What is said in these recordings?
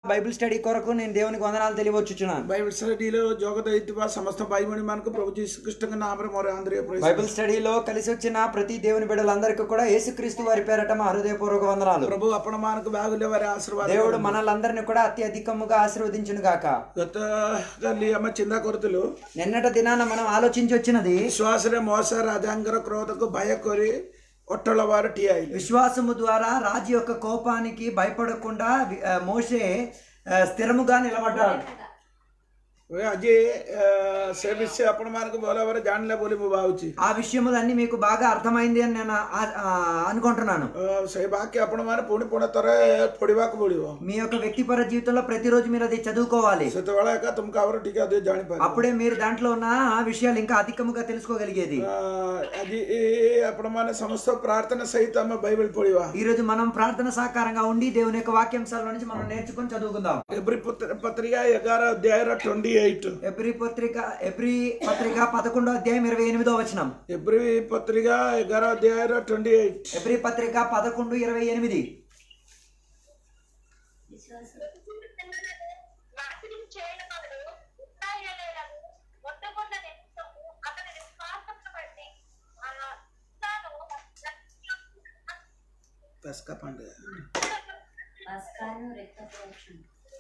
Bible study కొరకు నేను దేవునికి వందనాలు తెలియవచ్చుచున్నాను బైబిల్ స్టడీలో జోగదైతువ సమస్త భాయిమణి మనకు ప్రభు శ్రీకృష్ణ నామర మొర ఆంధ్రయ బైబిల్ స్టడీలో కలిసి వచ్చిన ప్రతి దేవుని బిడ్డలందరికీ కూడా యేసుక్రీస్తు వారి పేరట మా హృదయపూర్వక వందనాలు ప్రభు అప్పణ మనకు బాగులే వారి ఆశీర్వాద దేవుడు మనల్ని కూడా అత్యధికముగా ఆశీర్వదించును గాక గత గಲ್ಲಿ అమ్మ చింద కొరతలు నిన్నటి దినాన మనం ఆలోచించి వచ్చినది విశ్వాసరే మోస రాజాంగర క్రోధకు భయకొరి ఒట్టల వారు టీ ఆయిల్ విశ్వాసము ద్వారా రాజు యొక్క కోపానికి భయపడకుండా వి- ఆ, మోషే ఆ, స్థిరముగా నిలబడ్డాడు అజీ ସେ ବିଷୟ ଆପଣମାନଙ୍କୁ ଭଲ ଭାବରେ ଜାଣିଲେ ବୋଲି ମୁଁ ଭାବୁଛି ఆ విషయములన్నీ మీకు బాగా అర్థమైంది అని నేను ఆ- ఆ, అనుకుంటున్నాను ଅ, ସେଇ ବାକ୍ୟ ଆପଣମାନେ ପୁଣି ପୁଣି ଥରେ ପଢିବାକୁ ପଡିବ మీ యొక్క వ్యక్తిపర జీవితంలో ప్రతిరోజు మీరు అది చదువుకోవాలి ସେତେବେଳେ ଏକା ତୁମକୁ ଆହୁରି ଟିକେ ଅଧିକ ଜାଣିପାରିବ అప్పుడే మీరు దాంట్లో ఉన్న ఆ విషయాలు ఇంకా అధికముగా తెలుసుకోగలిగేది ଅ, ଆଜି ଏ ଆପଣମାନେ ସମସ୍ତ ପ୍ରାର୍ଥନା ସହିତ ଆମେ ବାଇବେଲ ପଢିବା ఈ రోజు మనం ప్రార్థన సాకారంగా ఉండి దేవుని యొక్క వాక్యాంశాల నుంచి మనం నేర్చుకొని చదువుకుందాం ఎబ్రి పుత్ర- పత్రిక ఎగార అధ్యాయ ట్వంటీ ఎయిట్ ఎబ్రి పత్రిక ఎబ్రి పత్రిక పదకొండో అధ్యాయం ఇరవై ఎనిమిదో వచనం ఎబ్రి పత్రిక ఎగార అధ్యాయ ట్వంటీ ఎయిట్ ఎబ్రి పత్రిక పదకొండు ఇరవై ఎనిమిది నాశనం చేయబడు ఇశ్రాయేలీయులను మొట్టమొదట నిమిత్తము అతని విశ్వాసమును బట్టి ఆ తాను పెస్క పండుగ పస్కాను రక్త ప్రోక్షణ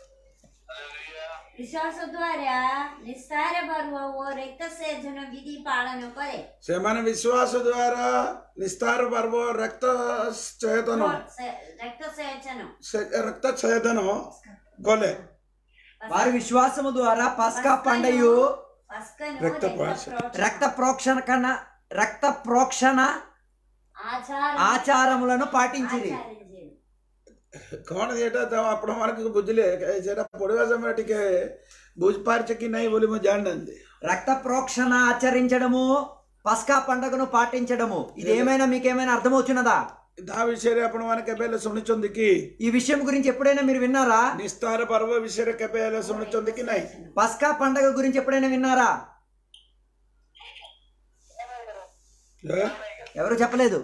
વિશ્વાસ દ્વારા નિસ્સાર ભરવો ઓ રક્ત સેજનો વિધિ પાલન કરે ସେମାନେ ବିଶ୍ୱାସ ଦ୍ଵାରା ନିସ୍ତାର ପର୍ବ ରକ୍ତ ଛେଦନ સે- રક્ત સેચનો ସେ- ରକ୍ତ ఛేదన గొలే వారి విశ్వాసము ద్వారా పస్కా పండయు పస్కను రక్త రక్త ప్రోక్షణ. ప్రోక్షణ. రక్త ప్రోక్షణ కన్నా రక్త ప్రోక్షణ ఆచారం ఆచారములను పాటించిరి ఆచరించేది. କଣ ଏଇଟା ତ ଆପଣ ମାନଙ୍କୁ ବୁଝିଲେ ଏ ସେଟା ପଢିବା ସମୟରେ ଟିକେ ବୁଝିପାରୁଛ କି ନାହିଁ ବୋଲି ମୁଁ ଜାଣିନାହାନ୍ତି రక్త ప్రోక్షణ ఆచరించడము పస్కా పండగను పాటించడము ఇది ఏమైనా మీకేమైనా అర్థమవుతున్నదా ତା ବିଷୟରେ ଆପଣ ମାନେ କେବେ ହେଲେ ଶୁଣିଛନ୍ତି କି ఈ విషయం గురించి ఎప్పుడైనా మీరు విన్నారా ନିସ୍ତାର ପର୍ବ ବିଷୟରେ କେବେ ହେଲେ ଶୁଣିଛନ୍ତି କି ନାହିଁ పస్కా పండగ గురించి ఎప్పుడైనా విన్నారా ఏ? ఎవరు చెప్పలేదు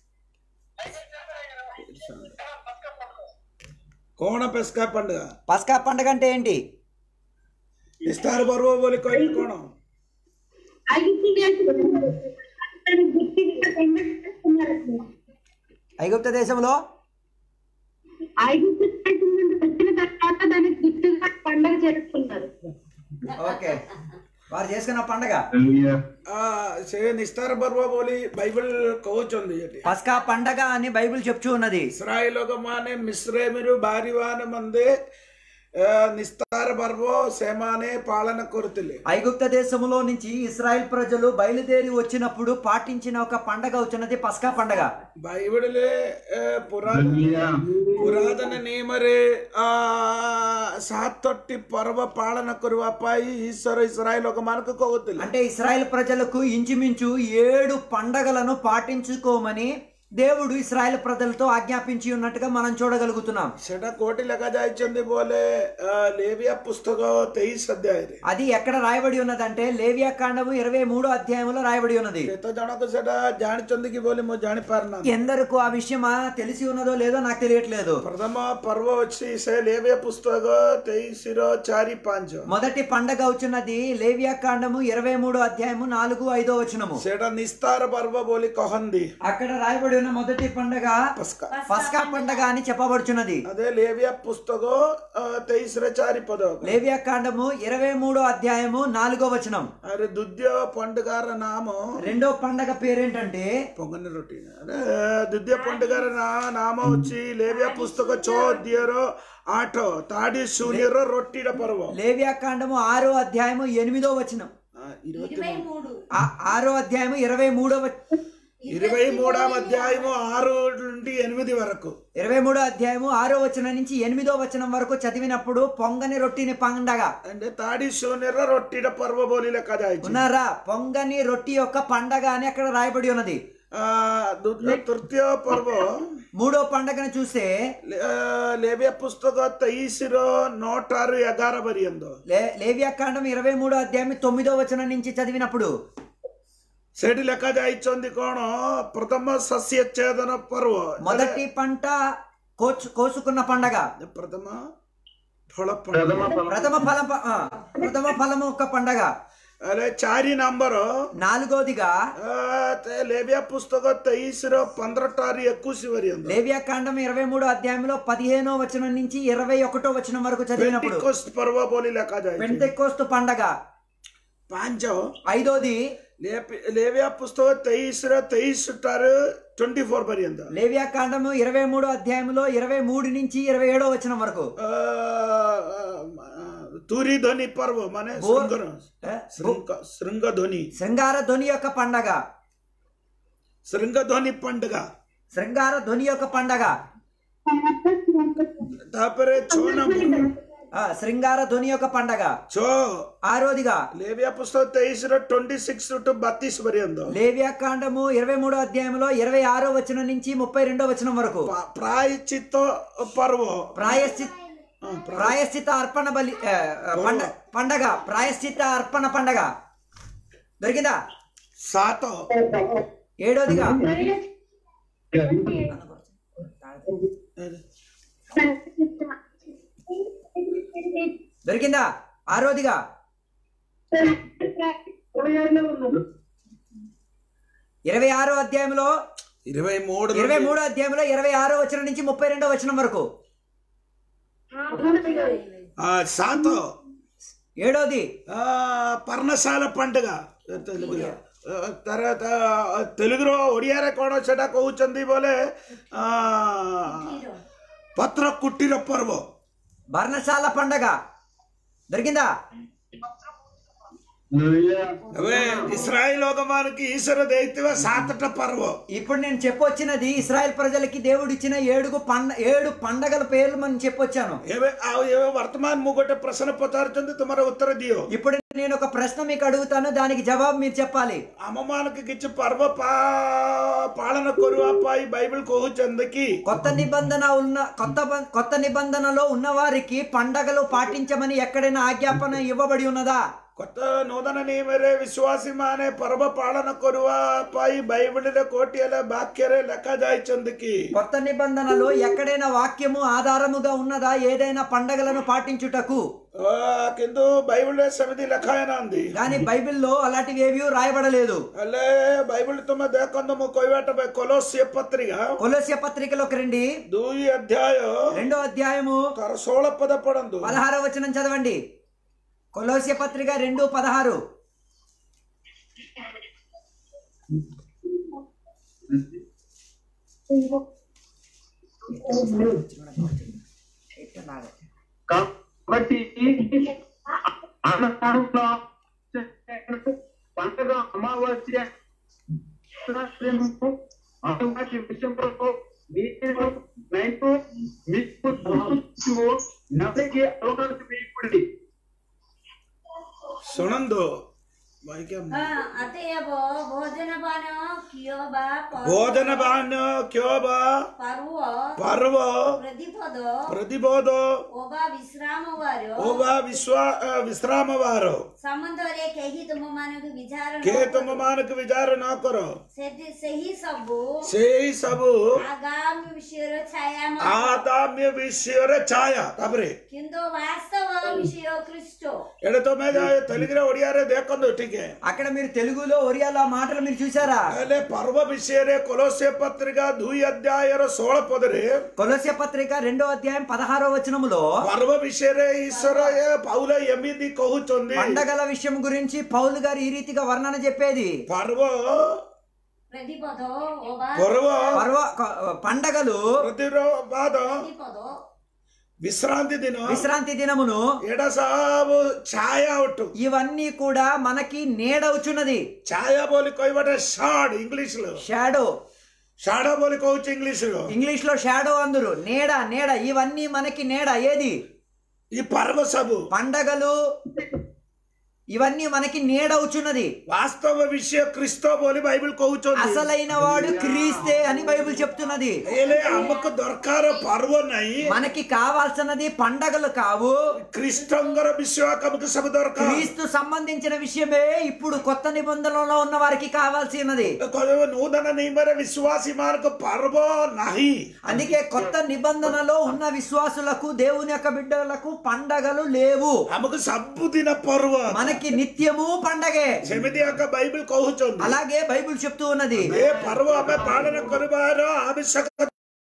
କଣ ପେସ୍କା పండుగ పస్కా పండగ అంటే ఏంటి ନିସ୍ତାର ପର୍ବ ବୋଲି କହିଲେ କଣ ఐగుప్త దేశంలో ఐగుప్తు దేశం నుండి వచ్చిన తర్వాత దానికి గుర్తుగా పండుగ జరుపుకున్నారు ఓకే వారు చేసుకున్న పండగ ଆ, ସେ ନିସ୍ତାର ପର୍ବ ବୋଲି ବାଇବଲ କହୁଛନ୍ତି ଏଠି పస్కా పండగ అని బైబిల్ చెప్తూ ఉన్నది ଇସ୍ରାଏଲ ଲୋକମାନେ ମିଶ୍ରେମିରୁ ବାହାରିବା ନିମନ୍ତେ ଆ, ନିସ୍ତାର ପର୍ବ ସେମାନେ ପାଳନ କରୁଥିଲେ ఐగుప్త దేశములో నుంచి ఇస్రాయెల్ ప్రజలు బయలుదేరి వచ్చినప్పుడు పాటించిన ఒక పండగ వచ్చినది పస్కా పండగ ବାଇବଲରେ ଏ, ପୁରାତନ ପୁରାତନ ନିୟମରେ ଆ, ସାତଟି ପର୍ବ ପାଳନ କରିବା ପାଇଁ ଈଶ୍ୱର ଇସ୍ରାଏଲ ଲୋକମାନଙ୍କୁ କହୁଥିଲେ అంటే ఇస్రాయెల్ ప్రజలకు ఇంచుమించు ఏడు పండగలను పాటించుకోమని దేవుడు ఇస్రాయెల్ ప్రజలతో ఆజ్ఞాపించి ఉన్నట్టుగా మనం చూడగలుగుతున్నాం ସେଟା କୋଉଠି ଲେଖାଯାଇଛନ୍ତି ବୋଲେ ଆ, ଲେବିଆ పుస్తକ ତେଇଶ ଅଧ୍ୟାୟରେ అది ఎక్కడ రాయబడి ఉన్నదంటే లేవియా కాండము ఇరవై మూడో అధ్యాయంలో రాయబడి ఉన్నది କେତେ ଜଣକ ସେଟା ଜାଣିଛନ୍ତି କି ବୋଲି ମୁଁ ଜାଣିପାରୁନାହିଁ ఎందరకు ఆ విషయం తెలిసి ఉన్నదో లేదో నాకు తెలియట్లేదు ପ୍ରଥମ ପର୍ବ ଅଛି ସେ ଲେବିଆ పుస్తକ ତେଇଶର ଚାରି ପାଞ୍ଚ మొదటి పండగ వచ్చినది లేవియా కాండము ఇరవై మూడో అధ్యాయము నాలుగు ఐదో వచనము ସେଟା ନିସ୍ତାର పర్ବ ବୋଲି କହନ୍ତି అక్కడ రాయబడి ఉన్న మొదటి పండగ పస్కా పస్కా పండగ అని చెప్పబడుచున్నది అదే లేవియా పుస్తక ତେଇଶରେ ଚାରି పଦ లేవియా కాండము ఇరవై మూడో అధ్యాయము నాలుగో వచనం అరే ద్విତୀୟ పండుగର ନାମ రెండో పండగ పేరేంటంటే పొంగని రొట్టి అరే ଦ୍ୱିତୀୟ పండుగର ନା- ନାମ ଅଛି ଲେବିଆ ପୁସ୍ତକ ଛଅ ଅଧ୍ୟାୟର ଆଠ ତାଡ଼ି ଶୂନ୍ୟର రొట్టిడ పర్వ లేవియా కాండము ఆరో అధ్యాయము ఎనిమిదో వచనం ఇరవై ఇరవై మూడు ఆ- ఆరో అధ్యాయము ఇరవై మూడో ఇరవై మూడవ అధ్యాయము ఆరు నుండి ఎనిమిది వరకు ఇరవై మూడో అధ్యాయము ఆరో వచనం నుంచి ఎనిమిదో వచనం వరకు చదివినప్పుడు పొంగని రొట్టిని పండగ అంటే తాడి శూన్యర రొట్టిడ పర్వ బోలి లెక్క జాయిచి ఉన్నారా పొంగని రొట్టి యొక్క పండగ అని అక్కడ రాయబడి ఉన్నది ఆ, దు- తృతీయ పర్వ మూడో పండగను చూస్తే ఆ, లేవియ పుస్తక తెయిసిర నోటారు ఎగార పర్యంత లే లేవియా కాండం ఇరవై మూడో అధ్యాయం తొమ్మిదో వచనం నుంచి చదివినప్పుడు ସେଠି ଲେଖା ଯାଇଛନ୍ତି କଣ ପ୍ରଥମ ଶସ୍ୟ ଚ୍ଛେଦନ ପର୍ବ మొదటి పంట కోచు కోసుకున్న పండగ ପ୍ରଥମ ఫల పండుగ ప్రథమ ఫలం ప- ఆ, ప్రథమ ఫలము ఒక పండగ అరే చారి నంబర్ నాలుగోదిగా లేబియా పుస్తక తెయిసిర పంద్రటారు ఎక్కువ వరియందు లేవియా కాండం ఇరవై మూడో అధ్యాయంలో పదిహేనో వచనం నుంచి ఇరవై ఒకటో వచనం వరకు చదివినప్పుడు पेंटिकोस्ट पर्व बोली लेखा जाए పెంతెకోస్తు పండగ पांच ఐదోది लेविया पुस्तक तेईस तेईस టార్ ట్వంటీ ఫోర్ పర్యంత లేవియా కాండము ఇరవై మూడో అధ్యాయంలో ఇరవై మూడు నుంచి ఇరవై ఏడో వచనం వరకు తూరి ధ్వని పర్వ మానే బో- శృంగ ఏ? శృంగ శృంగ ధ్వని శృంగార ధ్వని యొక్క పండగ శృంగ ధ్వని పండుగ శృంగార ధ్వని యొక్క పండగ తాపరే చో నంబర్ ఆ, శృంగార ధ్వని యొక్క పండగ చో ఆరోదిగా లేవియా పుస్తక తెయిస్ ట్వంటీ సిక్స్ టు బత్తీస్ పర్యంత లేవియా కాండము ఇరవై మూడో అధ్యాయంలో ఇరవై ఆరో వచనం నుంచి ముప్పై రెండో వచనం వరకు ప్రాయచిత్త పర్వ ప్రాయశ్చిత్ ఆ, ప్రా- ప్రాయశ్చిత అర్పణ బలి ఆ, ఆ, పండ పండగ ప్రాయశ్చిత అర్పణ పండగ దొరికిందా సాత ఏడోదిగా దొరికిందా ఆరోదిగా ఇరవై ఆరో అధ్యాయంలో ఇరవై మూడు ఇరవై మూడో అధ్యాయంలో ఇరవై ఆరో వచనం నుంచి ముప్పై రెండో వచనం వరకు ఆ, సాతో ఏడోది ఆ, పర్ణశాల పండుగ తెలుగులో ఆ, తర్వాత ఆ, తెలుగులో ଓଡ଼ିଆରେ କ'ଣ ସେଟା କହୁଛନ୍ତି ବୋଲେ ఆ, పత్ర కుట్టిర పర్వ బర్ణశాల పండగ దొరికిందా ଏବେ ఇస్రాయిల్ ଲୋକମାନଙ୍କୁ ఈశ్వర ଦେଇଥିବା ସାତଟା పర్వ ఇప్పుడు నేను చెప్పొచ్చినది ఇస్రాయెల్ ప్రజలకి దేవుడు ఇచ్చిన ఏడుగు పండ ఏడు పండగల పేర్లు మనం చెప్పొచ్చాను ଏବେ ଆଉ ଏବେ ବର୍ତ୍ତମାନ ମୁଁ ଗୋଟେ ପ୍ରଶ୍ନ ପଚାରୁଛନ୍ତି ତୁମର ଉତ୍ତର ଦିଅ ఇప్పుడు నేను ఒక ప్రశ్న మీకు అడుగుతాను దానికి జవాబు మీరు చెప్పాలి ଆମମାନଙ୍କୁ କିଛି ପର୍ବ ପା- ପାଳନ କରିବା ପାଇଁ ବାଇబଲ କହୁଛନ୍ତି କି కొత్త నిబంధన ఉన్న కొత్త బ- కొత్త నిబంధనలో ఉన్న వారికి పండగలు పాటించమని ఎక్కడైనా ఆజ్ఞాపన ఇవ్వబడి ఉన్నదా కొత్త నూతన నియమରେ విశ్వాసీ ମାନେ ପର୍ବ ପାଳନ କରିବା ପାଇଁ ବାଇବଲରେ କୋଟିଏଲେ ବାକ୍ୟରେ ଲେଖାଯାଇଛନ୍ତି କି కొత్త నిబంధనలో ఎక్కడైనా వాక్యము ఆధారముగా ఉన్నదా ఏదైనా పండగలను పాటించుటకు ଆ, କିନ୍ତୁ ବାଇବଲରେ ସେମିତି ଲେଖା ହେଇନାହାନ୍ତି కానీ బైబిల్లో అలాంటివి ఏవి రాయబడలేదు ହେଲେ ବାଇବଲ ତୁମେ ଦେଖନ୍ତୁ ମୁଁ କହିବାଟା ପାଇଁ କଲୋସିଏ ପତ୍ରିକା కొలస్య పత్రికలోకి రండి ଦୁଇ ଅଧ୍ୟାୟ రెండో అధ్యాయము ତାର ଷୋହଳ ପଦ ପଢନ୍ତୁ పదహారో వచనం చదవండి కొలోస్య పత్రిక రెండు పదహారు కాబట్టి ఆనందంలో పండుగ అమావాస్య అటువంటి విషయంలో మీరు నైట్ మీకు నదికి అవకాశం ఇవ్వండి ଶୁଣନ୍ତୁ ଭାଇକା ହଁ ଅତଏବ ଭୋଜନପାନ କିଓ ବା ପର୍ବ, ଭୋଜନ ବାହନ କ୍ୟ ବା ପର୍ବ ପର୍ବ ପ୍ରତିପଦ ପ୍ରତିବୋଧ ଓ ବା ବିଶ୍ରାମ ବାର ଓ ବା ବିଶ୍ଵା ବିଶ୍ରାମ ବାର ସମ୍ବନ୍ଧରେ କେହି ତୁମମାନଙ୍କୁ ବିଚାର ନ କେ କରୁ। ତୁମମାନଙ୍କୁ ବିଚାର ନ କର ସେଠି- ସେହି ସବୁ ସେଇ ସବୁ ଆଗାମୀ ବିଷୟର ଛାୟା ମାତ୍ର। ଆଦାମ୍ୟ ବିଷୟରେ ଛାୟା ତାପରେ କିନ୍ତୁ ବାସ୍ତବ ବିଷୟ ଖ୍ରୀଷ୍ଟ ଏଇଟା ତମେ ତେଲୁଗୁରେ ଓଡିଆରେ ଦେଖନ୍ତୁ ଟିକେ అక్కడ మీరు తెలుగులో ఒరియాలో ఆ మాటలు మీరు చూసారా ହେଲେ ପର୍ବ ବିଷୟରେ କୋଲୋସିଏ ପତ୍ରିକା ଦୁଇ ଅଧ୍ୟାୟର ଷୋହଳ ପଦରେ కొలస్య పత్రిక రెండో అధ్యాయం పదహారో వచనములో ପର୍ବ ବିଷୟରେ ଈଶ୍ୱର ଏ ପାଉଲ ଏମିତି କହୁଛନ୍ତି పండగల విషయం గురించి పౌలు గారు ఈ రీతిగా వర్ణన చెప్పేది ପର୍ବ ପ୍ରତିପଦ ଓ ବା ପର୍ବ పర్వ క- పండగలు ପ୍ରତିବାଦ ପ୍ରତିପଦ విశ్రాంతి ଦିନ విశ్రాంతి దినమును ଏଇଟା ସବୁ ଛାୟା ଅଟୁ ఇవన్నీ కూడా మనకి నీడవుచున్నది ଛାୟା ବୋଲି କହିବାଟା ସାଡ୍ ଇଂଲିଶର షాడో ସାଡ ବୋଲି କହୁଛି ଇଂଲିଶର ఇంగ్లీష్ లో షాడో అందరు నీడ నీడ ఇవన్నీ మనకి నీడ ఏది ఈ పర్వ ସବୁ పండగలు ఇవన్నీ మనకి నీడవుచున్నది వాస్తవ విషయ క్రిస్తో బోలి బైబిల్ కହୁଛନ୍ତି అసలైన వాడు క్రీస్తే అని బైబిల్ చెప్తున్నది ହେଲେ ଆମକୁ ଦରକାର ପର୍ବ ନାହିଁ మనకి కావాల్సినది పండగలు కావు ଖ୍ରୀଷ୍ଟଙ୍କର ବିଷୟ ଆମକୁ ସବୁ ଦରକାର క్రీస్తు సంబంధించిన విషయమే ఇప్పుడు కొత్త నిబంధనలో ఉన్న వారికి కావాల్సినది କହିବ ନୂତନ ନିୟମରେ ବିଶ୍ୱାସୀ ମାନଙ୍କ ପର୍ବ ନାହିଁ అందుకే కొత్త నిబంధనలో ఉన్న విశ్వాసులకు దేవుని యొక్క బిడ్డలకు పండగలు లేవు ଆମକୁ ସବୁଦିନ ପର୍ବ మనకి నిత్యము పండగే ସେମିତି ଏକ ବାଇବଲ କହୁଛନ୍ତି అలాగే బైబిల్ చెప్తూ ఉన్నది ଏ ପର୍ବ ଆମେ ପାଳନ କରିବାର ଆବଶ୍ୟକତା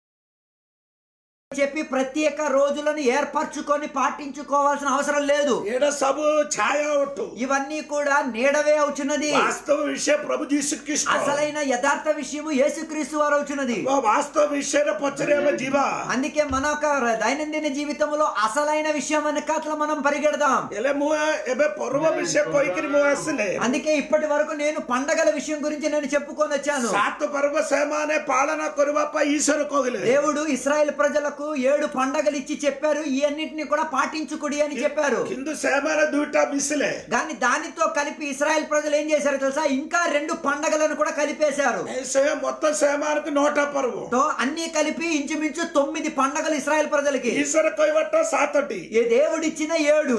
చెప్పి ప్రత్యేక రోజులను ఏర్పరచుకొని పాటించుకోవాల్సిన అవసరం లేదు ଏଇଟା ସବୁ ଛାୟା ଅଟୁ ఇవన్నీ కూడా నీడవే అవుచున్నది ବାସ୍ତବ విషୟ ପ୍ରଭୁ ଯୀଶୁ ଖ୍ରୀଷ୍ଟ అసలైన యథార్థ విషయము యేసుక్రీస్తు వారు అవుచున్నది ବାସ୍ତବ ବିଷୟରେ ପଛରେ ଆମେ ଯିବା అందుకే మన యొక్క దైనందిన జీవితంలో అసలైన విషయం వెనకాతల మనం పరిగెడదాం ହେଲେ ମୁଁ ଏବେ ପର୍ବ ବିଷୟ କହିକିରି ମୁଁ ଆସିଲେ అందుకే ఇప్పటి వరకు నేను పండగల విషయం గురించి నేను చెప్పుకొని వచ్చాను ସାତ ପର୍ବ ସେମାନେ ପାଳନ କରିବା ପାଇଁ ଈଶ୍ୱର କହିଲେ దేవుడు ఇస్రాయేల్ ప్రజలకు ఏడు పండగలు ఇచ్చి చెప్పారు ఈ అన్నిటిని కూడా పాటించుకుడి అని చెప్పారు କିନ୍ତୁ ସେମାନେ ଦୁଇଟା ମିଶିଲେ కానీ దానితో కలిపి ఇస్రాయేల్ ప్రజలు ఏం చేశారు తెలుసా ఇంకా రెండు పండగలను కూడా కలిపేశారు ଏ ସେ ମତ ସେମାନଙ୍କୁ ନଅଟା ପର୍ବ తో అన్ని కలిపి ఇంచుమించు తొమ్మిది పండగలు ఇస్రాయేల్ ప్రజలకి ଈଶ୍ୱର କହିବାଟା ସାତଟି ఈ దేవుడిచ్చిన ఏడు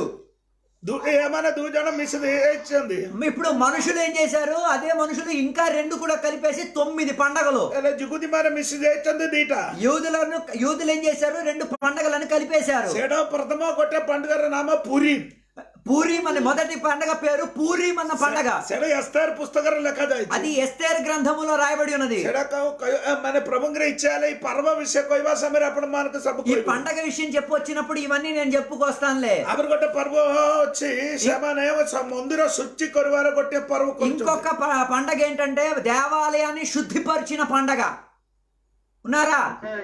ଦୁ- ଏମାନେ ଦୁଇ ଜଣ ମିଶି ଦେଇଛନ୍ତି ఇప్పుడు మనుషులు ఏం చేశారు అదే మనుషులు ఇంకా రెండు కూడా కలిపేసి తొమ్మిది పండగలు ହେଲେ ଯୁଗୁତି ମାନେ ମିଶି ଯାଇଛନ୍ତି ଦିଟା యూదులను యూదులు ఏం చేశారు రెండు పండగలను కలిపేశారు ସେଇଟା ପ୍ରଥମ ଗୋଟେ ପଣ୍ଡିତର ନାମ ପୁରୀ పూరి మన మొదటి పండగ పేరు పూరి అన్న పండగ ସେଇଟା ଏସ୍ତାର ପୁସ୍ତକରେ ଲେଖାଯାଇଛି అది ఎస్తేర్ గ్రంథములో రాయబడి ఉన్నది ସେଇଟା କହୁ- କହୁ- ମାନେ ପ୍ରଭୁଙ୍କର ଇଚ୍ଛା ହେଲେ ଏଇ ପର୍ବ ବିଷୟ କହିବା ସମୟରେ ଆପଣ ମାନଙ୍କୁ ସବୁ ఈ କହିବେ పండగ విషయం చెప్పొచ్చినప్పుడు ఇవన్నీ నేను చెప్పుకొస్తానులే ଆମର ଗୋଟେ ପର୍ବ ଅଛି ସେମାନେ ସ- ମନ୍ଦିର ଶୁଚି କରିବାର ଗୋଟେ ପର୍ବ କରୁଛନ୍ତି ఇంకొక ప- పండగ ఏంటంటే దేవాలయాన్ని శుద్ధిపరిచిన పండగ ఉన్నారా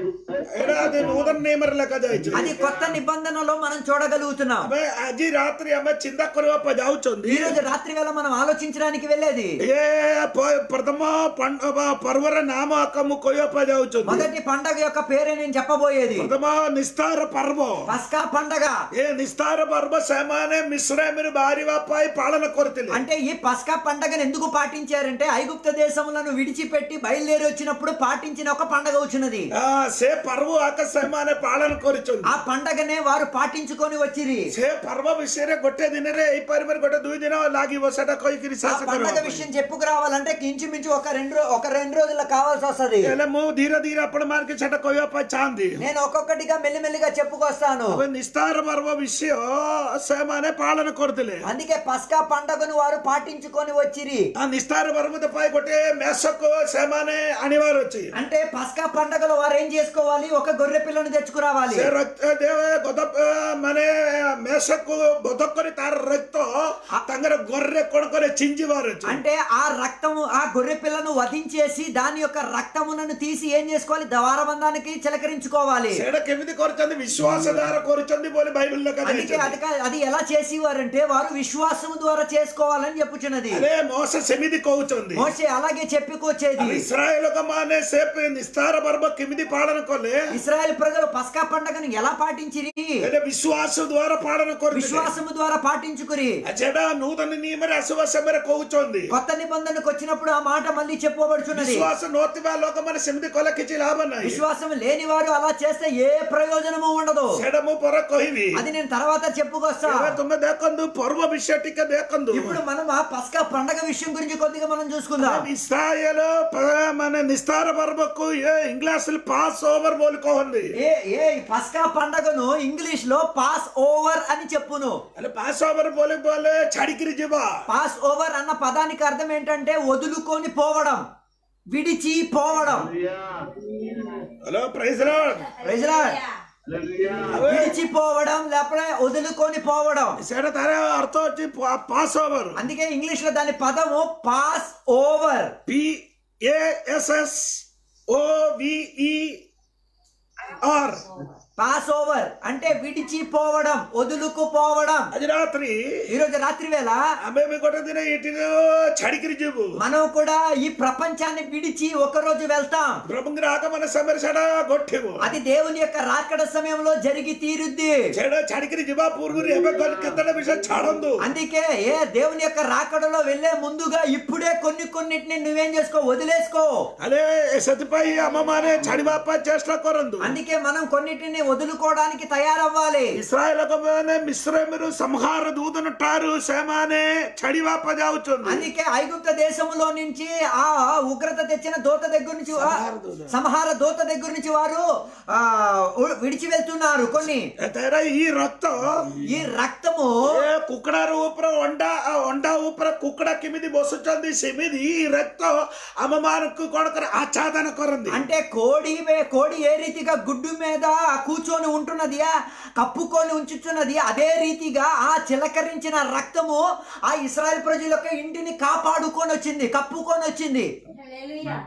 ଏଇଟା ଆଜି ନୂତନ ନିୟମରେ ଲେଖାଯାଇଛି అది కొత్త నిబంధనలో మనం చూడగలుగుతున్నాం ଆମେ ଆଜି ରାତ୍ରି ଆମେ ଚିନ୍ତା କରିବା ପାଇଁ ଯାଉଛନ୍ତି ఈ రోజు రాత్రి వేళ మనం ఆలోచించడానికి వెళ్ళేది ଏ ପ- ପ୍ରଥମ ପଣ୍ଡ- ବା ପର୍ବର ନାମ ଆକ ମୁଁ କହିବା ପାଇଁ ଯାଉଛନ୍ତି మొదటి పండగ యొక్క పేరే నేను చెప్పబోయేది ପ୍ରଥମ ନିସ୍ତାର ପର୍ବ పస్కా పండగ ଏ ନିସ୍ତାର ପର୍ବ ସେମାନେ ମିଶ୍ରାମିରୁ ବାହାରିବା ପାଇଁ ପାଳନ କରିଥିଲେ అంటే ఈ పస్కా పండగను ఎందుకు పాటించారంటే ఐగుప్త దేశములను విడిచిపెట్టి బయలుదేరి వచ్చినప్పుడు పాటించిన ఒక పండగ వచ్చినది ఆ, ସେ ପର୍ବ ଆକ ସେମାନେ ପାଳନ କରିଛନ୍ତି ఆ పండగనే వారు పాటించుకొని వచ్చిరి ସେ ପର୍ବ ବିଷୟରେ ଗୋଟେ ଦିନରେ ହେଇପାରିବ ଗୋଟେ ଦୁଇ ଦିନ ଲାଗିବ ସେଟା କହିକିରି ఆ ଶେଷ పండగ କରିବା విషయం చెప్పుకురావాలంటే ఇంచుమించు ఒక రెండు రో- ఒక రెండు రోజులు కావాల్సి వస్తది ହେଲେ ମୁଁ ଧୀରେ ଧୀରେ ଆପଣ ମାନଙ୍କୁ ସେଟା କହିବା ପାଇଁ ଚାହାନ୍ତି నేను ఒక్కొక్కటిగా మెల్లిమెల్లిగా చెప్పుకొస్తాను ଏବେ ନିସ୍ତାର ପର୍ବ ବିଷୟ ସେମାନେ ପାଳନ କରୁଥିଲେ అందుకే పస్కా పండగను వారు పాటించుకొని వచ్చిరి ఆ నిస్ତାర పర్వత ପାଇଁ ଗୋଟେ ମେଷକୁ ସେମାନେ ଆଣିବାର ଅଛି అంటే పస్కా పండగలో వారు ఏం చేసుకోవాలి ఒక గొర్రె పిల్లను తెచ్చుకురావాలి ସେ ରକ୍ତ ଦେହ ଗଦ ମାନେ ମେଷକୁ ବଧ କରି ତାର ରକ୍ତ ତାଙ୍କର ଗୋରରେ କଣ କରେ ଛିଞ୍ଚିବାର ଅଛି అంటే ఆ రక్తము ఆ గొర్రె పిల్లను వధించేసి దాని యొక్క రక్తమునను తీసి ఏం చేసుకోవాలి ద్వారబంధానికి చిలకరించుకోవాలి ସେଇଟା କେମିତି କରିଛନ୍ତି ବିଶ୍ୱାସ ଦ୍ୱାରା କରୁଛନ୍ତି ବୋଲି ବାଇబଲ ଲେଖା అందుకే ଯାଇଛି అది కా- అది ఎలా చేసేవారంటే వారు విశ్వాసము ద్వారా చేసుకోవాలని చెప్పుచున్నది ଆରେ ମୋସ ସେମିତି କହୁଛନ୍ତି మోసే అలాగే చెప్పుకొచ్చేది ଇସ୍ରାଏଲ ଲୋକମାନେ ସେ ନିସ୍ତାର ପର୍ବ କେମିତି ପାଳନ କଲେ ఇస్రాయల్ ప్రజలు పస్కా పండగను ఎలా పాటించిరి ହେଲେ ବିଶ୍ୱାସ ଦ୍ୱାରା ପାଳନ କରିଥିଲେ విశ్వాసము ద్వారా పాటించుకురి ସେଟା ନୂତନ ନିୟମରେ ଆସିବା ସମୟରେ କହୁଛନ୍ତି కొత్త నిబంధనకు వచ్చినప్పుడు ఆ మాట మళ్ళీ చెప్పబడుచున్నది ବିଶ୍ୱାସ ନଥିବା ଲୋକମାନେ ସେମିତି କଲେ କିଛି ଲାଭ ନାହିଁ విశ్వాసం లేని వారు అలా చేస్తే ఏ ప్రయోజనము ఉండదు ସେଇଟା ମୁଁ ପରେ କହିବି అది నేను తర్వాత చెప్పుకొస్తా ଏବେ ତୁମେ ଦେଖନ୍ତୁ ପର୍ବ ବିଷୟ ଟିକେ ଦେଖନ୍ତୁ ఇప్పుడు మనం ఆ పస్కా పండగ విషయం గురించి కొద్దిగా మనం చూసుకుందాం ଇସ୍ରାଏଲ ପ- ମାନେ ନିସ୍ତାର ପର୍ବକୁ ଇଏ ଇଂଲିଶରେ ପାସ୍ ଓଭର ବୋଲି କହନ୍ତି ఏ ఏ ఈ పస్కా పండగను ఇంగ్లీష్ లో పాస్ ఓవర్ అని చెప్పును ହେଲେ ପାସ୍ ଓଭର ବୋଲି ବୋଲେ ଛାଡିକିରି ଯିବା పాస్ ఓవర్ అన్న పదానికి అర్థం ఏంటంటే వదులుకొని పోవడం విడిచి పోవడం hello praise Lord Praise the Lord. విడిచిపోవడం లేకపోతే వదులుకొని పోవడం ସେଇଟା ତାର ଅର୍ଥ ଅଛି ପାସ୍ ଓଭର అందుకే ఇంగ్లీష్ లో దాని పదము pass over P A S S O V E R pass over అంటే విడిచిపోవడం వదులుకుపోవడం ଆଜି ରାତ୍ରି ఈ రోజు రాత్రి వేళ ଆମେ ବି ଗୋଟେ ଦିନ ଏଠି ଛାଡିକିରି ଯିବୁ మనం కూడా ఈ ప్రపంచాన్ని విడిచి ఒక రోజు వెళ్తాం ପ୍ରଭୁଙ୍କର ଆଗମନ ସମୟରେ ସେଟା ଘଟିବ అది దేవుని యొక్క రాకడ సమయంలో జరిగి తీరుద్ది ସେଟା ଛାଡିକିରି ଯିବା ପୂର୍ବରୁ ଏବେ ଗଲେ କେତେଟା ବିଷୟ ଛାଡନ୍ତୁ అందుకే ఏ దేవుని యొక్క రాకడలో వెళ్లే ముందుగా ఇప్పుడే కొన్ని కొన్నిటిని నువ్వేం చేసుకో వదిలేసుకో ହେଲେ ସେଥିପାଇଁ ଆମମାନେ ଛାଡିବା ପାଇଁ ଚେଷ୍ଟା କରନ୍ତୁ అందుకే మనం కొన్నిటిని వదులుకోవడానికి తయారవ్వాలి ଇସ୍ରାଏଲ ଲୋକମାନେ ମିଶ୍ରମରୁ ସଂହାର ଦୂତନ ଠାରୁ ସେମାନେ ଛାଡିବା ପାଇଁ ଯାଉଛନ୍ତି అందుకే ఐగుప్త దేశంలో నుంచి ఆ ఉగ్రత తెచ్చిన దూత దగ్గర నుంచి ఆ, సంహార దూత. సంహార దూత దగ్గర నుంచి వారు ఆ ఉ- విడిచి వెళ్తున్నారు కొన్ని ଏଥିରେ ଇ ରକ୍ତ ఈ రక్తము ଏ କୁକୁଡ଼ାର ଉପରେ ଅଣ୍ଡା ଆଉ ଅଣ୍ଡା ଉପରେ କୁକୁଡ଼ା କେମିତି ବସୁଛନ୍ତି ସେମିତି ଇ ରକ୍ତ ଆମ ମାନଙ୍କୁ କଣ କରେ ଆଚ୍ଛାଦନ କରନ୍ତି అంటే కోడి వే- కోడి ఏ రీతిగా గుడ్డు మీద కూర్చొని ఉంటున్నది ఆ కప్పుకొని ఉంచుతున్నది అదే రీతిగా ఆ చిలకరించిన రక్తము ఆ ఇస్రాయల్ ప్రజల యొక్క ఇంటిని కాపాడుకొని వచ్చింది కప్పుకొని వచ్చింది హల్లెలూయా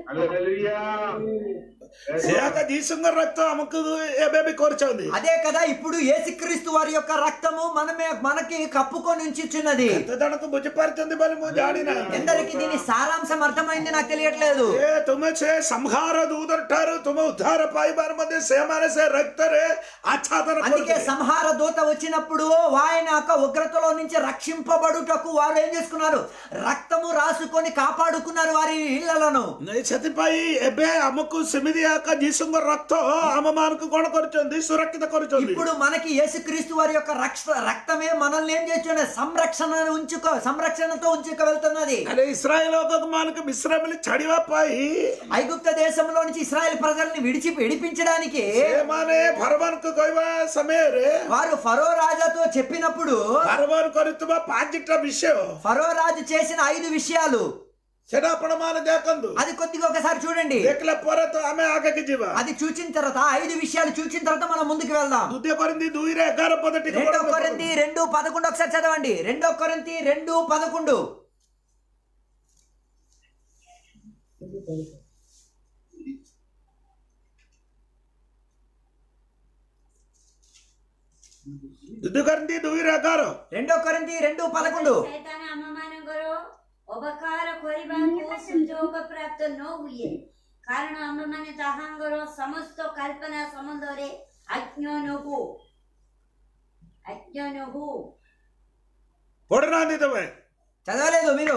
Hallelujah. ସେଆକା ଯୀଶୁଙ୍କ ରକ୍ତ ଆମକୁ ଏବେ ବି କରିଛନ୍ତି అదే కదా ఇప్పుడు యేసుక్రీస్తు వారి యొక్క రక్తము మనమే మనకి కప్పుకొని ఉంచుచున్నది କେତେ ଜଣକୁ ବୁଝିପାରୁଛନ୍ତି ବୋଲି ମୁଁ ଜାଣିନାହିଁ ఎందరికి దీని సారాంశం అర్థమైంది నాకు తెలియట్లేదు ଏ ତୁମେ ସେ ସଂହାର ଦୂତର ଠାରୁ ତୁମେ ଉଦ୍ଧାର ପାଇବାର ମଧ୍ୟ ସେମାନେ ସେ ରକ୍ତରେ ଆଚ୍ଛାଦନ అందుకే କରୁଥିଲେ సంహార దూత వచ్చినప్పుడు ఆయన యొక్క ఉగ్రతలో నుంచి రక్షింపబడుటకు వారు ఏం చేసుకున్నారు రక్తము రాసుకొని కాపాడుకున్నారు వారి ఇళ్లను ନାଇଁ, ସେଥିପାଇଁ ଏବେ ଆମକୁ ସେମିତି ଆକା ଯୀଶୁଙ୍କ ରକ୍ତ ଆମ ମାନଙ୍କୁ କଣ କରୁଛନ୍ତି ସୁରକ୍ଷିତ କରୁଛନ୍ତି ఇప్పుడు మనకి యేసుక్రీస్తు వారి యొక్క రక్ష రక్తమే మనల్ని ఏం చేస్తున్నది సంరక్షణ ఉంచుకో సంరక్షణతో ఉంచుకు వెళ్తున్నది ହେଲେ ଇସ୍ରାଏଲ ମାନଙ୍କୁ ମିଶ୍ରମରେ ଛାଡିବା ପାଇଁ ఐగుప్త దేశంలో నుంచి ఇస్రాయెల్ ప్రజల్ని విడిచి విడిపించడానికి ସେମାନେ ଫରମାନଙ୍କୁ କହିବା ସମୟରେ వారు ఫరో రాజాతో చెప్పినప్పుడు ଫରମାନ କରୁଥିବା ପାଞ୍ଚଟା ବିଷୟ ఫరో రాజు చేసిన ఐదు విషయాలు ସେଟା ଆପଣ ମାନେ ଦେଖନ୍ତୁ అది కొద్దిగా ఒకసారి చూడండి ଦେଖିଲା ପରେ ତ ଆମେ ଆଗକୁ ଯିବା అది చూచిన తర్వాత ఆ ఐదు విషయాలు చూసిన తర్వాత మనం ముందుకు వెళ్దాం ଦ୍ୱିତୀୟ କରିନ୍ତି ଦୁଇରେ ఎଗାର ପଦ ଟିକେ రెండో ପଢନ୍ତୁ। కొరింతి రెండు పదకొండు ఒకసారి చదవండి రెండో కొరింతి రెండు పదకొండు ଦ୍ୱିତୀୟ କରିନ୍ତି ଦୁଇରେ ଏଗାର రెండో కొరింతి రెండు పదకొండు ଶୈତାନ ଆମମାନଙ୍କର ଅବକାର କରିବାକୁ ସୁଯୋଗ ପ୍ରାପ୍ତ ନ ହୁଏ କାରଣ ଆମମାନେ ତାହାଙ୍କର ସମସ୍ତ କଳ୍ପନା ସମ୍ବନ୍ଧରେ ଆଜ୍ଞ ନହୁ ଆଜ୍ଞ ନହୁ ପଢୁନାହାନ୍ତି ତମେ చదవలేదు మీరు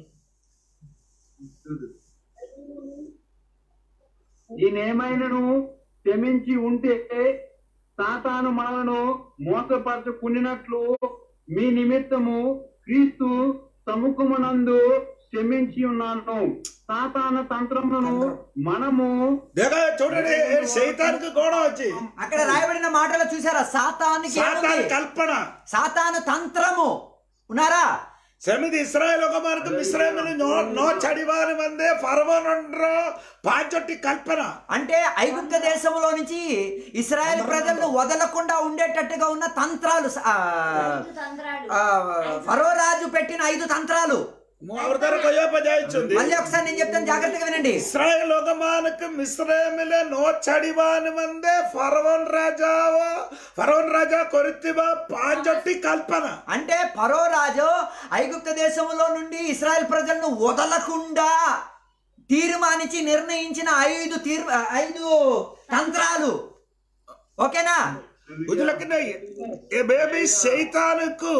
ఈయనేమైనను క్షమించి ఉంటే సాతాను మనలను మోసపరచుకున్నట్లు మీ నిమిత్తము క్రీస్తు సముఖమునందు క్షమించి ఉన్నాను సాతాన తంత్రములను మనము ଦେଖ చూడండి సైతానికి గోడ వచ్చి అక్కడ రాయబడిన మాటలు చూసారా సాతానికి సాతాన్ ఏముంది? కల్పన సాతాను తంత్రము ఉన్నారా ସେମିତି ଇସ୍ରାଏଲ ଲୋକମାନଙ୍କୁ ମିଶ୍ରମରେ ନ ଛାଡିବାର ମାନେ ଫରମାନର ପାଞ୍ଚଟି కల్పన అంటే ఐగుప్త దేశంలో నుంచి ఇస్రాయెల్ ప్రజలను వదలకుండా ఉండేటట్టుగా ఉన్న తంత్రాలు ఆ, ఐదు తంత్రాలు ఆ, ఫరో రాజు పెట్టిన ఐదు తంత్రాలు ମୁଁ ଆଉ ଥରେ କହିବା ପାଇଁ ଯାଇଛନ୍ତି మళ్ళీ ఒకసారి నేను చెప్తాను జాగ్రత్తగా వినండి ଇସ୍ରାଏଲ ଲୋକମାନଙ୍କୁ ମିଶ୍ରମିଲେ ନ ଛାଡିବା ନିମନ୍ତେ ଫରଓନ ରାଜା ଫରଓନ ରାଜା କରିଥିବା ପାଞ୍ଚଟି కల్పన అంటే ఫరో రాజు ఐగుప్త దేశంలో నుండి ఇస్రాయెల్ ప్రజలను వదలకుండా తీర్మానించి నిర్ణయించిన ఐదు తీర్ ఐదు తంత్రాలు ఓకేనా ବୁଝିଲ କି ନାଇଁ ଏବେ ବି ସେଇତାନକୁ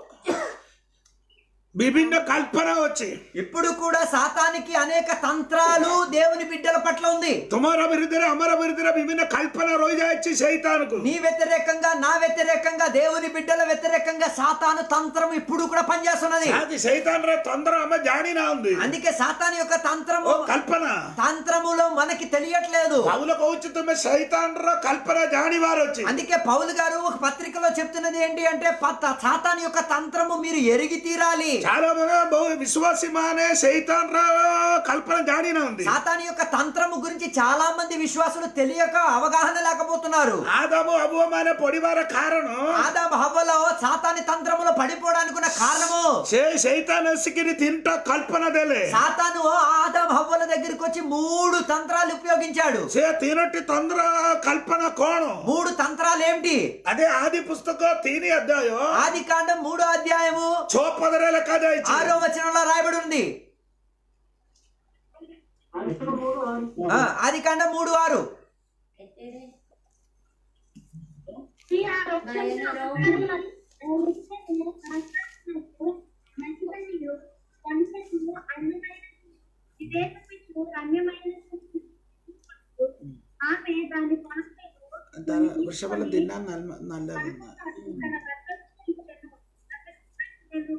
ବିଭିନ୍ନ కల్పన ଅଛି ఇప్పుడు కూడా సాతానికి అనేక తంత్రాలు దేవుని బిడ్డల పట్ల ఉంది ତୁମର ବିରୁଦ୍ଧରେ ଆମର ବିରୁଦ୍ଧରେ ବିଭିନ୍ନ కల్పన ରହିଯାଇଛି ସେଇତାନକୁ నీ వ్యతిరేకంగా నా వ్యతిరేకంగా దేవుని బిడ్డల వ్యతిరేకంగా సాతాను తంత్రం ఇప్పుడు కూడా పనిచేస్తున్నది అది సైతాన్ర తొందర ఆమె జాడినాంది అందుకే సాతాను యొక్క తంత్రము కల్పన తంత్రములో మనకి తెలియట్లేదు పౌల కହୁచు తుమ్మె సైతాన్ర కల్పన జాడివారు వచ్చి అందుకే పౌలు గారు ఒక పత్రికలో చెప్తున్నది ఏంటి అంటే ప- సాతాను యొక్క తంత్రము మీరు ఎరిగి తీరాలి చాలా మంది బహు విశ్వాసి మానే సైతాన్ర కల్పన జాడినాంది సాతాను యొక్క తంత్రము గురించి చాలా మంది విశ్వాసులు తెలియక అవగాహన లేకపోతున్నారు ఆదాము అబువమానే పొడివార కారణం ఆదాం హవ్వలో సాతాని తంత్రములో పడిపోవడానికి ఉన్న కారణము ସେ ସୈତାନ ଆସିକିରି ତିନିଟା କଳ୍ପନା ଦେଲେ సాతాను ఆదం హవ్వల దగ్గరికి వచ్చి మూడు తంత్రాలు ఉపయోగించాడు ସେ ତିନୋଟି ତନ୍ଦ୍ର କଳ୍ପନା କଣ మూడు తంత్రాలు ఏమిటి అదే ఆది పుస్తକ ତିନି ଅଧ୍ୟାୟ ఆది కాండం మూడో అధ్యాయము ଛଅ ପଦରେ ଲେଖାଯାଇଛି ఆరో వచనంలో రాయబడి ఉంది ఆ, ఆది కాండం మూడు ఆరు ఎత్తేరే. ఈ ఆ వృక్షం మంచిదనియు వంశము అన్యమైన విదేశపు రమ్యమైన ఆమె దాని పాత్రలో వృషభల తిన్నా నల్లది తన భర్తను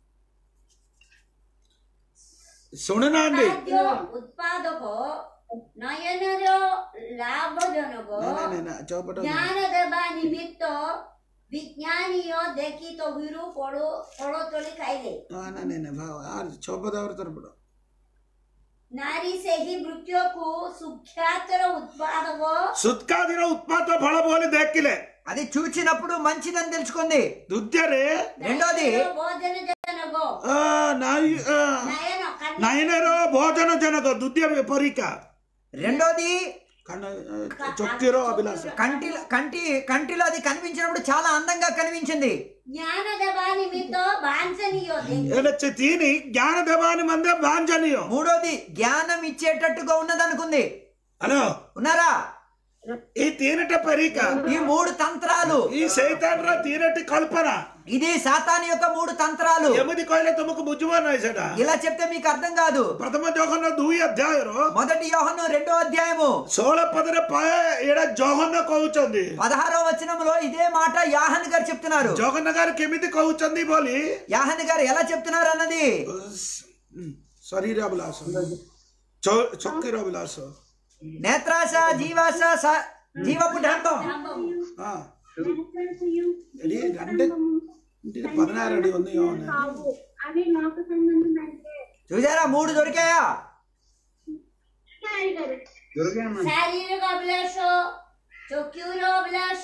ଶୁଣୁନାହାନ୍ତି ଖାଦ୍ୟ ଉତ୍ପାଦକ ନୟନର ଲାଭଜନକ ଚौपଟ ଜ୍ଞାନ ଦେବା ନିମିତ୍ତ ବିଜ୍ଞାନୀୟ ଦେଖି ତହିରୁ ଫଳ ଫଳ ତୋଳି ଖାଇଲେ ଚୌପଦ ତରପଟ ନାରୀ ସେହି ବୃକ୍ଷକୁ ସୁଖ୍ୟାତର ଉତ୍ପାଦକ ସୁତ୍କାଦିର ଉତ୍ପାଦ ଫଳ ବୋଲି ଦେଖିଲେ అది చూచినప్పుడు మంచిదని తెలుసుకుంది ଦ୍ୱିତୀୟରେ రెండోది భోజన జనକ ଅ, ନାଇ ଅ, నయన కన్య ନାଇନର ଭୋଜନ ଜନକ ଦ୍ୱିତୀୟ ପରୀକ୍ଷା రెండోది କାନ- ଅ, ଚକ୍ଷୁର ଅଭିଳାଷ కంటి కంటి కంటిలో అది కనిపించినప్పుడు చాలా అందంగా కనిపించింది జ్ఞాన ଦେବା ନିମିତ୍ତ ବାଞ୍ଛନୀୟ ଦେଖି ହେଲେ ସେ ତିନି ଜ୍ଞାନ ଦେବା ନିମନ୍ତେ ବାଞ୍ଛନୀୟ మూడోది జ్ఞానం ఇచ్చేటట్టుగా ఉన్నదనుకుంది ହ୍ୟାଲୋ ఉన్నారా ଏଇ ତିନିଟା ପରୀକ୍ଷା ఈ మూడు తంత్రాలు ఈ సైతాନର ତିନୋଟି କଳ୍ପନା ఇది సాతాని యొక్క మూడు తంత్రాలు ଏମିତି କହିଲେ ତୁମକୁ ବୁଝିବ ନାହିଁ ସେଟା ఇలా చెప్తే మీకు అర్థం కాదు ପ୍ରଥମ ଜଘନ ଦୁଇ ଅଧ୍ୟାୟର మొదటి యోహను రెండో అధ్యాయము ଷୋହଳ ପଦରେ ପାଏ ଏଇଟା ଜଘନ କହୁଛନ୍ତି పదహారో వచనంలో ఇదే మాట యాహన్ గారు చెప్తున్నారు ଜଗନ୍ନାଥ ଗାరు କେମିତି କହୁଛନ୍ତି ବୋଲି యాహన్ గారు ఎలా చెప్తున్నారు అన్నది ହୁଁ, ଶରୀର ଅଭିଳାଷ ଚ- ଚକ୍ଷୁର ଅଭିଳାଷ నేత్రాశ జీవాశ స- జీవపు డంబం ହଁ ଏଠି രണ്ട് ഇതിന് പതിനാറ് അടി ഒന്ന് യോഹന്നാൻ. కావు అవి లోక సంబంధమైనవే చూసారా మూడు దొరికాయా గారు దొరికాయమ్మా ଶାରୀରିକ ଅଭିଳାଷ ଚକ୍ଷୁର ଅଭିଳାଷ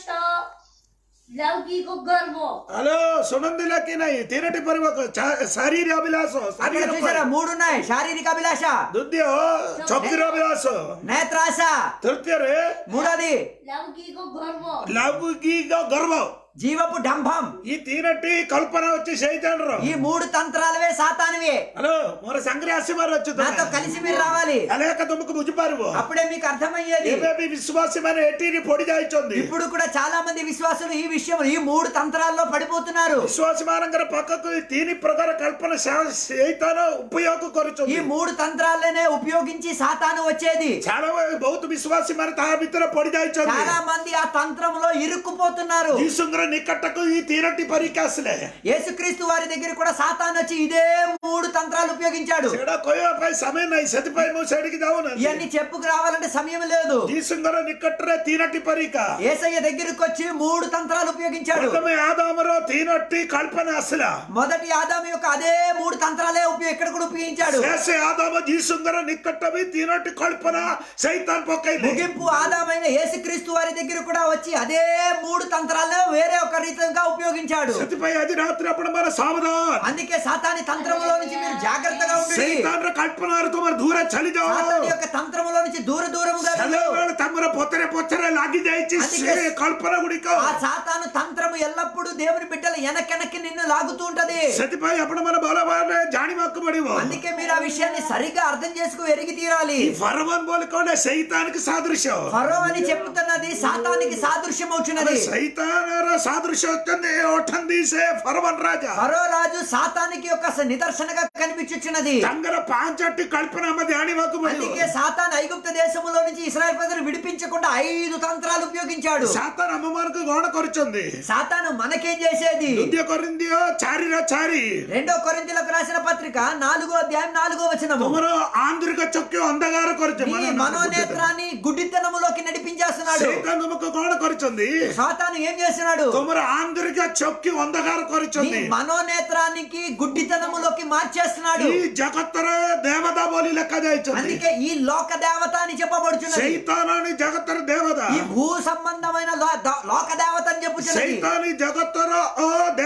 ଲୌକିକ ଗର୍ବ హలో సునందిలా కి నై తినటి పరివక శారీర అభిలాష అక్కడ శరీర చూసారా మూడు ఉన్నాయి శారీరక అభిలాష ద్వితీయ చక్ర అభిలాష నేత్రాశ తృతీୟରେ మూడోది ଲୌକିକ ଗର୍ବ లౌకిక గర్వం జీవపు డంభం ఈ ତିନୋଟି କଳ୍ପନା ଅଛି ସେଇତାଣର ఈ మూడు తంత్రాలవే సాతానివే హలో ମୋର ସାଙ୍ଗରେ ଆସିବାର ଅଛି నాతో ତମେ కలిసి మీరు రావాలి ହେଲେ ଏକା ତୁମକୁ ବୁଝିପାରିବ అప్పుడే మీకు అర్థమయ్యేది ଏବେ ବି ବିଶ୍ୱାସୀ ମାନେ ଏଠି ପଡି ଯାଇଛନ୍ତି ఇప్పుడు కూడా చాలా మంది విశ్వాసులు ఈ విషయం ఈ మూడు తంత్రాల్లో పడిపోతున్నారు ବିଶ୍ୱାସୀ ମାନଙ୍କର ପାଖକୁ ఈ ତିନି ପ୍ରକାର କଳ୍ପନା ସେଇତାନ ଉପଯୋଗ ఈ କରୁଛନ୍ତି మూడు తంత్రాలనే ఉపయోగించి సాతాను వచ్చేది చాలా ବହୁତ ବିଶ୍ୱାସୀ ମାନେ ତା ଭିତରେ ପଡି ଯାଇଛନ୍ତି చాలా మంది ఆ తంత్రంలో ఇరుక్కుపోతున్నారు ଯୀଶୁଙ୍କର ନିକଟକୁ ఈ ତିନୋଟି ପରୀକ୍ଷା ଆସିଲେ యేసుక్రీస్తు వారి దగ్గర కూడా సాతాను వచ్చి ఇదే మూడు తంత్రాలు ఉపయోగించాడు ସେଟା କହିବା ପାଇଁ ସମୟ ନାହିଁ ସେଥିପାଇଁ ମୁଁ ସେଠିକି ଯାଉନାହିଁ ఇవన్నీ చెప్పుకు రావాలంటే సమయం లేదు ଯୀଶୁଙ୍କର ନିକଟରେ ତିନୋଟି ପରୀକ୍ଷା ఏసయ్య దగ్గరికి వచ్చి మూడు తంత్రాలు ఉపయోగించాడు ପ୍ରଥମେ ଆଦାମର ତିନୋଟି କଳ୍ପନା ଆସିଲା మొదటి ఆదాము యొక్క అదే మూడు తంత్రాలే ఉపయోగ ఇక్కడ కూడా ఉపయోగించాడు ଶେଷ ଆଦାମ ଯୀଶୁଙ୍କର ନିକଟ ବି ତିନୋଟି କଳ୍ପନା ସୈତାନ ପକେଇଲେ ముగింపు ఆదామైన యేసుక్రీస్తు వారి దగ్గర కూడా వచ్చి అదే మూడు తంత్రాలను వేరే ఒక రీతిగా ఉపయోగించాడు ସେଥିପାଇଁ ଆଜି ରାତିରେ ଆପଣ ମାନେ ସାବଧାନ అందుకే సాతాని తంత్రములో నుంచి మీరు జాగ్రత్తగా ఉండండి ସୈତାନର କଳ୍ପନାରୁ ତୁମର ଦୂର ଛାଲି ଯାଅ సాతాని యొక్క తంత్రములో నుంచి దూర దూరముగా వెళ్ళు. ସଦାବେଳେ ତମର ପଛରେ ପଛରେ ଲାଗି ଯାଇଛି ସେ କଳ୍ପନା ଗୁଡିକ ఆ సాతాను తంత్రము ఎల్లప్పుడూ దేవుని బిడ్డలు వెనకెనక్కి నిన్ను లాగుతూ ఉంటది ସେଥିପାଇଁ ଆପଣ ମାନେ ଭଲ ଭାବରେ ଜାଣିବାକୁ ପଡିବ అందుకే మీరు ఆ విషయాన్ని సరిగ్గా అర్థం చేసుకు ఎరిగి తీరాలి ఈ ఫరవన్ ବୋଲି କଣ సైతానికి సాదృశ్ୟ ఫరో అని చెప్తున్నది సాతానికి సాదృశ్యం అవుతున్నది సైతానର సాదృశ్యం వచ్చింది ఒట్టంది సే ఫరవన్ రాజా ఫరో రాజు సాతానికి యొక్క స- నిదర్శనగా కనిపించుచున్నది ତାଙ୍କର ପାଞ୍ଚଟି କଳ୍ପନା ଆମେ ଜାଣିବାକୁ అందుకే ପଡିବ సాతాన్ ఐగుప్త దేశములో నుంచి ఇస్రాయల్ ప్రజలు విడిపించకుండా ఐదు తంత్రాలు ఉపయోగించాడు ସାତାନ ଆମ ମାନଙ୍କୁ ଗ୍ରହଣ କରିଛନ୍ତି సాతాను మనకేం చేసేది ଦ୍ୱିତୀୟ କରିନ୍ଦିଅ ଚାରିର ଚାରି రెండో కొరింథీలకు రాసిన పత్రిక నాలుగో అధ్యాయం నాలుగో వచనము ତୁମର ଆନ୍ତରିକ ଚକ୍ଷୁ ଅନ୍ଧକାର କରିଛ నీ మనోనేత్రాన్ని గుడ్డితనములోకి నడిపించేస్తున్నాడు ସେଇଟା ତୁମକୁ ଗ୍ରହଣ କରିଛନ୍ତି సాతాను ఏం చేస్తున్నాడు ତୁମର ଆନ୍ତରିକ ଚକ୍ଷୁ ଅନ୍ଧକାର నీ କରିଛନ୍ତି మనోనేత్రానికి గుడ్డితనములోకి మార్చేస్తున్నాడు ఈ జగత్తର దేవత ବୋଲି ଲେଖାଯାଇଛନ୍ତି అందుకే ఈ లోక దేవత అని చెప్పబడుచున్నది సైతానాన్ని జగత్తର దేవత ఈ భూ సంబంధమైన లో- ద- లోక దేవత అని చెప్పుచున్నది సైతాని జగత్తର ଅ ଦେବ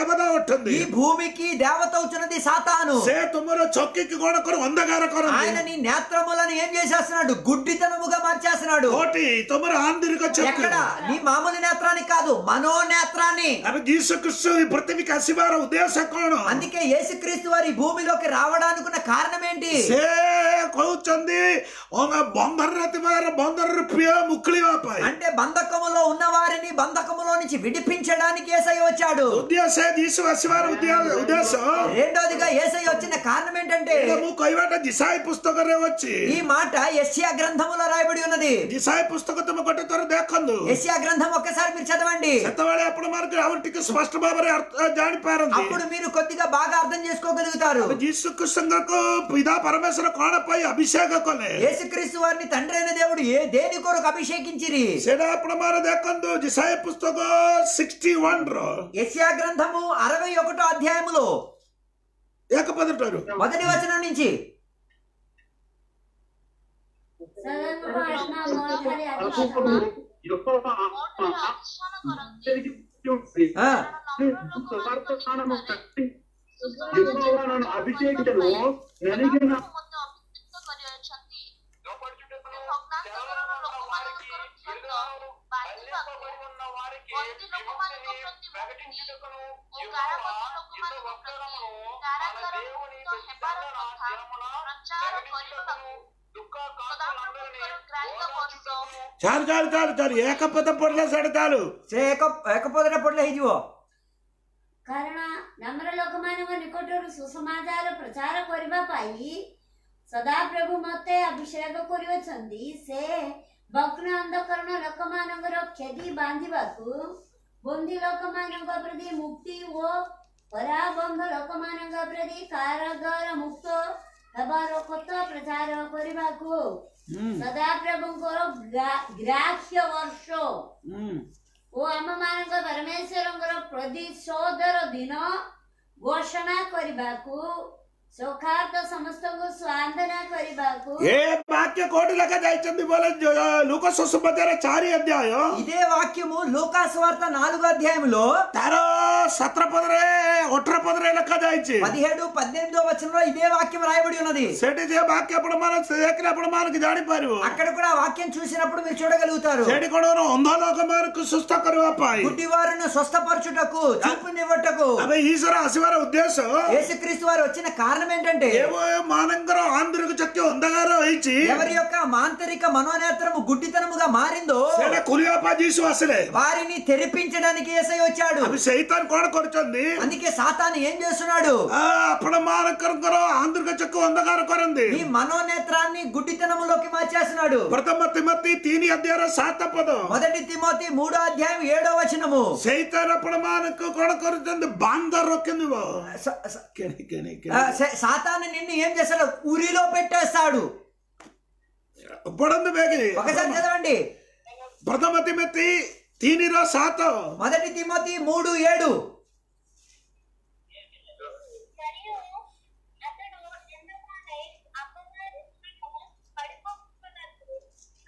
ଦେବତା ଅଛନ୍ତି ఈ భూమికి దేవత అవుతున్నది సాతాను ସେ ତୁମର ଚକିକି କଣ କର ଅନ୍ଧକାର ఆయన କରନ୍ତି నీ నేత్రములను ఏం చేసేస్తున్నాడు గుడ్డితనముగా మార్చేస్తున్నాడు କୋଉଠି ତୁମର ଆନ୍ତରିକ ଚକ୍ଷୁ ఎక్కడ నీ మామూలు నేత్రానికి కాదు మనో నేత్రాన్ని ଆମେ ଯୀଶୁ ଖ୍ରୀଷ୍ଟ ఈ ପୃଥିବୀకి ଆସିବାର ଉଦ୍ଦେଶ୍ୟ କଣ అందుకే యేసుక్రీస్తు వారి ఈ భూమిలోకి రావడానికి ఉన్న కారణం ఏంటి ସେ କହୁଛନ୍ତି "ଅଙ୍ଗା ବନ୍ଧନରେ ଥିବାର ବନ୍ଧରରୁ ପ୍ରିୟ ମୁକୁଳିବା ପାଇଁ అంటే బంధకములో ఉన్న వారిని బంధకములో నుంచి విడిపించడానికి ఏసై వచ్చాడు ଉଦ୍ଦେଶ୍ୟ ଯୀଶୁ ଆସିବାର ଉଦ୍ଦେଶ୍ୟ ଉଦ୍ଦେଶ୍ୟ రెండోదిగా ఏసై వచ్చిన కారణం ఏంటంటే ଏଇଟା ମୁଁ କହିବାଟା ଜିସାଇ ପୁସ୍ତକରେ ଅଛି ఈ మాట యెషయా గ్రంథములో రాయబడి ఉన్నది ଜିସାଇ ପୁସ୍ତକ ତୁମେ ଗୋଟେ ଥର ଦେଖନ୍ତୁ యెషయా గ్రంథం ఒక్కసారి మీరు చదవండి ସେତେବେଳେ ଆପଣ ମାନଙ୍କୁ ଆହୁରି ଟିକେ ସ୍ପଷ୍ଟ ଭାବରେ ଅର୍ଥ ଜାଣିପାରନ୍ତି అప్పుడు మీరు కొద్దిగా బాగా అర్థం చేసుకోగలుగుతారు ଯୀଶୁ କୃଷ୍ଣଙ୍କୁ ପିତା ପରମେଶ୍ୱର କଣ ପାଇଁ ଅଭିଷେକ କଲେ యేసుక్రీస్తు వారిని తండ్రి అయిన దేవుడు ఏ దేని కొరకు అభిషేకించిరి ସେଇଟା ଆପଣ ମାନେ ଦେଖନ୍ତୁ ଜିସାଇ ପୁସ୍ତକ ସିକ୍ସଟି ୱାନ ର యెషయా గ్రంథము అరవై ఒకటో అధ్యాయములో ଏକ ପଦ ଠାରୁ మొదటి వచనం నుంచి సదను భాషణ మోహరి అల్పుడు అధిష్టాన యెహోవా మోటరు అధిష్టాన కొరంది తిరిగి ఉంటుంది. ఆ, సువార్త స్థానము కట్టి యెహోవా నన్ను అభిషేకించను ನನಗೆ ಮತ್ತು ಅಭಿಷಿಕ್ತ ಕರೆಯುವಂತಿ ಭಕ್ತಾಂತಗಳನ್ನು ଲୋକମାନଙ୍କ ସହିତ ବାନ୍ଧିବାକୁ ବନ୍ଦୀ ଲୋକମାନଙ୍କ ପ୍ରତି ମୁକ୍ତି ଓ କାରାବଦ୍ଧ ଲୋକମାନଙ୍କ ପ୍ରତି କାରାଗାର ମୁକ୍ତ ହେବାର କଥା ପ୍ରଚାର କରିବାକୁ ସଦାପ୍ରଭୁଙ୍କର ଗ୍ରାହ୍ୟ ବର୍ଷ ଚାଲ ଚାଲ ଚାଲ ଚାଲ ଏକ ପଦ ପଡିଲା ସେଟା ଚାଲୁ ସେ ଏକ ଏକ ପଦରେ ପଡିଲେ ହେଇଯିବ କାରଣ ଆମର ଲୋକମାନଙ୍କ ନିକଟରୁ ସୁସମାଚାର ପ୍ରଚାର କରିବା ପାଇଁ ସଦାପ୍ରଭୁ ମୋତେ ଅଭିଷେକ କରିଅଛନ୍ତି ସେ ଭଗ୍ନ ଅନ୍ଧକରଣ ଲୋକମାନଙ୍କର କ୍ଷତି ବାନ୍ଧିବାକୁ ବନ୍ଦୀ ଲୋକମାନଙ୍କ ପ୍ରତି ମୁକ୍ତି ଓ ପରାବନ୍ଧ ଲୋକମାନଙ୍କ ପ୍ରତି କାରାଗାର ମୁକ୍ତ ହେବାର କଥା ପ୍ରଚାର କରିବାକୁ ସଦାପ୍ରଭୁଙ୍କର ଗ୍ରା- ଗ୍ରାହ୍ୟ ବର୍ଷ ଓ ଆମମାନଙ୍କ ପରମେଶ୍ୱରଙ୍କର ପ୍ରତିଶୋଧର ଦିନ ଘୋଷଣା କରିବାକୁ ସୌଖାର୍ଦ୍ଦ ସମସ୍ତଙ୍କୁ ସ୍ୱାଧୀନ କରିବାକୁ ఏ వాక్య కోటి లెక్క ଯାଇଛନ୍ତି ବୋଲେ ଲୋକ ସୁସମାଚାର ଚାରି ଅଧ୍ୟାୟ ఇదే వాక్యము లూకాసు వార్త నాలుగో అధ్యాయములో ତାର ସତର ପଦରେ ଅଠର ପଦରେ ଲେଖା ଯାଇଛି పదిహేడు పద్దెనిమిదో వచనంలో ఇదే వాక్యం రాయబడి ఉన్నది ସେଠି ଯେ ବାକ୍ୟ ଆପଣ ମାନେ ଦେଖିଲେ ଆପଣ ମାନଙ୍କୁ ଜାଣିପାରିବ అక్కడ కూడా ఆ వాక్యం చూసినప్పుడు మీరు చూడగలుగుతారు ସେଠି କଣ ଅନ୍ଧ ଲୋକ ମାନଙ୍କୁ ସୁସ୍ଥ କରିବା ପାଇଁ గుడ్డివారును స్వస్థపరచుటకు చూపునివ్వటకు ଆମେ ଈଶ୍ୱର ଆସିବାର ଉଦ୍ଦେଶ୍ୟ యేసుక్రీస్తు వారు వచ్చిన కారణం ఏంటంటే ମାନଙ୍କର ଆନ୍ତରିକ ଚକ୍ଷୁ ଅନ୍ଧକାର ହେଇଛି ఎవరి యొక్క మాంతరిక మనోనేత్రము గుడ్డితనముగా మారిందో ସେଇଟା ଖୋଲିବା ପାଇଁ ଯୀଶୁ ଆସିଲେ వారిని తెరిపించడానికి ఏసై వచ్చాడు ଆମେ ସେଇతాନ କଣ କରୁଛନ୍ତି అందుకే సాతాను ఏం చేస్తున్నాడు ఆ, ଆପଣ ମାନଙ୍କର ଆନ୍ତରିକ ଚକ୍ଷୁ ଅନ୍ଧକାର କରନ୍ତି ఈ మనోనేత్రాన్ని గుడ్డితనములోకి మార్చేస్తున్నాడు ପ୍ରଥମ ତିମତି ତିନି ଅଧ୍ୟାୟର ସାତ ପଦ మొదటి తిమోతి మూడో అధ్యాయం ఏడో వచనము ସେଇତାନ ଆପଣ ମାନଙ୍କୁ କଣ କରୁଛନ୍ତି ବାନ୍ଧ ରଖିବ స- స- କେଣି କେଣି ఆ, స- సాతాను నిన్ను ఏం చేస్తాడు ఉరిలో పెట్టేస్తాడు ପଢନ୍ତୁ ବେଗି ఒకసారి చదవండి ପ୍ରଥମ ତିମତି ତିନିର ସାତ మొదటి తిమోతి మూడు ఏడు మరియు అతడు ఎందుకని అపవాది పడిపోతున్నట్లు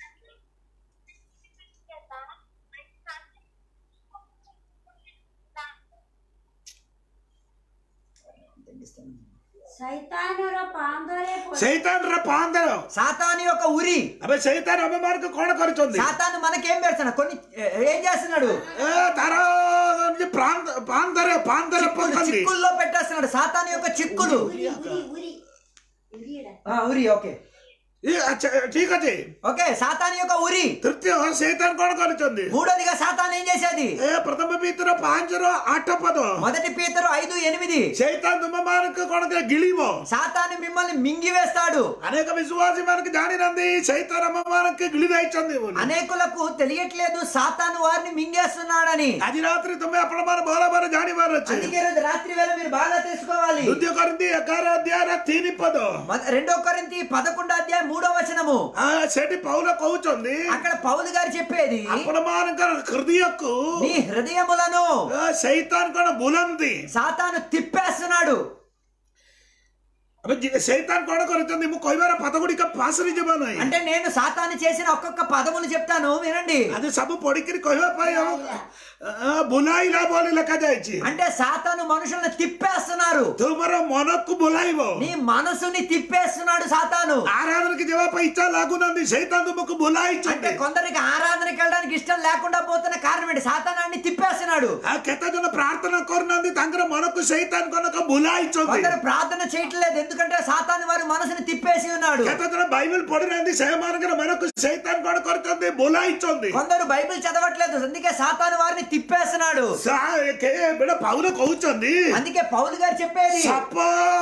ସୈତାନର ପାନ୍ଧରେ ପଡ଼ି సైతాన్ పాందర సాతాను యొక్క ఉరి అబ్బే సైతాన్ అమ్మ మార్కు కోణ కరుచుంది సాతాను మనకేం పెడుతున్నాడు కొన్ని ఏ- ఏం చేస్తున్నాడు ఏ, తర ప్రాంత పాందర పాందర చిక్కులు- పొంది చిక్కుల్లో పెట్టేస్తున్నాడు సాతాను యొక్క చిక్కులు ఉరి ఉరి ఉరి ఉరియడా ఆ, ఉరి ఓకే ଠିକ ଅଛି ఓకే సాతాను యొక్క ఉరి ତୃତୀୟ ସైତାନ କଣ କରୁଛନ୍ତି మూడోదిగా సాతాను ఏం చేసేది ଏ ପ୍ରଥମ ଭିତର ପାଞ୍ଚର ଆଠ ପଦ మొదటి పీతరు ఐదు ఎనిమిది ସైତାନ ତୁମ ମାନଙ୍କୁ କଣ କରେ ଗିଳିବ సాతాను మిమ్మల్ని మింగివేస్తాడు అనేక విశ్వాసీ మనకు ଜାଣିନାହାନ୍ତି సైతాନ ଆମ ମାନଙ୍କୁ ଗିଳି ଦେଇଛନ୍ତି ବୋଲି అనేకులకు తెలియట్లేదు సాతాను వారిని మింగేస్తున్నాడని ଆଜି ରାତିରେ ତୁମେ ଆପଣ ମାନେ ଭଲ ଭାବରେ ଜାଣିବାର ଅଛି అందుకే రోజు రాత్రి వేళ మీరు బాగా తెలుసుకోవాలి ଦ୍ୱିତୀୟ କରିନ୍ତି ଏଗାର ଅଧ୍ୟାୟର ତିନି ପଦ మొద- రెండో కొరింతి పదకొండో అధ్యాయం మూడో వచనము ఆ, ସେଠି పౌల କହୁଛନ୍ତି అక్కడ పౌలు గారు చెప్పేది ଆପଣ ମାନଙ୍କର ହୃଦୟକୁ నీ హృదయములను సైతాନ କଣ ବୁଲନ୍ତି సాతాను తిప్పేస్తున్నాడు ଏବେ ଜି- ସୈତାନ କଣ କରୁଛନ୍ତି ମୁଁ କହିବାର ପଦ ଗୁଡିକ ପାସରେ ଯିବ ନାହିଁ అంటే నేను సాతాను చేసిన ఒక్కొక్క పదములు చెప్తాను వినండి ଆଜି ସବୁ ପଢିକିରି କହିବା ପାଇଁ ଆମ ବୁଲାଇଲା ବୋଲି ଲେଖାଯାଇଛି అంటే సాతాను మనుషులను తిప్పేస్తున్నారు ତୁମର ମନକୁ ବୁଲାଇବ నీ మనసుని తిప్పేస్తున్నాడు సాతాను ଆରାଧନାକୁ ଯିବା ପାଇଁ ଇଚ୍ଛା ଲାଗୁନାହାନ୍ତି ସେଇଟା ତୁମକୁ అంటే ବୁଲାଇଛନ୍ତି కొందరికి ఆరాధనకి వెళ్ళడానికి ఇష్టం లేకుండా పోతున్న కారణం ఏంటి సాతానాన్ని తిప్పేస్తున్నాడు ଆଉ କେତେ ଜଣ ପ୍ରାର୍ଥନା କରୁନାହାନ୍ତି ତାଙ୍କର ମନକୁ ସେଇତାନ କନକ ବୁଲାଇଛନ୍ତି కొందరు ప్రార్థన చేయట్లేదు ఎందుకంటే సాతాను వారి మనసుని తిప్పేసి ఉన్నాడు କେତେ ଜଣ ବାଇବେଲ ପଢିନାହାନ୍ତି ସେମାନଙ୍କର ମନକୁ ସେଇତାନ କଣ କରିଛନ୍ତି ବୁଲାଇଛନ୍ତି కొందరు బైబిల్ చదవట్లేదు అందుకే సాతాను వారిని తిప్పేస్తున్నాడు ସା- କେ- ବେଳ ପାଉଲ କହୁଛନ୍ତି అందుకే పౌలు గారు చెప్పేది ସାପ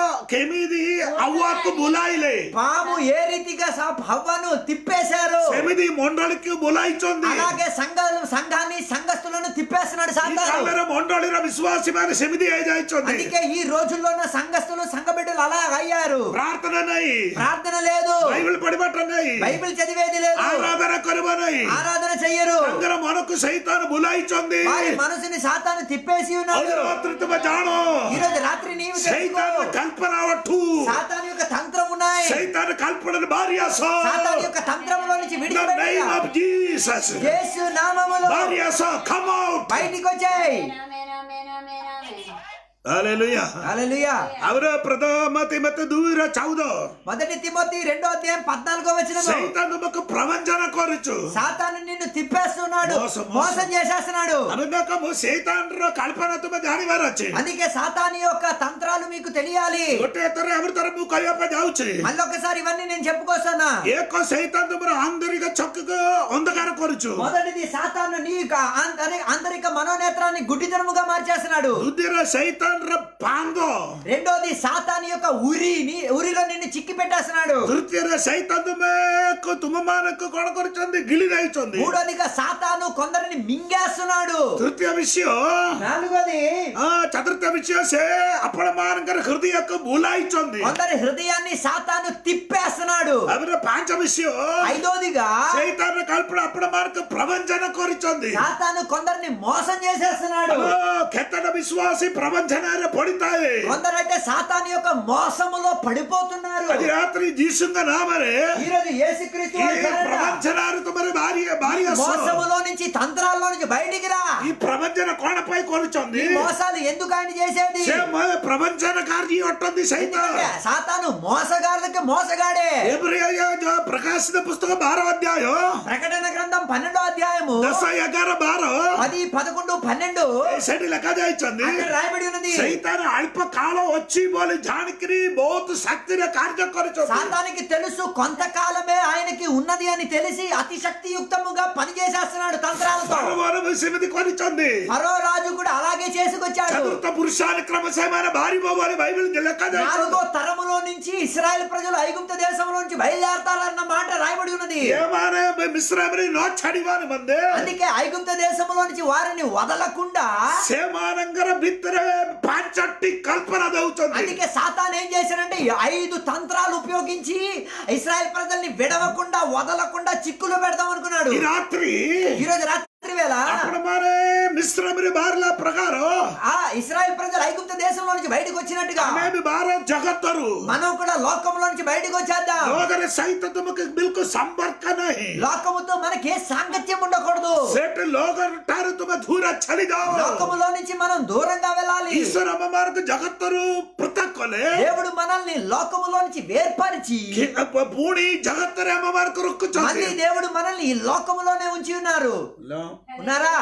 କେମିତି ଆଉଆକୁ ବୁଲାଇଲେ పాము ఏ రీతిగా సా- హవ్వను తిప్పేశారు ସେମିତି ମଣ୍ଡଳୀକୁ ବୁଲାଇଛନ୍ତି అలాగే సంఘాలు సంఘాన్ని సంఘస్థులను తిప్పేస్తున్నాడు ఈ సాతాను କାଳରେ ମଣ୍ଡଳୀର ବିଶ୍ୱାସୀ ମାନେ ସେମିତି ହେଇଯାଇଛନ୍ତି అందుకే ఈ రోజుల్లో ఉన్న సంఘస్థులు సంఘ బిడ్డలు అలా అయ్యారు ପ୍ରାର୍ଥନା ନାହିଁ ప్రార్థన లేదు ବାଇବେଲ ପଢିବାଟା ନାହିଁ బైబిల్ చదివేది లేదు ଆରାଧନା କରିବା ନାହିଁ ఆరాధన చెయ్యరు ତାଙ୍କର ମନକୁ ସైతాନ ବୁଲାଇଛନ୍ତି వారి మనసుని సాతాను తిప్పేసి ఉన్నాడు ଆଉ ରାତ୍ରି ତୁମେ ଜାଣ ఈ రోజు రాత్రి నీవు తెలుసుకో. సైతాନ కల్పన ఒట్టు సాతాను యొక్క తంత్రం ఉన్నాయి సైతాన కల్పనను భారీ అస సాతాను యొక్క తంత్రంలో నుంచి In the name విడిచిపెట్టి of Jesus. యేసు నామములో భారీ అస come out. బయటికి వచ్చాయి Amen, amen, amen, amen. Hallelujah. హల్లెలూయా ಅವರ ಪ್ರಥಮ ತಿಮತ್ತೆ ದೂರ ಚೌದ మొదటి తిమోతి రెండో అధ్యాయం పద్నాలుగో వచ్చిన సైతాన్ నమ్మకు ప్రవంచన కోరుచు సాతాను నిన్ను తిప్పేస్తున్నాడు మోసం, మోసం. మోసం చేసేస్తున్నాడు అనునకము సైతాన్ର కల్పన ତୁମେ ଜାଣିବାର ଅଛି అందుకే సాతాను యొక్క తంత్రాలు మీకు తెలియాలి ଗୋଟେ ଥରେ ଆମର ଥରେ ମୁଁ କହିବା ପାଇଁ ଯାଉଛି మళ్ళొకసారి ఇవన్నీ నేను చెప్పుకొస్తానా ଏକ సైతాన్ ତୁମର ఆంతరిక చక్కుకు అంధకార କରୁଛୁ మొదటిది సాతాను నీ యొక్క ఆంతరి- ఆంతరిక మనోనేత్రాన్ని గుడ్డితనముగా మార్చేస్తున్నాడు ଦୁଧିର సైతాన్ର ପାଙ୍ଗ రెండోది సాతాను యొక్క ఉరి నీ ఉరిలో నిన్ను చిక్కి పెట్టేస్తున్నాడు ତୃତୀୟରେ సైతాన్ ତୁମକୁ ତୁମମାନଙ୍କୁ କଣ କରୁଛନ୍ତି ଗିଳି ଦେଇଛନ୍ତି మూడోదిగా సాతాను కొందరిని మింగేస్తున్నాడు ତୃତୀୟ ବିଷୟ నాలుగోది ఆ, చతుర్థ విషୟ ସେ ଆପଣ ମାନଙ୍କର ହୃଦୟକୁ ବୁଲାଇଛନ୍ତି కొందరి హృదయాన్ని సాతాను తిప్పేస్తున్నాడు ତାପରେ ପାଞ୍ଚ ବିଷୟ ఐదోదిగా సైతాନ కల్పన ଆପଣ ମାନଙ୍କୁ ప్రవంచన କରିଛନ୍ତି సాతాను కొందరిని మోసం చేసేస్తున్నాడు ఆ, କେତେଟା ବିଶ୍ୱାସୀ ପ୍ରବଞ୍ଚନାରେ ପଡିଥାଏ కొందరైతే సాతాను యొక్క మోసములో పడిపోతున్నారు ଆଜି ରାତ୍ରି ଯୀଶୁଙ୍କ ନାମରେ ఈ రోజు యేసుక్రీస్తు ఈ వారి పేరట ప్రవంచనాలు ତୁମର ଭାରି ଭାରି ଆସ మోసములో నుంచి తంత్రాల్లో నుంచి బయటికి రా ఈ ప్రవంచన କଣ ପାଇଁ କରୁଛନ୍ତି ఈ మోసాలు ఎందుకు ఆయన చేసేది ସେ ମ- ప్రవంచనకారి ଅଟନ୍ତି ସైతాନ ఎందుకంటే సాతాను మోసగాళ్ళకి మోసగాడే ଏଭଳି ଯୋଉ ପ୍ରକାଶିତ పుస్తକ ବାର ଅଧ୍ୟାୟ ప్రకటన గ్రంథం పన్నెండో అధ్యాయము ଦଶ ଏଗାର ବାର పది పదకొండు పన్నెండు ସେଠି ଲେଖାଯାଇଛନ୍ତି అక్కడ రాయబడి ఉన్నది ସైତାନ ଅଳ୍ପ କାଳ ଅଛି ବୋଲି ଜାଣିକିରି ବହୁତ ଶକ୍ତିରେ କାର୍ଯ୍ୟ କରିଛନ୍ତି సాతానికి తెలుసు కొంతకాలమే ఆయనకి ఉన్నది అని తెలిసి అతి శక్తియుక్తముగా పనిచేసేస్తున్నాడు తంత్రాలతో ପରମାଣୁ ବି ସେମିତି କରିଛନ୍ତି ఫరో రాజు కూడా అలాగే చేసుకొచ్చాడు ଚତୁର୍ଥ ପୁରୁଷానుକ୍ରମ ସେମାନେ ବାହାରିବ ବୋଲି ବାଇబిଲ ଲେଖାଯାଇଛି నాలుగో తరములో నుంచి ఇస్రాయల్ ప్రజలు ఐగుప్త దేశంలో నుంచి బయలుదేరతారన్న మాట రాయబడి ఉన్నది ఏమానే మిశ్రమని ନ ଛାଡ଼ିବା ନିମନ୍ତେ అందుకే ఐగుప్త దేశంలో నుంచి వారిని వదలకుండా ସେମାନଙ୍କର ଭିତରେ ପାଞ୍ଚଟି କଳ୍ପନା ଦଉଛନ୍ତି అందుకే సాతాన్ ఏం చేశాడంటే ఈ ఐదు తంత్రాలు ఉపయోగించి ఇస్రాయల్ ప్రజల్ని విడవకుండా వదలకుండా చిక్కులు పెడదాం అనుకున్నాడు ఈ రాత్రి ఈ రోజు రాత్రి వేళ ଆପଣମାନେ ମିଶ୍ରମରେ ବାହାରିଲା ପ୍ରକାର ఆ ఇస్రాయల్ ప్రజలు ఐగుప్త దేశంలో నుంచి బయటకు వచ్చినట్టుగా ଆମେ ବି ବାହାର ଜଗତରୁ మనం కూడా లోకంలో నుంచి బయటకు వచ్చేద్దాం లోకରେ ସହିତ ତୁମକୁ ବିଲକୁଲ ସମ୍ପର୍କ ନାହିଁ లోకముతో మనకి ఏ సాంగత్యం ఉండకూడదు ସେଠି ଲୋକ ଠାରୁ ତୁମେ ଦୂର ଛାଡି ଯାଅ లోకములో నుంచి మనం దూరంగా వెళ్ళాలి ଈଶ୍ୱର ଆମମାନଙ୍କୁ ଜଗତରୁ ପୃଥକ କଲେ దేవుడు మనల్ని లోకములో నుంచి వేర్పరిచి କି- ପୁଣି ଜଗତରେ ଆମମାନଙ୍କୁ మళ్ళీ ରଖୁଛନ୍ତି దేవుడు మనల్ని ఈ లోకములోనే ఉంచి ఉన్నారు ఉన్నారా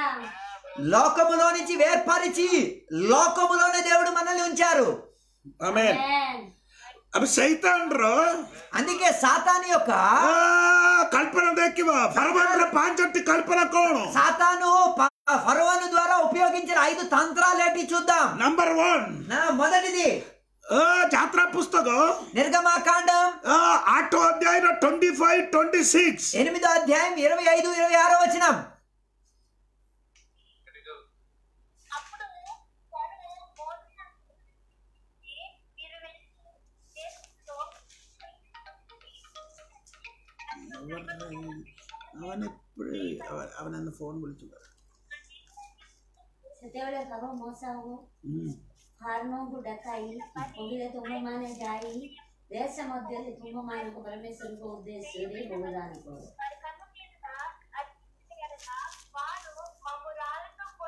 లోకములో నుంచి వేర్పరిచి లోకములోనే దేవుడు మనల్ని ఉంచారు ଆମେ Amen. ଆମେ ସୈତାନର అందుకే సాతాను యొక్క ଆ, କଳ୍ପନା ଦେଖିବା ଫରମାନର ପାଞ୍ଚଟି କଳ୍ପନା କଣ సాతాను ప- ఫరోను ద్వారా ఉపయోగించిన ఐదు తంత్రాలు ఏంటి చూద్దాం ନମ୍ବର ୱାନ୍ నా మొదటిది ଯାତ୍ରା ପୁସ୍ତକ నిర్గమాకాండం ଆ, ଆଠ ଅଧ୍ୟାୟର ଟ୍ୱେଣ୍ଟି ଫାଇଭ ଟ୍ୱେଣ୍ଟି సిక్స్ ఎనిమిదో అధ్యాయం ఇరవై ఐదు ఇరవై ఆరో వచనం అప్పుడు ఫరో మోసే మీరు వెళ్ళి దేశంలో ಅವನನ್ನು ಫೋನ್ ವಿളിച്ചു ସେତେବେଳେ ହବ ମଶା ହବ ଫାର୍ମକୁ ଡକାଇ କହିଲେ ତୁମମାନେ ଯାଇ ଦେଶ ମଧ୍ୟରେ ତୁମମାନଙ୍କୁ ପରମେଶ୍ୱରଙ୍କ ଉଦ୍ଦେଶ୍ୟରେ ବଳିଦାନ କର వారి కన్ను మీద అగ్ని కనుక వారు మమ్ము రాళ్ళతో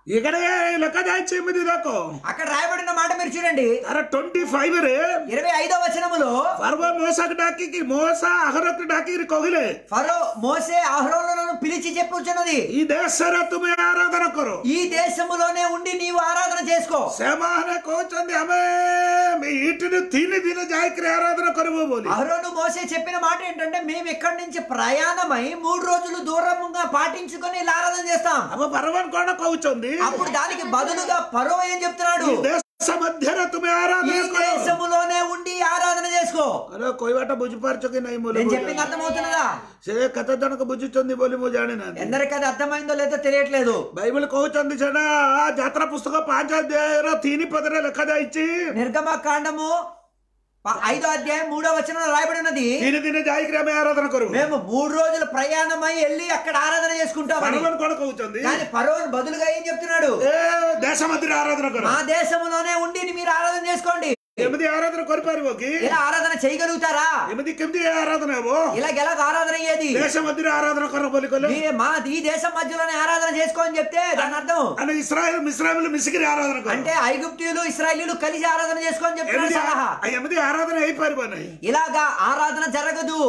ఇక్కడ లెక్క దాచి ఎనిమిది దాకో అక్కడ రాయబడిన మాట మీరు చూడండి అరే ట్వంటీ ఫైవ్ రే ఇరవై ఐదో వచనములో పర్వ మోసకు డాకి మోస అహరకు డాకి కొగిలే ఫరో మోసే ఆహ్రోలను పిలిచి చెప్పుచున్నది ఈ దేశరా తుమే ఆరాధన కరు ఈ దేశములోనే ఉండి నీవు ఆరాధన చేసుకో ସେମାନେ କହୁଛନ୍ତି ଆମେ ଇଟିରୁ ତିନି ଦିନ ଯାଇକିରି ଆରାଧନା କରିବୁ ବୋଲି అహరోను మోసే చెప్పిన మాట ఏంటంటే మేము ఇక్కడి నుంచి ప్రయాణమై మూడు రోజులు దూరంగా పాటించుకొని ఇలా ఆరాధన చేస్తాం ଆମ ପରମାନ କଣ କହୁଛନ୍ତି అప్పుడు దానికి బదులుగా ఫరో ఏం చెప్తున్నాడు ఈ దేశ ମଧ୍ୟରେ ତୁମେ ఈ ଆରାଧନା କର దేశములోనే ఉండి ఆరాధన చేసుకో ଆରେ କହିବାଟା ବୁଝିପାରୁଛ କି ନାହିଁ ବୋଲି నేను ମୁଁ చెప్పింది ଜାଣିନି। అర్థమవుతున్నదా ସେ କେତେ ଜଣକ ବୁଝୁଛନ୍ତି ବୋଲି ମୁଁ ଜାଣିନାହାନ୍ତି ఎందరికి అది అర్థమైందో లేదో తెలియట్లేదు ବାଇବଲ କହୁଛନ୍ତି ସେଟା ଯାତ୍ରା ପୁସ୍ତକ ପାଞ୍ଚ ଅଧ୍ୟାୟର ତିନି ପଦରେ ଲେଖାଯାଇଛି నిర్గమ కాండము ప- ఐదో అధ్యాయం మూడో వచనంలో రాయబడి ఉన్నది ତିନି ଦିନ ଯାଇକିରି ଆମେ ଆରାଧନା କରିବୁ మేము మూడు రోజులు ప్రయాణమై వెళ్ళి అక్కడ ఆరాధన చేసుకుంటామని ପରମାନ କଣ କହୁଛନ୍ତି కానీ ఫరోన్ బదులుగా ఏం చెప్తున్నాడు ଏ ଦେଶ ମଧ୍ୟରେ ଆରାଧନା କର మా దేశములోనే ఉండి మీరు ఆరాధన చేసుకోండి ଏମିତି ଆରାଧନା କରିପାରିବ କି ఇలా ఆరాధన చేయగలుగుతారా ଏମିତି କେମିତି ଆରାଧନା ହେବ ఇలా ఎలాగ ఆరాధన అయ్యేది దేశ మధ్ୟରେ ఆరాధన కర ବୋଲି କହିଲେ మీ మా ఈ దేశం మధ్యలోనే ఆరాధన చేసుకో అని చెప్తే దాని అర్థం అంటే ఇస్రాయల్ మిశ్రాయిలు మిసికిరి ఆరాధన కర అంటే ఐగుప్తీయులు ఇస్రాయలీలు కలిసి ఆరాధన చేసుకో అని చెప్తున్నాడు ଏମିତି సలహా ଏମିତି ఆరాధన ହେଇପାରିବ ନାହିଁ ఇలాగా ఆరాధన జరగదు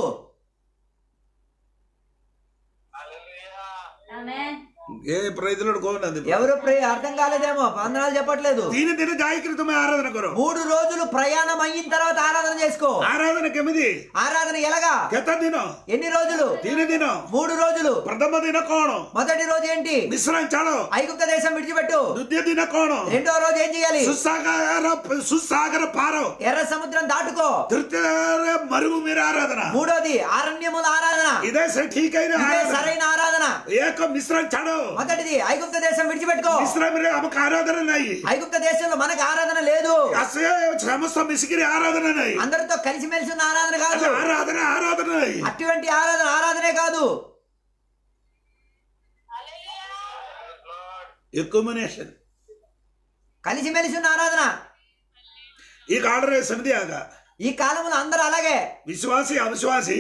ఆమె ఏ ప్రైజులు కହୁନାହାନ୍ତି ఎవరు ప్రే- అర్థం కాలేదేమో వందనాలు చెప్పట్లేదు ତିନି ଦିନ ଯାଇକିରି ତୁମେ ଆରାଧన କର మూడు రోజులు ప్రయాణం అయిన తర్వాత ఆరాధన చేసుకో ఆరాధన କେମିତି ఆరాధన ఎలాగా କେତେ ଦିନ ఎన్ని రోజులు ତିନି ଦିନ మూడు రోజులు ପ୍ରଥମ ଦିନ କଣ మొదటి రోజు ఏంటి ମିଶ୍ରାମ ଚାଳ ఐగుప్త దేశం విడిచిపెట్టు ଦ୍ୱିତୀୟ ଦିନ କଣ రెండో రోజు ఏం చేయాలి ସୁସାଗର ସୁସାଗର ପାର ఎర్ర సముద్రం దాటుకో ତୃତୀୟରେ ମରୁଭୂମିର ଆରାଧନା మూడోది అరణ్యముల ఆరాధన ఇదే ସେ ଠିକ అయిన ఇదే ఆరాధన సరైన ఆరాధన ఏక మిశ్రామ చాడు మొదటిది ఐగుప్త దేశం విడిచిపెట్టుకో మిశ్రామରେ ଆମକୁ ఆరాధన ନାହିଁ ఐగుప్త దేశంలో మనకు ఆరాధన లేదు ଆସେ ସମସ୍ତ ମିଶିକିରି ఆరాధన ନାହିଁ అందరితో కలిసిమెలిసి ఉన్న ఆరాధన కాదు అది ఆరాధన ఆరాధన ନାହିଁ అటువంటి ఆరాధన ఆరాధనే కాదు ఎక్యుమినేషన్ కలిసిమెలిసి ఉన్న ఆరాధన ఈ కాడరే సమితి ఆగ ఈ కాలంలో అందరూ అలాగే విశ్వాసి అవిశ్వాసి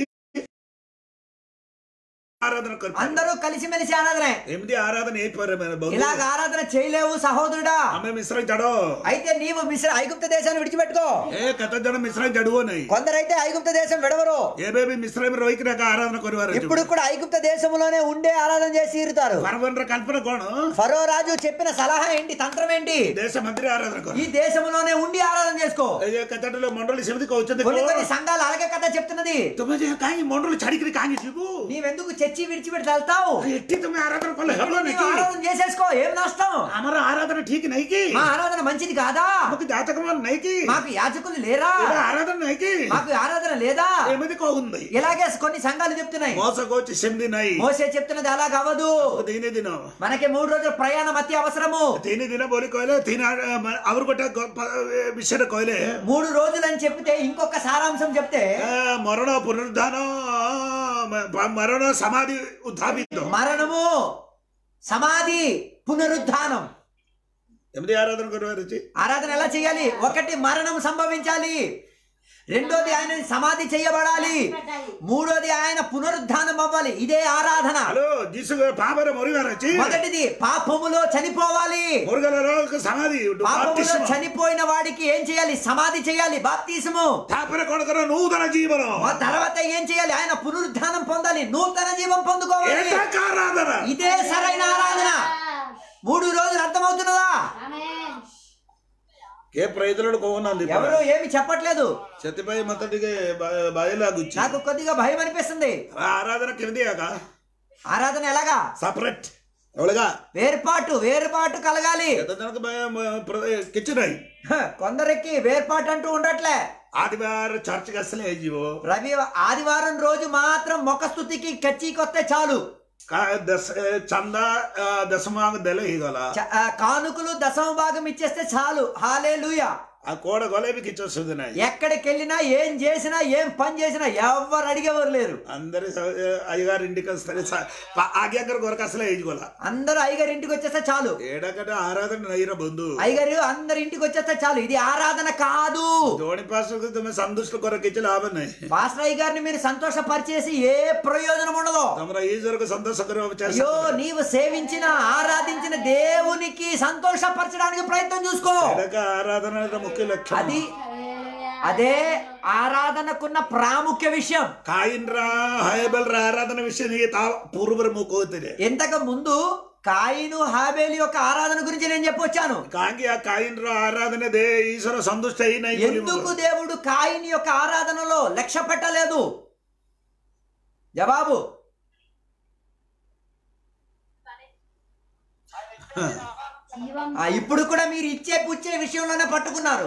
ఆరాధన కల్పన అందరూ కలిసిమెలిసి ఆరాధనే ఎనిమిది ఆరాధన అయిపోయారు మన బహు ఇలాగ ఆరాధన చేయలేవు సహోదరుడా ఆమె మిశ్రం చడో అయితే నీవు మిశ్ర ఐగుప్త దేశాన్ని విడిచిపెట్టుకో ఏ కథ జన మిశ్రం చడువో నై కొందరైతే ఐగుప్త దేశం విడవరు ఏబే బి మిశ్రం రోహికి ఆరాధన కొరివారు ఇప్పుడు కూడా ఐగుప్త దేశంలోనే ఉండే ఆరాధన చేసి తీరుతారు పరవన్ర కల్పన కోణ ఫరో రాజు చెప్పిన సలహా ఏంటి తంత్రం ఏంటి దేశ మంత్రి ఆరాధన కొర ఈ దేశంలోనే ఉండి ఆరాధన చేసుకో ఏ కథలో మండలి సమితి కౌచంది కొన్ని కొన్ని సంఘాలు అలాగే కథ చెప్తున్నది ତୁମେ ଯେ କାହିଁ ମଣ୍ଡଳ ଛାଡିକିରି କାହିଁକି ଯିବୁ నీవెందుకు చర్చి విడిచిపెట్టి వెళ్తావు ଏଠି ତୁମେ ଆରାଧନା କଲେ ହେବ నీవు ନାଇଁ ఆరాధన చేసేసుకో ఏం నష్టం ଆମର ଆରାଧନା ଠିକ ନାହିଁ କି మా ఆరాధన మంచిది కాదా ଆମକୁ ଯାଚକ ମାନ ନାହିଁ କି మాకు యాజకులు లేరా ଏଇଟା ଆରାଧନା ନାହିଁ କି మాకు ఆరాధన లేదా ଏମିତି କହୁନି ఇలాగే కొన్ని సంఘాలు చెప్తున్నాయి ମోସ କହୁଛି ସେମିତି ନାହିଁ మోసే చెప్తున్నది అలా కావదు ତିନି ଦିନ మనకి మూడు రోజుల ప్రయాణం అతి అవసరము ତିନି ଦିନ ବୋଲି କହିଲେ ତିନି ଆହୁରି ଗୋଟେ ଗ- ପ- ବିଷୟରେ କହିଲେ మూడు రోజులు అని చెప్తే ఇంకొక సారాంశం చెప్తే ଏ, ମରଣ ପୁନରୁଦ୍ଧାନ ମ- ମରଣ ସମାଧି ଉଦ୍ଧାବିତ మరణము సమాధి పునరుద్ధానం ଏମିତି ଆରାଧନା କରିବାର ଅଛି ఆరాధన ఎలా చేయాలి ఒకటి మరణం సంభవించాలి రెండోది ఆయన సమాధి చేయబడాలి మూడోది ఆయన పునరుద్ధానం అవ్వాలి ఇదే ఆరాధన ହ୍ୟାଲୋ ଯୀଶୁ ପାପରେ ମରିବାର ଅଛି మొదటిది పాపములో చనిపోవాలి ମରିଗଲାର ସମାଧି పాపములో ବାପ୍ତିସ୍ମ। చనిపోయిన వాడికి ఏం చేయాలి సమాధి చేయాలి బాప్తిసము ତାପରେ କଣ କର నూతన జీవన ఆ తర్వాత ఏం చేయాలి ఆయన పునరుద్ధానం పొందాలి నూతన జీవం పొందుకోవాలి ఏక ఆరాధన ఇదే సరైన ఆరాధన మూడు రోజులు అర్థమవుతున్నదా ఆమె కే ప్రైతులు కହୁନାହାନ୍ତି ఎవరు ఏమి చెప్పట్లేదు ସେଥିପାଇଁ ମତେ ଟିକେ ଭୟ- ଭୟ ଲାଗୁଛି నాకు కొద్దిగా భయం అనిపిస్తుంది ଆରାଧନା କେମିତି ଆକା ఆరాధన ఎలాగా ସେପାରେଟ ଅଲଗା వేర్పాటు వేరుపాటు కలగాలి କେତେ ଜଣକ ଭୟ- ପ୍ର- କିଛି ନାହିଁ హ, కొందరికి వేర్పాటు అంటూ ఉండట్లే ఆదివారం చర్చకి ଆସିଲେ ହେଇଯିବ రవి ఆదివారం రోజు మాత్రం మొక్క స్థుతికి కచ్చికి వస్తే చాలు କା- ଦଶ- ଏ, ଚାନ୍ଦା ଆ, ଦଶମ ଭାଗ ଦେଲେ ହେଇଗଲା చ- ఆ, కానుకలు దశమ భాగం ఇచ్చేస్తే చాలు హాలే లూయ ఆ కోడ గొలేబికి ఇచ్చొస్తుంది నాయ్ ఎక్కడికి వెళ్ళినా ఏం చేసినా ఏం పని చేసినా ఎవరు అడిగేవారు లేరు అందరి స- అయ్యగారి ఇంటికి వస్తారు స- ప- ఆగ్యాకర్ కొరకు అసలే ఏజుకోల అందరూ అయ్యగారి ఇంటికి వచ్చేస్తే చాలు ఏడకంటే ఆరాధన నైర బంధు అయ్యగారు అందరి ఇంటికి వచ్చేస్తే చాలు ఇది ఆరాధన కాదు ధోని పాస్టర్ తమ సంతుష్ట కొరకు ఇచ్చి లాభం నాయ్ పాస్టర్ అయ్య గారిని మీరు సంతోషపరిచేసి ఏ ప్రయోజనం ఉండదు తమర ఈశ్వరకు సంతోషకరం అయ్యో చేస్తారు నీవు సేవించిన ఆరాధించిన దేవునికి సంతోషపరచడానికి ప్రయత్నం చూసుకో ఎడక ఆరాధన అనేది ముఖ్య లక్ష్యం అది అదే ఆరాధనకున్న ప్రాముఖ్య విషయం కాయిన్ రా హైబల్ రా ఆరాధన విషయం నీకు తా పూర్వరు ముక్కోతిరే ఇంతకు ముందు కాయిను హాబేలి యొక్క ఆరాధన గురించి నేను చెప్పొచ్చాను కాంగి ఆ కాయిన్ రా ఆరాధన దే ఈశ్వర సంతుష్ట అయిన ఎందుకు దేవుడు కాయిన్ యొక్క ఆరాధనలో లక్ష్య పెట్టలేదు జవాబు జీవం ఆ, ఇప్పుడు కూడా మీరు ఇచ్చే పుచ్చే విషయంలోనే పట్టుకున్నారు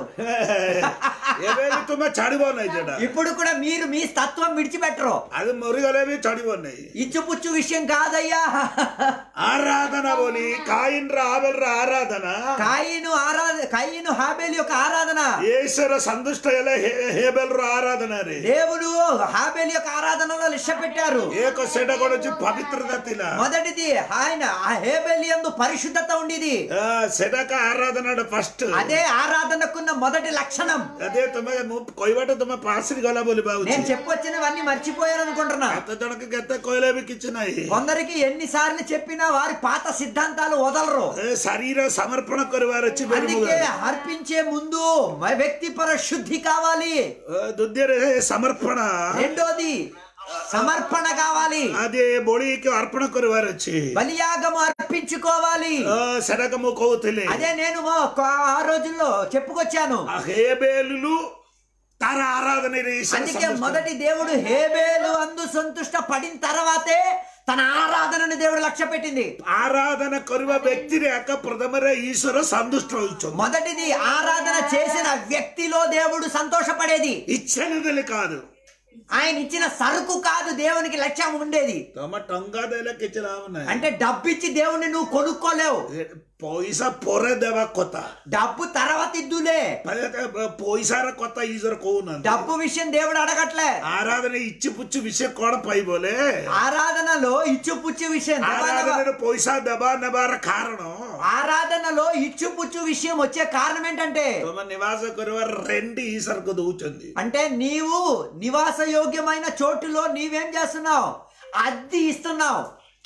ఏవేవి తుమ్మ చడిపోన్నాయి చెడ ఇప్పుడు కూడా మీరు మీ తత్వం విడిచిపెట్టరు అది మురుగలేవి చడిపోన్నాయి ఇచ్చుపుచ్చు విషయం కాదయ్యా ఆరాధన బోలి కాయిన్ రా ఆబెల్ రా ఆరాధన కాయిను ఆరాధ కాయిను హాబేలి యొక్క ఆరాధన ఈశ్వర సంతుష్ట ఎలా హేబెల్ రా ఆరాధన రే దేవుడు హాబేలి యొక్క ఆరాధనలో లక్ష్య పెట్టారు ఏక సెడ కూడా వచ్చి పవిత్రత తిన మొదటిది ఆయన ఆ హేబేలి యందు పరిశుద్ధత ఉండేది సెడక ఆరాధన ఫస్ట్ అదే ఆరాధనకున్న మొదటి లక్షణం అదే తమ కొయ్యబట్ట తమ పాసిరి గల బోలి బాగు నేను చెప్పొచ్చినవన్నీ మర్చిపోయాను అనుకుంటున్నా అత్త జనక గెత్త కొయ్యలేవికి ఇచ్చినాయి కొందరికి ఎన్నిసార్లు చెప్పినా వారి పాత సిద్ధాంతాలు వదలరు ఏ శరీర సమర్పణ కొరివారు వచ్చి అందుకే అర్పించే ముందు మ- వ్యక్తిపర శుద్ధి కావాలి దుద్యరే సమర్పణ రెండోది సమర్పణ కావాలి అదే బొడికి అర్పణ కొరివారు వచ్చి బలియాగము అర్పించుకోవాలి ఆ, శనగము కోతులే అదే నేను ఓ- ఆ రోజుల్లో చెప్పుకొచ్చాను ఆ హేబేలులు తర ఆరాధన ఈశ్వర అందుకే సంతుష్ట. మొదటి దేవుడు హేబేలు అందు సంతుష్ట పడిన తర్వాతే తన ఆరాధనను దేవుడు లక్ష్య పెట్టింది ఆరాధన కొరువ వ్యక్తి రేక ప్రథమరే ఈశ్వర సంతుష్ట ఇచ్చు మొదటిది ఆరాధన చేసిన వ్యక్తిలో దేవుడు సంతోషపడేది ఇచ్చనిదని కాదు ఆయన ఇచ్చిన సరుకు కాదు దేవునికి లక్ష్యం ఉండేది తమ టొంగాదేలకి ఇచ్చి రావున్నాయి అంటే డబ్బు ఇచ్చి దేవుణ్ణి నువ్వు కొనుక్కోలేవు పైసా పొరే దేవా కొత్త డబ్బు తర్వాత ఇద్దులే పైసార కొత్త ఈశ్వర కోవునంది డబ్బు విషయం దేవుడు అడగట్లే ఆరాధన ఇచ్చి పుచ్చి విషయం కూడా పై బోలే ఆరాధనలో ఇచ్చు పుచ్చు విషయం ఆరాధన పైసా దబా నబార కారణం ఆరాధనలో ఇచ్చు పుచ్చు విషయం వచ్చే కారణం ఏంటంటే తమ నివాస కొరువ రెండు ఈశ్వరకు దూచుంది అంటే నీవు నివాస యోగ్యమైన చోటులో నీవేం చేస్తున్నావు అద్దె ఇస్తున్నావు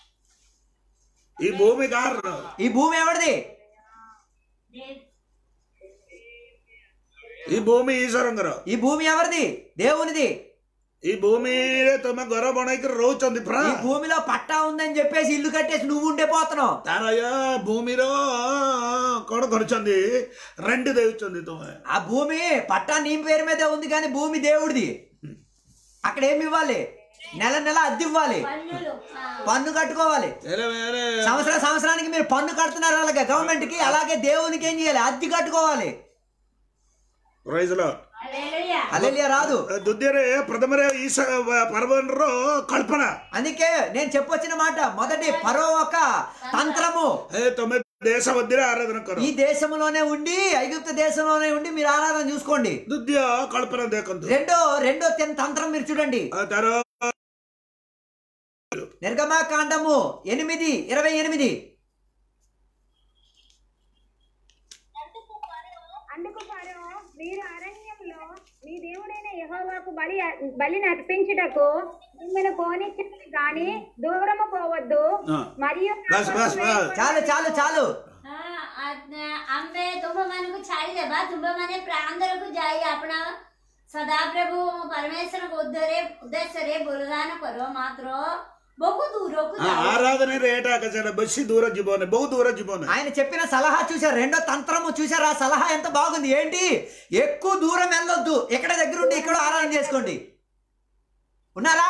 ఈ భూమి కారణం ఈ భూమి ఎవరిది ఈ భూమి ఈశ్వరంగరు ఈ భూమి ఎవరిది దేవునిది ఈ భూమి తమ గొర్ర బొణకి రోచుంది ప్రా ఈ భూమిలో పట్టా ఉందని చెప్పేసి ఇల్లు కట్టేసి నువ్వు ఉండే పోతున్నావు తారయ్య భూమిలో కూడా కొనుచుంది రెండు దేవుచుంది తుమ్మ ఆ భూమి పట్టా నీ పేరు మీదే ఉంది కానీ భూమి దేవుడిది అక్కడ ఏమి ఇవ్వాలి నెల నెల అద్దె ఇవ్వాలి పన్నులు ఆ, పన్ను కట్టుకోవాలి వేరే వేరే సంవత్సరం సంవత్సరానికి మీరు పన్ను కడుతున్నారు అలాగే గవర్నమెంట్ కి అలాగే దేవునికి ఏం చేయాలి అద్దె కట్టుకోవాలి రైజులో హల్లెలూయా. అల్లెలియా రాదు దుద్దేరే ప్రథమరే ఈశ పర్వనరు కల్పన అందుకే నేను చెప్పొచ్చిన మాట మొదటి పరో ఒక తంత్రము ఏ తొమ్మిది దేశ వద్దిరే ఆరాధన కరు ఈ దేశంలోనే ఉండి ఐగుప్తు దేశంలోనే ఉండి మీరు ఆరాధన చూసుకోండి దుద్య కల్పన దేకందు రెండో రెండో తెన్ తంత్రం మీరు చూడండి తరో నిర్గమాకాండము ఎనిమిది ఇరవై ఎనిమిది అందుకు ఫరో మీరు అరణ్యంలో మీ దేవుడైన యెహోవాకు బలి బలిని అర్పించుటకు మిమ్మల్ని పోనిచ్చింది గాని దూరము పోవద్దు ఆ. మరియు బస్ బస్ బస్ చాలు చాలు చాలు હા, આ- આંબે તુંભମାନଙ୍କୁ છાડી દેવા તુંભମାନେ પ્રાંતરକୁ ଯାଇ આપણા ସଦାପ୍ରଭୁ ପରମେଶ୍ୱରଙ୍କ ଉଦ୍ଦେଶ୍ୟରେ ଉଦ୍ଦେଶ୍ୟରେ ବଳିଦାନ କର ମାତ୍ର ବହୁ ଦୂରକୁ ఆ, ଯାଅ ఆరాధన రేట కచన బస్సి దూర జిబోనే బహు దూర జిబోనే ఆయన చెప్పిన సలహా చూసారు రెండో తంత్రము చూసారు ఆ సలహా ఎంత బాగుంది ఏంటి ఎక్కువ దూరం వెళ్ళొద్దు ఇక్కడ దగ్గర ఉండి ఇక్కడ ఆరాధన చేసుకోండి ఉన్నారా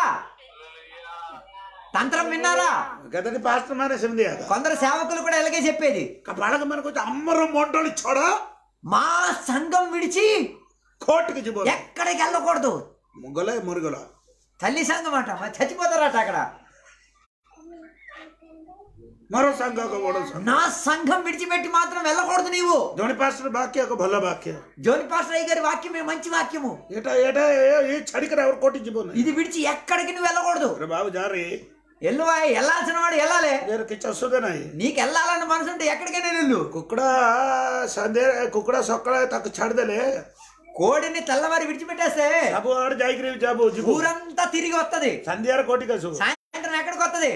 తంత్రం విన్నారా గతని పాస్టర్ మారే సింది కొందరు సేవకులు కూడా ఇలాగే చెప్పేది పడక మనకు వచ్చి అమ్మరు మొంటోళ్ళు చూడ మా సంఘం విడిచి కోర్టుకి జిబోనే ఎక్కడికి వెళ్ళకూడదు ముగ్గులే మురుగుల తల్లి సంఘం అంట మరి చచ్చిపోతారట అక్కడ మరో సంఘ ఒక బଡ଼ సంఘ నా సంఘం విడిచిపెట్టి మాత్రం వెళ్ళకూడదు నీవు ଜଣେ ପାଷ୍ଟର ବାକ୍ୟ ଏକ ଭଲ ବାକ୍ୟ జోని పాస్టర్ అయ్య గారి వాక్యమే మంచి వాక్యము ଏଟା ଏଟା ଏ- ଏ ଛାଡିକରି ଆଉ କୋଟି ଯିବ ନାହିଁ ఇది విడిచి ఎక్కడికి నువ్వు వెళ్ళకూడదు ଆରେ బాబు ଯାରେ ఎల్లువా వెళ్ళాల్సిన వాడు వెళ్ళాలి ଏର କିଛି ଅସୁବିଧା ନାହିଁ నీకు వెళ్ళాలన్న మనసు ఉంటే ఎక్కడికైనా వెళ్ళు କୁକୁଡ଼ା ସନ୍ଧ୍ୟା କୁକୁଡ଼ା ସକାଳେ ତାକୁ ଛାଡ଼ିଦେଲେ కోడిని తెల్లవారి విడిచిపెట్టేస్తే ସବୁ ଆଡେ ଯାଇକିରି ଯାବୁ ଯିବୁ ఊరంతా తిరిగి వస్తది ସନ୍ଧ୍ୟାରେ କୋଟିକି ଆସିବୁ సాయంత్రం ఎక్కడికి వస్తది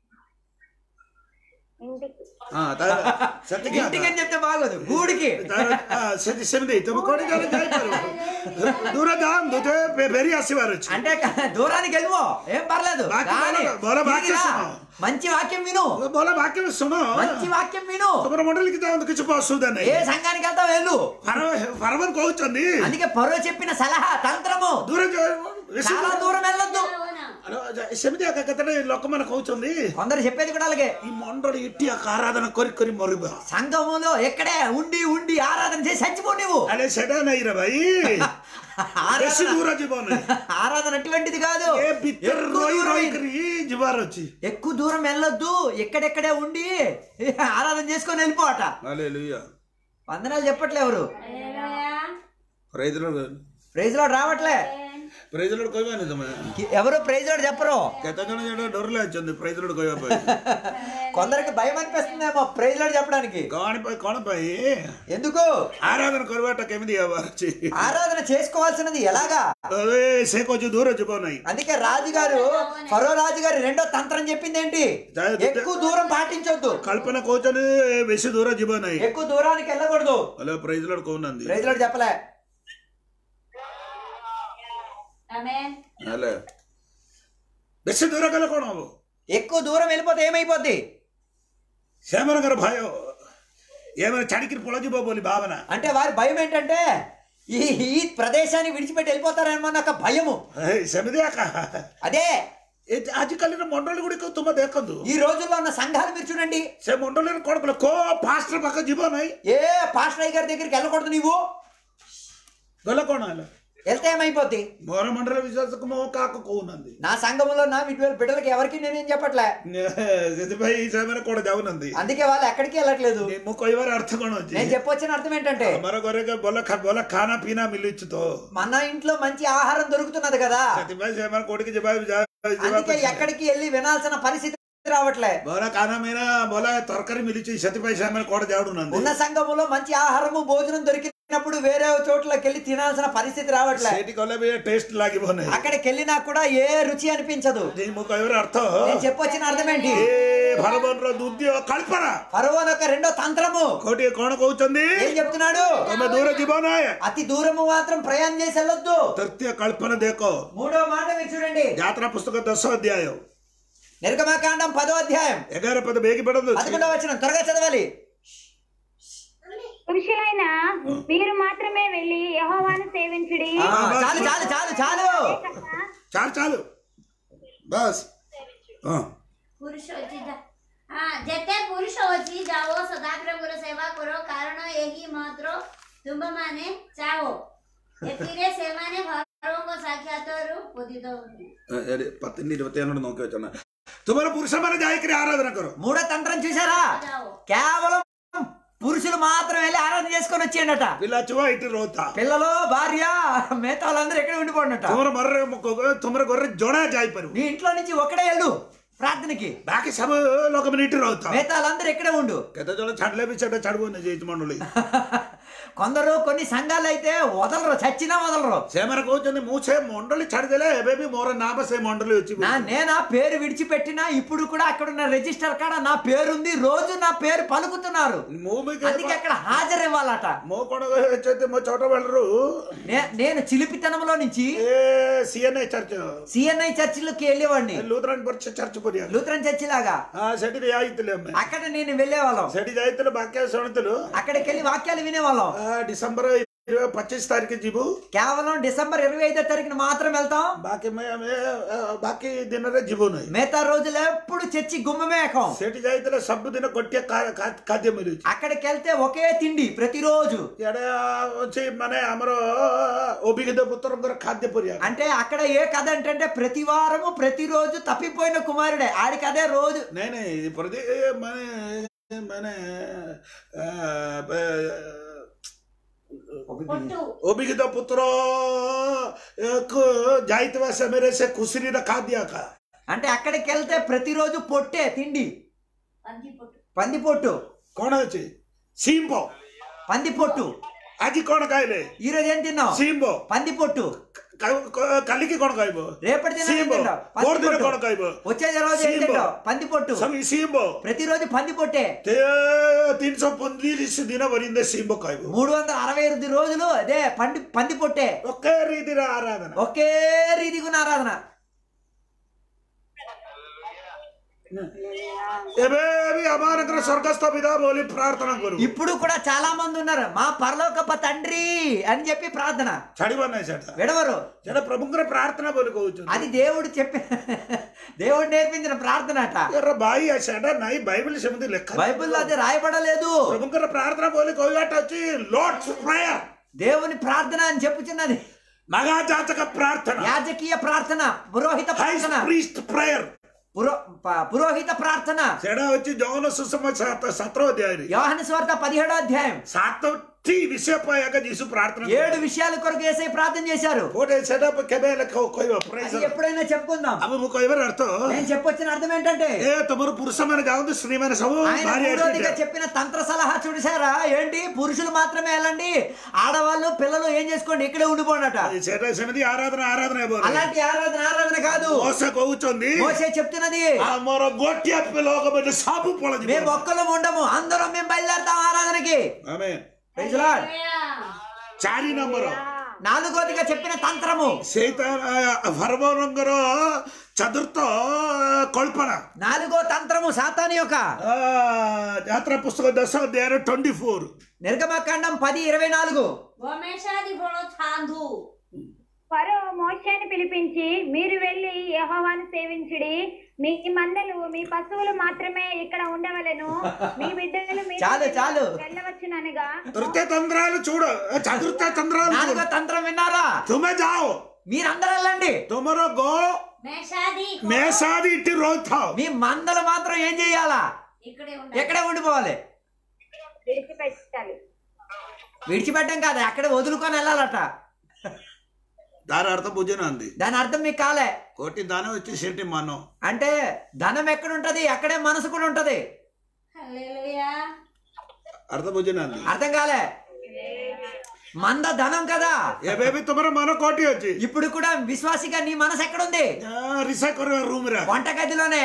ఇంటికి ହଁ ତାର ସେତିକି ఇంటికి అని చెప్తే బాగోదు గూడికి ତାର ହଁ, ସେମିତି ସେମିତି ତମେ କୋଟି ଜଣେ ଯାଇପାରିବ ଦୂର ଯାଆନ୍ତୁ ତ ଫେରି ଆସିବାର ଅଛି అంటే క- దూరానికి వెళ్ళిపో ఏం పర్లేదు వాక్యం కానీ బోల- బోల వాక్యం తిరిగిరా. శుణు. మంచి వాక్యం విను ଭଲ ବାକ୍ୟ ଶୁଣ మంచి వాక్యం విను ତମର ମଣ୍ଡଳୀକି ଯାଆନ୍ତୁ କିଛି ଅସୁବିଧା ఏ ନାହିଁ సంఘానికి వెళ్తావు వెళ్ళు ଫାର୍ମର କହୁଛନ୍ତି అందుకే పరో చెప్పిన సలహా తంత్రము ଦୂର ଯା- ବେଶୀ చాలా దూరం వెళ్ళొద్దు అవునా ଆରେ, ସେମିତି ଏକା କେତେଟା ଲୋକମାନେ କହୁଛନ୍ତି కొందరు చెప్పేది కూడా అలాగే ఈ మండలి ఇట్టి ଆକା ఆరాధన କରି କରି ମରିବା సంఘములో ఎక్కడే ఉండి ఉండి ఆరాధన చేసి చచ్చిపో నువ్వు ଆରେ ସେଟା ନାଇଁ ରେ ଭାଇ ବେଶୀ ఆరాధన ଦୂର ଯିବ ନାହିଁ ఆరాధన అటువంటిది కాదు ଏ ଭିତରେ ఎక్కువ ରହି దూరం ରହିକରି ଯିବାର ଅଛି ఎక్కువ దూరం వెళ్ళొద్దు ఎక్కడెక్కడే ఉండి ఆరాధన చేసుకొని వెళ్ళిపోట హల్లెలూయా వందనాలు చెప్పట్లే ఎవరు హల్లెలూయా. ప్రైజ్ లో ప్రైజ్ లో రావట్లే ପ୍ରାଇଜ୍ ଲୋଡ୍ କହିବାନି ତମେ ఎవరు ప్రైజ్ లో చెప్పరు କେତେ ଜଣ ଜଣ ଡରିଲେ ଅଛନ୍ତି ପ୍ରାଇଜ୍ ଲୋଡ୍ କହିବା ପାଇଁ కొందరికి భయం అనిపిస్తుందేమో ప్రైజ్ లో చెప్పడానికి କଣ ପାଇଁ କଣ ପାଇଁ ఎందుకు ଆରାଧନା କରିବାଟା କେମିତି ହବାର ଅଛି ఆరాధన చేసుకోవాల్సినది ఎలాగా అరే ସେ କହୁଛି ଦୂର ଯିବ ନାହିଁ అందుకే రాజుగారు ఫరో రాజుగారి రెండో తంత్రం చెప్పింది ఏంటి ఎక్కువ దూరం పాటించొద్దు କଳ୍ପନା କହୁଛନ୍ତି ବେଶୀ ଦୂର ଯିବ ନାହିଁ ఎక్కువ దూరానికి వెళ్ళకూడదు ହେଲେ ପ୍ରାଇଜ୍ ଲୋଡ୍ କହୁନାହାନ୍ତି ప్రైజ్ లో చెప్పలే ఆమేన్ ହେଲେ ବେଶୀ ଦୂର ଗଲେ କଣ ହବ ఎక్కువ దూరం వెళ్ళిపోతే ఏమైపోద్ది ସେମାନଙ୍କର ଭୟ ఏమైనా ଛାଡ଼ିକିରି ପଳାଯିବ ବୋଲି ଭାବନା అంటే వారి భయం ఏంటంటే ఈ ఈ ప్రదేశాన్ని విడిచిపెట్టి వెళ్ళిపోతారేమో ఒక భయము ହେଇ, ସେମିତି ଆକା అదే ଏ ଆଜିକାଲିର ମଣ୍ଡଳୀ ଗୁଡ଼ିକ ତୁମେ ଦେଖନ୍ତୁ ఈ రోజుల్లో ఉన్న సంఘాలు మీరు చూడండి ସେ ମଣ୍ଡଳୀରେ କଣ କଲେ କୋ ଫାଷ୍ଟର ପାଖ ଯିବ ନାହିଁ ఏ పాస్టర్ అయ్య గారి దగ్గరికి వెళ్ళకూడదు నువ్వు ଗଲେ କଣ ହେଲା వెళ్తే ఏమైపోద్ది ମୋର ମଣ୍ଡଳ ବିଶ୍ୱାସକୁ ମୁଁ କାହାକୁ କହୁନାହାନ୍ତି నా సంఘములో నా విద్యుత్ బిడ్డలకి ఎవరికి నేనేం చెప్పట్లే ସେଥିପାଇଁ ସେମାନେ କୁଆଡେ ଯାଉନାହାନ୍ତି అందుకే వాళ్ళు ఎక్కడికి వెళ్ళట్లేదు ମୁଁ କହିବାର ଅର୍ଥ କଣ ଅଛି నేను చెప్పొచ్చిన అర్థం ఏంటంటే ଆମର ଘରେ ଭଲ ଖା- ଭଲ ଖାନା ପିନା ମିଳୁଛି ତ మన ఇంట్లో మంచి ఆహారం దొరుకుతున్నది కదా ସେଥିପାଇଁ ସେମାନେ କୋଉଠିକି ଯିବା ଯିବା- ଯିବାକୁ అందుకే ఎక్కడికి వెళ్ళి వినాల్సిన పరిస్థితి రావట్లే ଭଲ ଖାନା ପିନା ଭଲ ତରକାରୀ ମିଳୁଛି ସେଥିପାଇଁ ସେମାନେ କୁଆଡେ ଯାଉନାହାନ୍ତି ఉన్న సంఘములో మంచి ఆహారము భోజనం దొరికినప్పుడు వేరే చోట్లకి వెళ్ళి తినాల్సిన పరిస్థితి రావట్లే ସେଇଠି ଗଲେ ବି ଟେଷ୍ଟ ଲାଗିବ ନାହିଁ అక్కడికి వెళ్ళినా కూడా ఏ రుచి అనిపించదు ଯେ ମୁଁ କହିବାର ଅର୍ଥ నేను చెప్పొచ్చిన అర్థం ఏంటి ଏ ଭାରତର ଦ୍ୱିତୀୟ କଳ୍ପନା ఫరోన్ యొక్క రెండో తంత్రము କୋଉଠି କଣ କହୁଛନ୍ତି ఏం చెప్తున్నాడు ତମେ ଦୂର ଯିବ ନାହିଁ అతి దూరము మాత్రం ప్రయాణం చేసి వెళ్ళొద్దు ତୃତୀୟ କଳ୍ପନା ଦେଖ మూడో మాట మీరు చూడండి ଯାତ୍ରା పుస్తକ ଦଶ ଅଧ୍ୟାୟ నిర్గమకాండం పదో అధ్యాయం ଏଗାର ପଦ ବେଗି ପଢନ୍ତୁ పదకొండవ వచ్చిన త్వరగా చదవాలి పురుషులైన మీరు మాత్రమే వెళ్ళి యెహోవాను సేవించుడి ఆ, చాలు చాలు చాలు చాలు ଚାଲ ଚାଲୁ ବାସ୍ ହଁ ପୁରୁଷ ଅଛି ଯା- ହଁ ଯେତେ ପୁରୁଷ ଅଛି ଯାଅ ସଦାପ୍ରଭୁର ସେବା କର କାରଣ ଏହି ମାତ୍ର ତୁମମାନେ ଚାହ ଏଥିରେ ସେମାନେ ଭଗବାନଙ୍କ ସାକ୍ଷାତରୁ ବୋଧିତ ହୁଅନ୍ତି പത്തിന്റെ ഇരുപത്തിയേഴോട് നോക്കി വെച്ചാണ് തുമ്മാരെ പുരുഷന്മാരെ ജായിക്കരി ആരാധന കറോ మూడో తంత్రం చూసారా ଯାଅ కేవలం పురుషులు మాత్రం వెళ్ళి ఆరాధన చేసుకొని వచ్చేయండట ପିଲା ଛୁଆ ଏଇଠି ରହୁଥା పిల్లలు భార్య మిగతా వాళ్ళందరూ ఎక్కడ ఉండిపోండట ତୁମର ମରରେ ତୁମର ଘରରେ ଜଣା ଯାଇପାରିବ నీ ఇంట్లో నుంచి ఒకడే వెళ్ళు ప్రార్థనకి ବାକି ସବୁ ଲୋକମାନେ ଏଇଠି ରହୁଥା మిగతా వాళ్ళందరూ ఎక్కడే ఉండు କେତେ ଜଣ ଛାଡ଼ିଲେ ବି ସେଟା ଛାଡ଼ିବନି ଯେ ମଣ୍ଡଳୀ కొందరు కొన్ని సంఘాలు అయితే వదలరు చచ్చినా వదలరు ସେମାନେ କହୁଛନ୍ତି ମୁଁ ସେ ମଣ୍ଡଳୀ ଛାଡ଼ିଦେଲେ ଏବେ ବି ମୋର ନାମ ସେ ମଣ୍ଡଳୀ ଅଛି నా నేను ఆ పేరు విడిచిపెట్టినా ఇప్పుడు కూడా అక్కడ ఉన్న రిజిస్టర్ కాడ నా పేరుంది రోజు నా పేరు పలుకుతున్నారు ମୁଁ ବି అందుకే అక్కడ హాజరు ఇవ్వాలట ମୁଁ କଣ ହେଇଛନ୍ତି ମୋ ଛୋଟ ବେଳରୁ నే- నేను చిలిపితనంలో నుంచి ଏ ସିଏନ୍ఐ ଚର୍ଚ୍ଚ సిఎన్ఐ చర్చిలోకి వెళ్ళేవాడిని ଲୁଥରାନ ପରିଚୟ ଚର୍ଚ୍ଚ ପଡ଼ିଆ లూథరన్ చర్చి లాగా ହଁ ସେଠି ଯାଇଥିଲେ ଆମେ అక్కడ నేను వెళ్ళేవాళ్ళం ସେଠି ଯାଇଥିଲୁ ବାକ୍ୟ ଶୁଣିଥିଲୁ అక్కడికి వెళ్ళి వాక్యాలు వినేవాళ్ళం ఆ, డిసెంబర్ ఇరవై పచ్చిస్ తారీఖు జీబు కేవలం డిసెంబర్ ఇరవై ఐదో తారీఖున మాత్రం వెళ్తాం బాకీ మే- మే- బాకీ దిନରେ ଯିବୁନି మిగతా రోజులు ఎప్పుడు చర్చి గుమ్మమేకం ସେଠି ଯାଇଥିଲେ ସବୁଦିନ ଗୋଟିଏ କା- କା- ଖାଦ୍ୟ ମିଳୁଛି అక్కడికి వెళ్తే ఒకే తిండి ప్రతిరోజు ଇଆଡେ ଅଛି ମାନେ ଆମର ଅଭିଜ୍ଞତା ପୁତ୍ରଙ୍କର ଖାଦ୍ୟ ପରିବା అంటే అక్కడ ఏ కథ అంటే ప్రతి వారము ప్రతిరోజు తప్పిపోయిన కుమారుడే ఆడికి అదే రోజు ନାଇଁ ନାଇଁ ପ୍ରତି ମାନେ ମାନେ ଆ, ଆ, పొట్టు ଅଭିଜ୍ଞତା ପୁତ୍ର କୁ ଯାଇଥିବା ସମୟରେ ସେ ଖୁସିରେ ଖାଦ୍ୟ ଏକା అంటే అక్కడికి వెళ్తే ప్రతిరోజు పొట్టే తిండి పంది పొట్టు పంది పొట్టు କଣ ଅଛି ଶିମ୍ବ పంది పొట్టు ଆଜି କଣ ଖାଇଲେ ఈ రోజు ఏం తిన్నావు ଶିମ୍ବ పంది పొట్టు କା- କା- କାଲିକି କଣ ଖାଇବ రేపటి దినం ఏం ଶିମ୍ବ తింటావు ପର పంది ଦିନ పొట్టు କଣ ଖାଇବ వచ్చే రోజు ఏం ଶିମ୍ବ। తింటావు పంది పొట్టు ସବୁ ଶିମ୍ବ ప్రతిరోజు పంది పొట్టే తే- ତିନିଶହ ପଇଁତିରିଶ ଦିନ ପର୍ଯ୍ୟନ୍ତ ଶିମ୍ବ ଖାଇବ మూడు వందల అరవై ఎనిమిది రోజులు అదే పంది పంది పొట్టే ఒకే రీతిରେ ఆరాధన ఒకే రీతిగా ఉన్న ఆరాధన ଏବେ ବି ଆମମାନଙ୍କର ସ୍ୱର୍ଗସ୍ଥ ପିତା ବୋଲି ପ୍ରାର୍ଥନା କରୁ ఇప్పుడు కూడా చాలా మంది ఉన్నారు మా పరలోకప్ప తండ్రి అని చెప్పి ప్రార్థన ଛାଡିବ ନାହିଁ ସେଟା విడవరు ସେଟା ପ୍ରଭୁଙ୍କର ପ୍ରାର୍ଥନା ବୋଲି କହୁଛନ୍ତି అది దేవుడు చెప్పి దేవుడు నేర్పించిన ప్రార్థన అట ଏର ଭାଇ ସେଟା ନାହିଁ ବାଇବଲ ସେମିତି ଲେଖା బైబిల్లో అది రాయబడలేదు ପ୍ରଭୁଙ୍କର ପ୍ରାର୍ଥନା ବୋଲି କହିବାଟା ଅଛି ଲର୍ଡସ୍ ପ୍ରେୟର దేవుని ప్రార్థన అని చెప్పుచున్నది మగాజాతక ప్రార్థన యాజకీయ ప్రార్థన పురోహిత హై ప్రార్థన ప్రీస్ట్ ప్రేయర్ పురో ప- పురోహిత ప్రార్థన ସେଟା ହଉଛି ଯୌନ ସୁଷମ ସାତ ସତର ଅଧ୍ୟାୟରେ యోహన స్వార్థ పదిహేడో అధ్యాయం ସାତଟି ବିଷୟ ପାଇଁ ଆଗ ଯୀଶୁ ପ୍ରାର୍ଥନା ఏడు విషయాల కొరకు ఏసై ప్రార్థన చేశారు ଗୋଟେ ସେଟା କେବେ ହେଲେ କହ- କହିବ praise అది the Lord. ఎప్పుడైనా చెప్పుకుందాం ଆମେ ମୁଁ କହିବାର ଅର୍ଥ నేను చెప్పొచ్చిన అర్థం ఏంటంటే ଏ ତମର ପୁରୁଷ ମାନେ ଯାଆନ୍ତୁ ସ୍ତ୍ରୀ ମାନେ ସବୁ ఆయన ଭାରି మూడోదిగా attitude. చెప్పిన తంత్ర సలహా చూసారా ఏంటి పురుషులు మాత్రమే వెళ్ళండి ఆడవాళ్ళు పిల్లలు ఏం చేసుకోండి ఇక్కడే ఉండిపోండట ସେଟା ସେମିତି ଆରାଧନା ଆରାଧନା ହେବ అలాంటి ఆరాధన ఆరాధన కాదు ମోସ କହୁଛନ୍ତି మోసే చెప్తున్నది ଆମର ଗୋଟିଏ ଲୋକ ବୋଲେ ସବୁ ପଳଯିବ మేము ఒక్కరు ఉండము అందరం మేము బయలుదేరతాం ఆరాధనకి ଆମେ Praise the Lord. ଚାରି ନମ୍ବର నాలుగోదిగా చెప్పిన తంత్రము ସେଇଟା ଭରବରଙ୍କର ଚତୁର୍ଥ କଳ୍ପନା నాలుగో తంత్రము సాతాని యొక్క ଆ, ଯାତ୍ରା ପୁସ୍ତକ ଦଶ ଅଧ୍ୟାୟରେ ଟ୍ୱେଣ୍ଟି ଫୋର నిర్గమకాండం పది ఇరవై నాలుగు గోమేషాది ఫోడో ఛాందు ఫరో మోషేని పిలిపించి మీరు వెళ్ళి యెహోవాను సేవించుడి మీ మందలు మీ పశువులు మాత్రమే ఇక్కడ ఉండవలెను మీ బిడ్డలు మీ చాలు, చాలు. వెళ్ళవచ్చుననగా ତୃତୀୟ ତନ୍ତ୍ରାలు చూడ ଚତୁର୍ଥ ତନ୍ତ୍రాలు చూడ నాలుగో తంత్రం విన్నారా ତୁମେ ଯାଅ మీరందరూ వెళ్ళండి ତୁମର ଗୋ మేషాది ମେଷାଦି ଇଠି ରହିଥାଅ మీ మందలు మాత్రం ఏం చెయ్యాలా ఇక్కడే ఉండాలి ఎక్కడే ఉండిపోవాలి విడిచిపెట్టాలి విడిచిపెట్టం కాదు అక్కడే వదులుకొని వెళ్ళాలట ତାର ଅର୍ଥ ବୁଝୁନାହାନ୍ତି దాని అర్థం మీకు కాలే କୋଟି ଦାନ ଅଛି ସେଠି ମାନ అంటే ధనం ఎక్కడ ఉంటది అక్కడే మనసు కూడా ఉంటది హల్లెలూయా ଅର୍ଥ ବୁଝୁନାହାନ୍ତି అర్థం కాలే మంద ధనం కదా ଏବେ ବି ତୁମର ମନ କୋଟି ଅଛି ఇప్పుడు కూడా విశ్వాసిగా నీ మనసు ఎక్కడుంది ରିସା କରିବା ରୁମରେ వంటగదిలోనే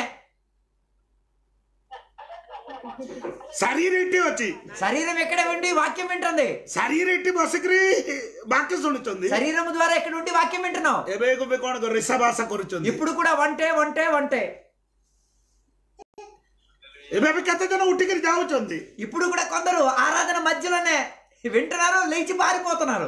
ଶାରୀର ଏଠି ଅଛି శరీరం ఎక్కడే ఉండి వాక్యం వింటుంది ଶାରୀର ଏଠି ବସିକିରି ବାକ୍ୟ ଶୁଣୁଛନ୍ତି శరీరం ద్వారా ఎక్కడ ఉండి వాక్యం వింటున్నావు ଏବେ ଏବେ କଣ କର ରିସା ବାସା କରୁଛନ୍ତି ఇప్పుడు కూడా వంటే వంటే వంటే ଏବେ ବି କେତେ ଜଣ ଉଠିକିରି ଯାଉଛନ୍ତି ఇప్పుడు కూడా కొందరు ఆరాధన మధ్యలోనే వింటున్నారు లేచి పారిపోతున్నారు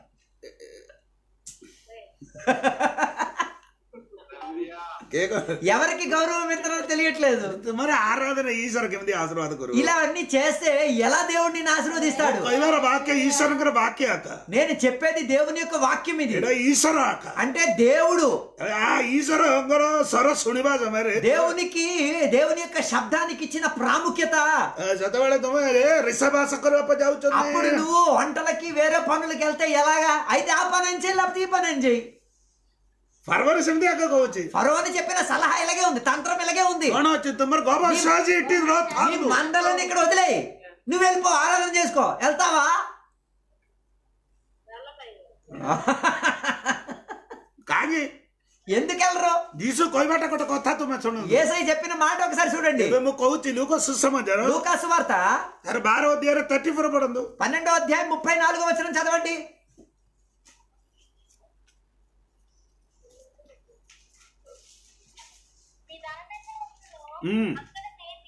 କିଏ କହ- ఎవరికి గౌరవం ఇస్తున్నారో తెలియట్లేదు ତୁମର ଆରାଧନା ଈଶ୍ୱର କେମିତି ଆଶୀର୍ବାଦ କରିବ ఇలా అన్ని చేస్తే ఎలా దేవుడిని ఆశీర్వదిస్తాడు କହିବାର ବାକ୍ୟ ଈଶ୍ୱରଙ୍କର ବାକ୍ୟ ଆକା నేను చెప్పేది దేవుని యొక్క వాక్యం ఇది ଏଇଟା ଈଶ୍ୱର ଆକା అంటే దేవుడు ଆ ଈଶ୍ୱରଙ୍କର ସ୍ୱର ଶୁଣିବା ସମୟରେ దేవునికి దేవుని యొక్క శబ్దానికి ఇచ్చిన ప్రాముఖ్యత ଆ, ଯେତେବେଳେ ତମେ ରିସାବାସ କରିବା ପାଇଁ అప్పుడు ଯାଉଛନ୍ତି నువ్వు వంటలకి వేరే పనులకి వెళ్తే ఎలాగా అయితే ఆ పని అని చేయి లేకపోతే ఈ పని అని చేయి ଫାର୍ମରେ ସେମିତି ଆଗ କହୁଛି ఫరో అని చెప్పిన సలహా ఇలాగే ఉంది తంత్రం ఇలాగే ఉంది କଣ ଅଛି ତୁମର ଗବ ସାଜି ଏଠି నీ ଥାନ୍ତୁ మందలని ఇక్కడ వదిలేయి నువ్వు వెళ్ళిపో ఆరాధన చేసుకో వెళ్తావా କାହିଁକି ఎందుకు వెళ్ళరు ଯୀଶୁ କହିବାଟା ଗୋଟେ କଥା ତୁମେ ଶୁଣ ఏసై చెప్పిన మాట ఒకసారి చూడండి ଏବେ ମୁଁ କହୁଛି ଲୋକ ସୁସମାଚାର లూకాసు వార్త ତାର ବାର ଅଧ୍ୟାୟରେ ଥାର୍ଟି ଫୋର ପଢନ୍ତୁ పన్నెండో అధ్యాయం ముప్పై నాలుగో వచనం చదవండి మీ ధనమైన వస్తువులు ହୁଁ అక్కడ చేసి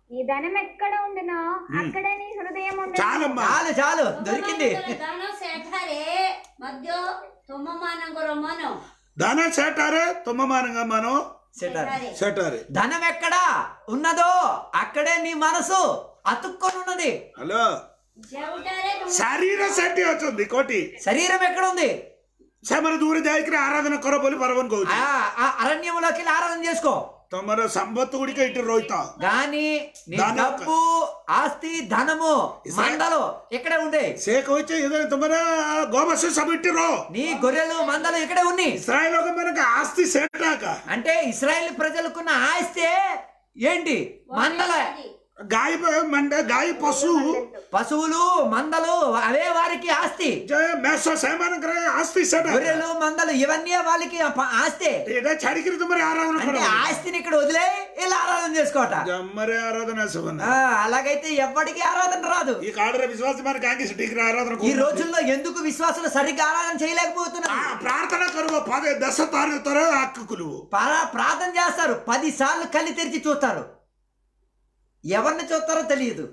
ఈ ధనం ఎక్కడ ఉండునో అక్కడే నీ హృదయం ఉండును చాలమ్మా చాలు చాలు దొరికింది ଦାନ ସେଠାରେ ମଧ୍ୟ ତୁମମାନଙ୍କର ମନ ధన సేటారే తుమ్మమానంగా మనం సెటర్ ସେଠାରେ సేటారే ధనం ఎక్కడా ఉన్నదో అక్కడే నీ మనసు అతుక్కొని ఉన్నది హలో ଯେଉଁଠାରେ ତୁମ శరీర శక్తి వచ్చింది కోటి శరీరం ఎక్కడ ఉంది ସେମାନେ ଦୂରେ ଯାଇକିରି ଆରାଧନା କର ବୋଲି ପରବନ କହୁଛି ఆ ఆ అరణ్యంలోకి వెళ్ళి ఆరాధన చేసుకో ତମର ସମ୍ପତ୍ତି ଗୁଡ଼ିକ ଏଠି ରହିଥା గాని నీ ధనం- డబ్బు ఆస్తి ధనము మందలు ఇక్కడే ఉండే ସେ କହିଛି "ଇଏ ତମର ଗୋବଶ ସବୁ ଏଠି ରହ నీ గొర్రెలు మందలు ఇక్కడే ఉన్నాయి ଇସ୍ରାଏଲ ଲୋକମାନଙ୍କ ଆସ୍ତି ସେଟା ଏକା అంటే ఇస్రాయేల్ ప్రజలకున్న ఆస్తి ఏంటి మందల ଗାଈ ମାନେ ଗାଈ ପଶୁ పశువులు మందలు అవే వారికి ఆస్తి ଯେ ମେଷ ସେମାନଙ୍କର ଆସ୍ତି ସେଟା గొర్రెలు మందలు ఇవన్నీ వాళ్ళకి ప- ఆస్తి ଏଇଟା ଛାଡିକିରି ତମର ଆରାଧନା అంటే କର ఆస్తిని ఇక్కడ వదిలే ఇలా ఆరాధన చేసుకోట ଜମରେ ଆରାଧନା ଆସିବନି ఆ, అలాగైతే ఎవ్వడికి ఆరాధన రాదు ఈ కాడରେ విశ్వాస ମାନେ କାହିଁକି ସେଠିକି ଆରାଧନା ఈ କରୁଛନ୍ତି? రోజుల్లో ఎందుకు విశ్వాసులు సరిగ్గా ఆరాధన చేయలేకపోతున్నారు ఆ, ప్రార్థన కరువు పదే దశ తారు తర హక్కులు పరా- ప్రార్థన చేస్తారు పది సార్లు కళ్ళు తెరిచి చూస్తారు ఎవరిని చూస్తారో తెలియదు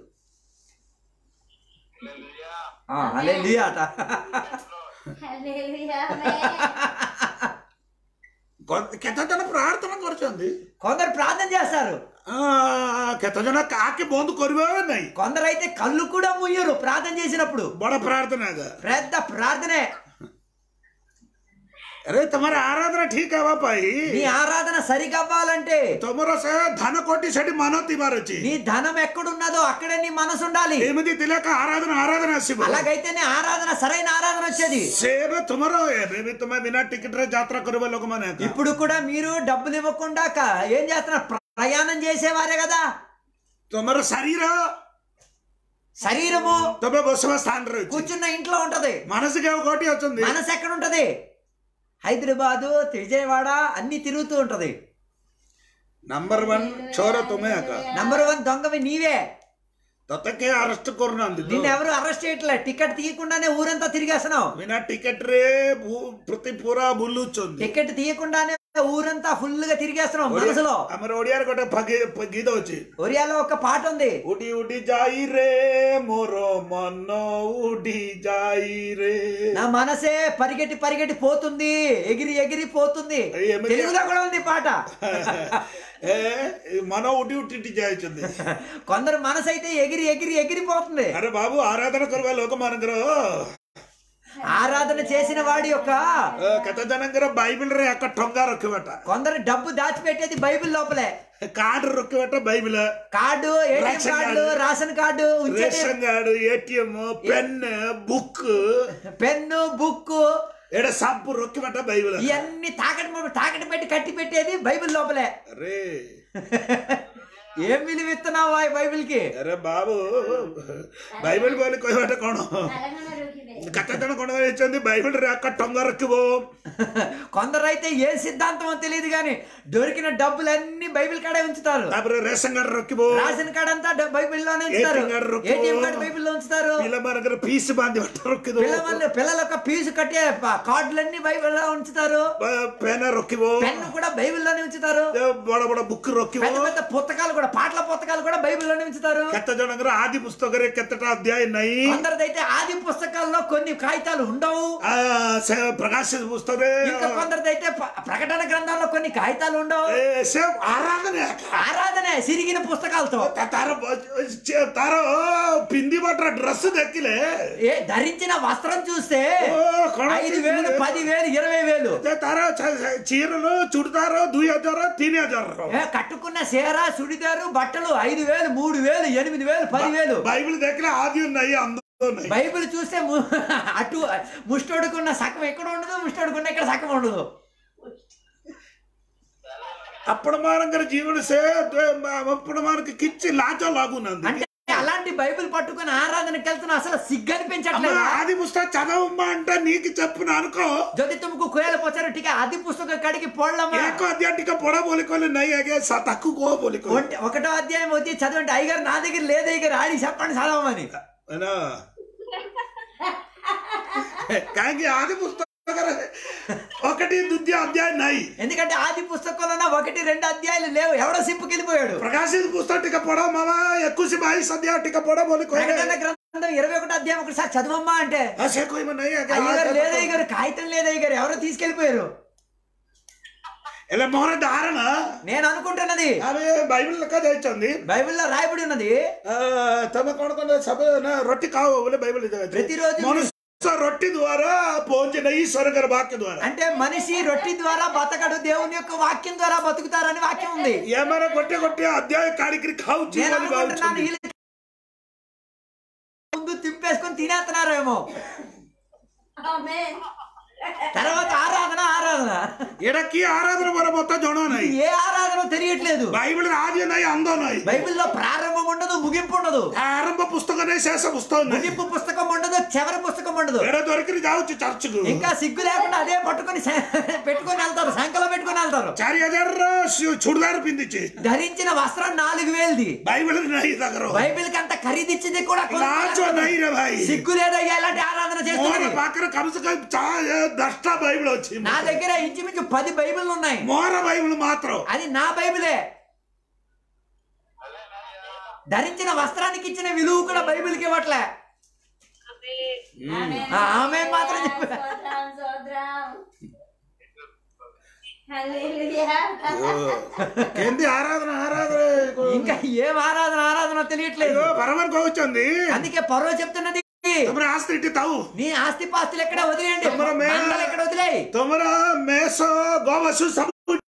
అలే అట ହାଲେଲୁୟା ଆମେନ୍। କେତେଜଣ ପ୍ରାର୍ଥନା କରୁଛନ୍ତି కొందరు ప్రార్థన చేస్తారు ఆ, କେତେଜଣ କାହାକେ ବନ୍ଦ କରିବେ ନାହିଁ కొందరు అయితే కళ్ళు కూడా ముయ్యరు ప్రార్థన చేసినప్పుడు ବଡ ପ୍ରାର୍ଥନା ଏକା। పెద్ద ప్రార్థనే ଆରେ ତମର ଆରାଧନା ଠିକ ହେବା ପାଇଁ నీ ఆరాధన సరిగవ్వాలంటే ତମର ସେ ଧାନ କୋଟି ସେଠି ମାନ ଥିବାର ଅଛି నీ ధనం ఎక్కడున్నదో అక్కడే నీ మనసు ఉండాలి ଏମିତି ଥିଲେ ଏକା ଆରାଧନା ଆରାଧନା ଆସିବ అలాగైతేనే ఆరాధన సరైన ఆరాధన వచ్చేది ସେ ଏବେ ତୁମର ଏବେ ବି ତୁମେ ବିନା ଟିକେଟ ରେ ଯାତ୍ରା କରିବ ଲୋକମାନେ ଏକା। ఇప్పుడు కూడా మీరు డబ్బులు ఇవ్వకుండా క- ఏం చేస్తున్నారు ప్ర- ప్రయాణం చేసేవారే కదా ତୁମର ଶରୀର శరీరము ତମେ ବସିବା ସ୍ଥାନରେ ଅଛି కూర్చున్న ఇంట్లో ఉంటది ମାନସିକ ଆଉ କୋଟି ଅଛନ୍ତି మనసు ఎక్కడ ఉంటది హైదరాబాదు విజయవాడ అన్ని తిరుగుతూ ఉంటది ନମ୍ବର ୱାନ୍ ଛଅର ତୁମେ ଏକା నంబర్ వన్ దొంగవి నీవే ତତେ କେହି ଆରେଷ୍ଟ କରୁନାହାନ୍ତି నిన్ను ତ? ఎవరు అరెస్ట్ చేయట్లే టికెట్ తీయకుండానే ఊరంతా తిరిగేస్తున్నావు ବିନା ଟିକେଟ ରେ ଭୁ- ପ୍ରତି ପୁରା ବୁଲୁଛନ୍ତି టికెట్ తీయకుండానే ఊరంతా ఫుల్ గా తిరిగేస్తున్నావు ଓଡ଼ିଆ- మనసులో ଆମର ଓଡିଆରେ ଗୋଟେ ଫଗି- ଫ- ଗୀତ ଅଛି ఒరియాలో ఒక పాట ఉంది ଉଡି ଉଡି ଯାଇ ରେ ମୋର ମନ ଉଡି ଯାଇ ରେ నా మనసే పరిగెట్టి పరిగెట్టి పోతుంది ఎగిరి ఎగిరి పోతుంది ఏయ్, ఏమిటి? తెలుగులో కూడా ఉంది పాట ଏ ଏ ମନ ଉଡି ଉଠି ଯାଇଛନ୍ତି కొందరు మనసు అయితే ఎగిరి ఎగిరి ఎగిరిపోతుంది ଆରେ ବାବୁ ଆରାଧନା କରିବା ଲୋକମାନଙ୍କର ఆరాధన చేసిన వాడి యొక్క ଅ, କେତେ ଜଣଙ୍କର ବାଇବଲରେ ଏକ ଟଙ୍କା ରଖିବାଟା కొందరు డబ్బు దాచిపెట్టేది బైబిల్ లోపలే କାର୍ଡ ରଖିବାଟା Bible card ATM ration card card. Ration card ఉంచేది ration card ATM pen book pen book ଏଇଟା ସବୁ ରଖିବାଟା ବାଇବଲ ఇవన్నీ తాకటి తాకటి పెట్టి కట్టి పెట్టేది బైబిల్ లోపలే అరే ఏం విలువిస్తున్నావు ఆ బైబిల్ కి ଆରେ ବାବୁ ବାଇବଲ ବୋଲି କହିବାଟା କଣ କାଳଘନ ରଖିବେ କେତେ ଜଣ କଣ ହେଇଛନ୍ତି ବାଇବଲରେ ଏକ ଟଙ୍କା ରଖିବ కొందరు అయితే ఏ సిద్ధాంతమో తెలియదు కానీ దొరికిన డబ్బులన్నీ బైబిల్ కాడే ఉంచుతారు ତାପରେ ରେସନ କାର୍ଡ ରଖିବ రేషన్ కార్డ్ అంతా డ- బైబిల్లోనే ఉంచుతారు ATM కార్డు రొక్కు. ఏటీఎం కార్డు బైబిల్లో ఉంచుతారు ପିଲାମାନଙ୍କର ଫିସ୍ ବାନ୍ଧିବାଟା ରଖିଦବ పిల్లల పిల్లల యొక్క ఫీజు కట్టే ప- కార్డులన్నీ బైబిల్లో ఉంచుతారు ପେନ୍ ରଖିବ పెన్ను కూడా బైబిల్లోనే ఉంచుతారు ବଡ ବଡ ବୁକ୍ ରଖିବ పెద్ద పెద్ద పుస్తకాలు కూడా పాటల పుస్తకాలు కూడా బైబిల్లోనే ఉంచుతారు କେତେ ଜଣଙ୍କର ଆଦି ପୁସ୍ତକରେ କେତେଟା ଅଧ୍ୟାୟ ନାହିଁ కొందరిదైతే ఆది పుస్తకాల్లో కొన్ని కాగితాలు ఉండవు ଆ, ସେ ପ୍ରକାଶ ପୁସ୍ତକରେ ఇంకా కొందరిదైతే ప- ప్రకటన గ్రంథాల్లో కొన్ని కాగితాలు ఉండవు ଏ, ସେ ଆରାଧନା ఆరాధన సిరిగిన పుస్తకాలతో ତା- ତାର ବ- ସେ- ତାର ପିନ୍ଧିବାଟା ଡ୍ରେସ୍ ଦେଖିଲେ ఏ ధరించిన వస్త్రం చూస్తే ఓ, କଣ ఐదు వేలు పది వేలు ఇరవై వేలు ଯେ ତାର ଚ- ଚ- చీరలు చుడిదారు ଦୁଇ ହଜାର ତିନି ହଜାର ఏ కట్టుకున్న చీర సుడిదారు బట్టలు ఐదు వేలు మూడు వేలు ఎనిమిది వేలు పది వేలు బైబిల్ ଦେଖିଲେ ఆది ఉన్నాయి అందరూ ఉన్నాయి బైబిల్ చూస్తే ము- అటు ముష్టోడుకున్న సగం ఎక్కడ ఉండదు ముష్టోడుకున్న ఇక్కడ సగం ఉండదు ଆପଣ ମାନଙ୍କର ଜୀବନ ସେ ଆପଣ ମାନଙ୍କୁ କିଛି ଲାଜ ଲାଗୁନାହାନ୍ତି అంటే అలాంటి బైబిల్ పట్టుకుని ఆరాధనకి వెళ్తున్నా అసలు సిగ్గు అమ్మ అనిపించట్లేదు ఆది పుస్తకం చదవమ్మా అంటే నీకు చెప్పిన అనుకో ଯଦି ତୁମକୁ କୁହାହେଲେ ପଚାର ଟିକେ ଆଦି పుస్తక କାଢିକି ପଢలమ్మా ଏକ ଅଧ୍ୟାୟ ଟିକେ ପଢ ବୋଲି କହିଲେ ନାଇଁ ଆଜ୍ଞା ସା- ତାକୁ କୁହ ବୋଲି କହିଲେ ఒంటి- ఒకటో అధ్యాయం వచ్చి చదవండి అయ్యగారు నా దగ్గర లేదు అయ్యగారు ఆడి చెప్పండి చదవమని ହେଲା। କାହିଁକି ଆଦି ପୁସ୍ତକ ఒకటి ద్వితీయ అధ్యాయం నాయి ఎందుకంటే ఆది పుస్తకంలో ఒకటి రెండు అధ్యాయులు లేవు ఎవడో సింపుకెళ్ళిపోయాడు ప్రకాశిత పుస్తకం టిక పొడ మామ ఎక్కువ బాయిస్ అధ్యాయం టిక పొడ బోలి ప్రకటన గ్రంథం ఇరవై ఒకటి అధ్యాయం ఒకసారి చదవమ్మా అంటే అసే కోయి మన్నాయి అయ్యగారు లేదయ్య గారు కాగితం లేదయ్య గారు ఎవరో తీసుకెళ్లిపోయారు ఎలా మొహన దారణ నేను అనుకుంటున్నది ఆమె బైబిల్ లెక్క తెచ్చింది బైబిల్లో రాయబడి ఉన్నది తమ కొనుక్కున్న సభ రొట్టి కావు బోలే బైబిల్ ఇది ప్రతిరోజు మనుష్య రొట్టి ద్వారా భోజన ఈశ్వర వాక్య ద్వారా అంటే మనిషి రొట్టి ద్వారా బతకడు దేవుని యొక్క వాక్యం ద్వారా బతుకుతారని వాక్యం ఉంది ఏమైనా కొట్టే కొట్టే అధ్యాయ కాడికి కావు నేను జీవాలు అనుకుంటున్నాను బాగుంటుంది వీళ్ళు ముందు తింపేసుకొని తినేస్తున్నారేమో ఆమేన్ తర్వాత ఆరాధన ఆరాధన ఎడకి ఆరాధన మన మొత్తం జోడనాయి ఏ ఆరాధన తెలియట్లేదు బైబిల్ ఆది ఉన్నాయి అందోనాయి బైబిల్లో ప్రారంభం ఉండదు ముగింపు ఉండదు ఆరంభ పుస్తకమే శేష పుస్తకం ముగింపు పుస్తకం ఉండదు చివరి పుస్తకం ఉండదు ఎడ దొరికి జావచ్చు చర్చకు ఇంకా సిగ్గు లేకుండా అదే పట్టుకొని స- పెట్టుకొని వెళ్తారు సంకలో పెట్టుకొని వెళ్తారు చారి హజార్ చుడిదారు పిందించి ధరించిన వస్త్రం నాలుగు వేలది బైబిల్ నాయి దగ్గర బైబిల్ కి అంత ఖరీదిచ్చింది కూడా కొనుక్కోలేకపోతున్నారు. లాచో నాయి రే భాయ్ సిగ్గు లేదయ్యా ఇలాంటి ఆరాధన మోన చేస్తున్నారు పక్కన కమ్సక చా దష్ట బైబిల్ వచ్చి నా దగ్గర ఇంచుమించు పది బైబిల్ ఉన్నాయి మోర బైబిల్ మాత్రం అది నా బైబిలే ధరించిన వస్త్రానికి ఇచ్చిన విలువ కూడా బైబిల్కి ఇవ్వట్లే ఆమేన్. ఆ, ఆమేన్ మాత్రం చెప్పు. స్తోత్రం, స్తోత్రం. హల్లెలూయా. ఏంది ఆరాధన ఆరాధన ఇంకా ఏం ఆరాధన ఆరాధన తెలియట్లేదు అయ్యో పరమన్ కోవచ్చుంది అందుకే పర్వ చెప్తున్నది తమర ఆస్తి ఇట్టి తావు నీ ఆస్తి పాస్తులు ఎక్కడ వదిలేయండి తమరు మే- మందలు ఎక్కడ వదిలేయి తమర మేసో గోవసు సబ్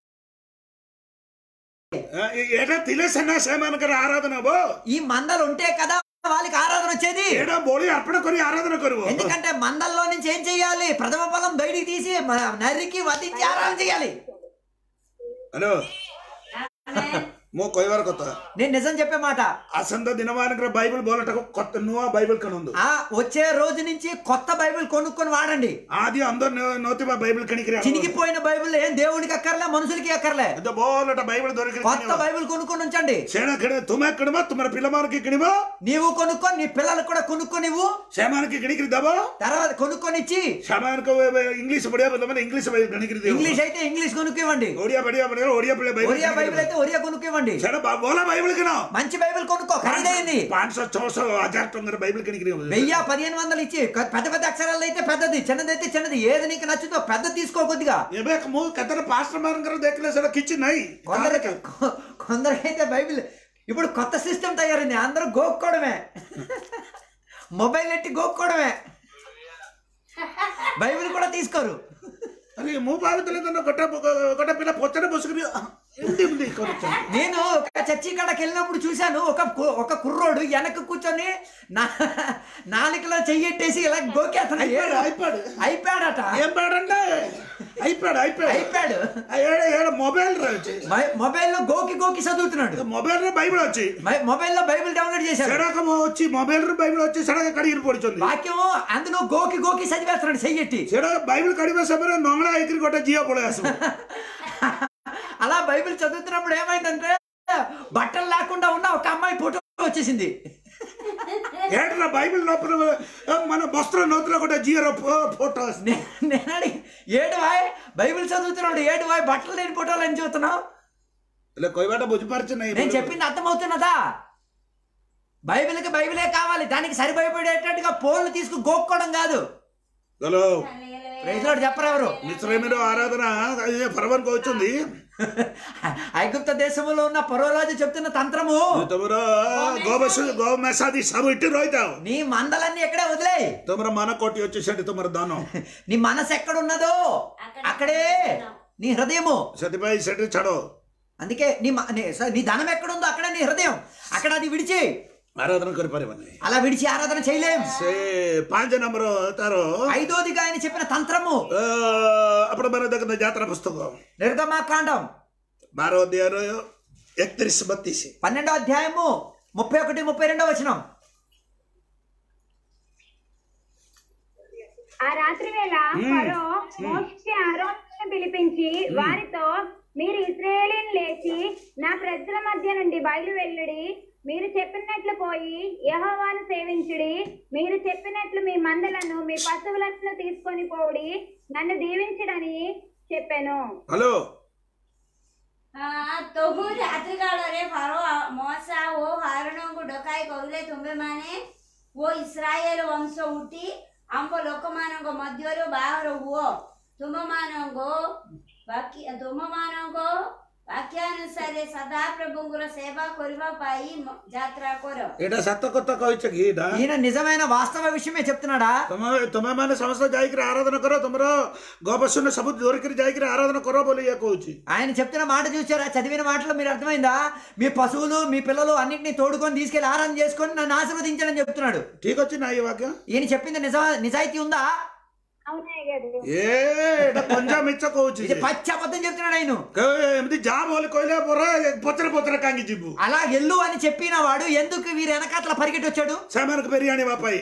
ఏడా తిలేసన్నా సేమానకర ఆరాధన బో ఈ మందలు ఉంటే కదా వాళ్ళకి ఆరాధన వచ్చేది ఏడా బోలి అర్పణ కొని ఆరాధన కరువు ఎందుకంటే మందల్లో నుంచి ఏం చెయ్యాలి ప్రథమ ఫలం బయటికి తీసి మ- నరికి వధించి ఆరాధన చేయాలి హలో ఆమేన్. మో కొయ్యవార కొత్త నేను నిజం చెప్పే మాట అసంత దినమానకర బైబిల్ బోలటకు కొత్త నువ్వు బైబిల్ కనుందు ఆ వచ్చే రోజు నుంచి కొత్త బైబిల్ కొనుక్కొని వాడండి ఆది అందరు నోతి బైబిల్ కణికిరి చినిగిపోయిన బైబిల్ ఏం దేవుడికి అక్కర్లే మనుషులకి అక్కర్లే ఎంత బోలట బైబిల్ దొరికి కొత్త బైబిల్ కొనుక్కొని ఉంచండి సేన కిణ తుమ్మ కిణమా తుమ్మర పిల్లమానికి కిణిమా నీవు కొనుక్కొని నీ పిల్లలకు కూడా కొనుక్కొని ఇవ్వు సేమానికి కిణికిరి దబో తర్వాత కొనుక్కొని ఇచ్చి సేమానికి ఇంగ్లీష్ బడియా బదమని ఇంగ్లీష్ బైబిల్ కణికిరి దేవు ఇంగ్లీష్ అయితే ఇంగ్లీష్ కొనుక్కివ్వండి ఒడియా బడియా బడియా ఒడియా పిల్ల బైబిల్ ఒరియా బైబిల్ అయితే ఒరియా కొనుక్కివ్వండి సేన బోలా బైబిల్ కినో మంచి బైబిల్ కొనుక్కో ఖరీదైంది పాంచ్ సో చౌ సో హజార్ తొందర బైబిల్ కణికిరి వెయ్యి పదిహేను వందలు ఇచ్చి క- పెద్ద పెద్ద అక్షరాలు అయితే పెద్దది చిన్నదైతే చిన్నది ఏది నీకు నచ్చుతో పెద్ద తీసుకో కొద్దిగా ఏబే మూ కతన పాస్టర్ మానకర దేఖలే సర కిచ్చి నై కొందరికి కొ- కొందరికైతే బైబిల్ ఇప్పుడు కొత్త సిస్టమ్ తయారైంది అందరూ గోక్కోవడమే మొబైల్ ఎట్టి గోక్కోవడమే బైబిల్ కూడా తీసుకోరు అరే మూ బావితలేదన్న గొట్ట గొట్ట పిల్ల పొచ్చన బొసుకుని ఇంటి ఉంది కొనొచ్చు నేను ఒక చర్చి కాడకి వెళ్ళినప్పుడు చూశాను ఒక కు- ఒక కుర్రోడు వెనక కూర్చొని నా నాలుకలో చెయ్యెట్టేసి ఇలా గోకేస్తాను అయిపోయాడు అయిపోయాడు అయిపోయాడట ఏం పాడంటే అయిపోయాడు అయిపోయాడు అయిపోయాడు ఏడ ఏడ మొబైల్ రా వచ్చి మొ- మొబైల్లో గోకి గోకి చదువుతున్నాడు మొబైల్ రా బైబిల్ వచ్చి మొ- మొబైల్లో బైబిల్ డౌన్లోడ్ చేశాడు సడక వచ్చి మొబైల్ రా బైబిల్ వచ్చి సడక కడిగిరి పొడిచింది వాక్యం అందులో గోకి గోకి చదివేస్తున్నాడు చెయ్యెట్టి సడ బైబిల్ కడిగే సమయం నొంగళ ఎగిరి కొట్ట జియో పొడేసు అలా బైబిల్ చదువుతున్నప్పుడు ఏమైందంటే బట్టలు లేకుండా ఉన్న ఒక అమ్మాయి ఫోటో వచ్చేసింది ఏంట్రా బైబిల్ లోపల మన వస్త్ర నోతులో కూడా జియో ఫోటో నే- నేను అడిగి ఏడు వాయ్ బైబిల్ చదువుతున్నాడు ఏడు వాయ్ బట్టలు లేని ఫోటోలు అని చూస్తున్నావు ఇలా కొయ్యబాట బుజ్జిపరిచినాయి నేను చెప్పింది అర్థమవుతున్నదా బైబిల్కి బైబిలే కావాలి దానికి సరిపోయేటట్టుగా పోల్ని తీసుకు గోక్కోవడం కాదు హలో హల్లెలూయా. రైతులోడు చెప్పరెవరు నిశ్రయమైన ఆరాధన ఫర్వన్ వచ్చింది ఐగుప్త దేశంలో ఉన్న పరోరాజు చెప్తున్న తంత్రము తమర గోబసు గో మెసాది సబు ఇట్టి రోయితావు నీ మందలన్నీ ఎక్కడే వదిలేయ్ తమర మన కోటి వచ్చేసండి తమర దానం నీ మనసు ఎక్కడున్నదో అక్కడే నీ హృదయము సతిపై సెటి చడో అందుకే నీ మ- నీ స- నీ ధనం ఎక్కడుందో అక్కడే నీ హృదయం అక్కడ అది విడిచి ఆరాధన కరిపారేమని అలా విడిచి ఆరాధన చేయలేం సే పాంచ నంబర్ తారో ఐదోదిగా ఆయన చెప్పిన తంత్రము అప్పుడు మన దగ్గర జాతర పుస్తకం నిర్గమాకాండం బారో అధ్యాయం ఎక్తిరిస్ బత్తీసి పన్నెండో అధ్యాయము ముప్పై ఒకటి ముప్పై రెండో వచనం ఆ రాత్రి వేళ ఫరో మోషే ఆరోన్ పిలిపించి వారితో మీరు ఇస్రాయేలీని లేచి నా ప్రజల మధ్య నుండి బయలు వెళ్ళుడి మీరు చెప్పినట్లు పోయి యెహోవాను సేవించుడి మీరు చెప్పినట్లు మీ మందలను మీ పశువులను తీసుకొని పోవుడి నన్ను దీవించుడని చెప్పాను హలో ତ ମୁଁ ରାତ୍ରି କାଳରେ ଫାରୋ ମଶା ଓ ହାରଣଙ୍କୁ ଡକାଇ କହିଲେ ତୁମେମାନେ ଓ ଇସ୍ରାଏଲ ବଂଶ ଉଠି ଆମ୍ଭ ଲୋକମାନଙ୍କ ମଧ୍ୟରୁ ବାହାର ହୁଅ ତୁମମାନଙ୍କ ବାକ୍ୟ ତୁମମାନଙ୍କ ବାକ୍ୟାନୁସାରେ ସଦାପ୍ରଭୁଙ୍କର ସେବା କରିବା ପାଇଁ ମ- ଯାତ୍ରା କର ଏଇଟା ସତ କଥା କହିଛ କି ଏଇଟା ఈయన నిజమైన వాస్తవ విషయమే చెప్తున్నాడా ତମେ ତମେ ମାନେ ସମସ୍ତେ ଯାଇକିରି ଆରାଧନା କର ତମର ଗବେଷଣା ସବୁ ଧରିକିରି ଯାଇକିରି ଆରାଧନା କର ବୋଲି ଇଏ କହୁଛି ఆయన చెప్తున్న మాట చూసారా చదివిన మాటలో మీరు అర్థమైందా మీ పశువులు మీ పిల్లలు అన్నింటినీ తోడుకొని తీసుకెళ్లి ఆరాధన చేసుకొని నన్ను ఆశీర్వదించడని చెప్తున్నాడు ଠିକ ଅଛି ନା ଏ ବାକ୍ୟ ఈయన చెప్పింది నిజ నిజాయితీ ఉందా అవునాయి గారు ଏ ଏଇଟା ପଞ୍ଜା ମିଛ କହୁଛି ఇది పచ్చి అబద్ధం చెప్తున్నాడు ఆయన କହିବେ, ଏମିତି ଯା ବୋଲି କହିଲେ ପରେ ପଛରେ ପଛରେ କାହିଁକି ଯିବୁ అలా ఎల్లు అని చెప్పిన వాడు ఎందుకు వీరి వెనకాతల పరిగెట్టి వచ్చాడు ସେମାନଙ୍କୁ ଫେରି ଆଣିବା ପାଇଁ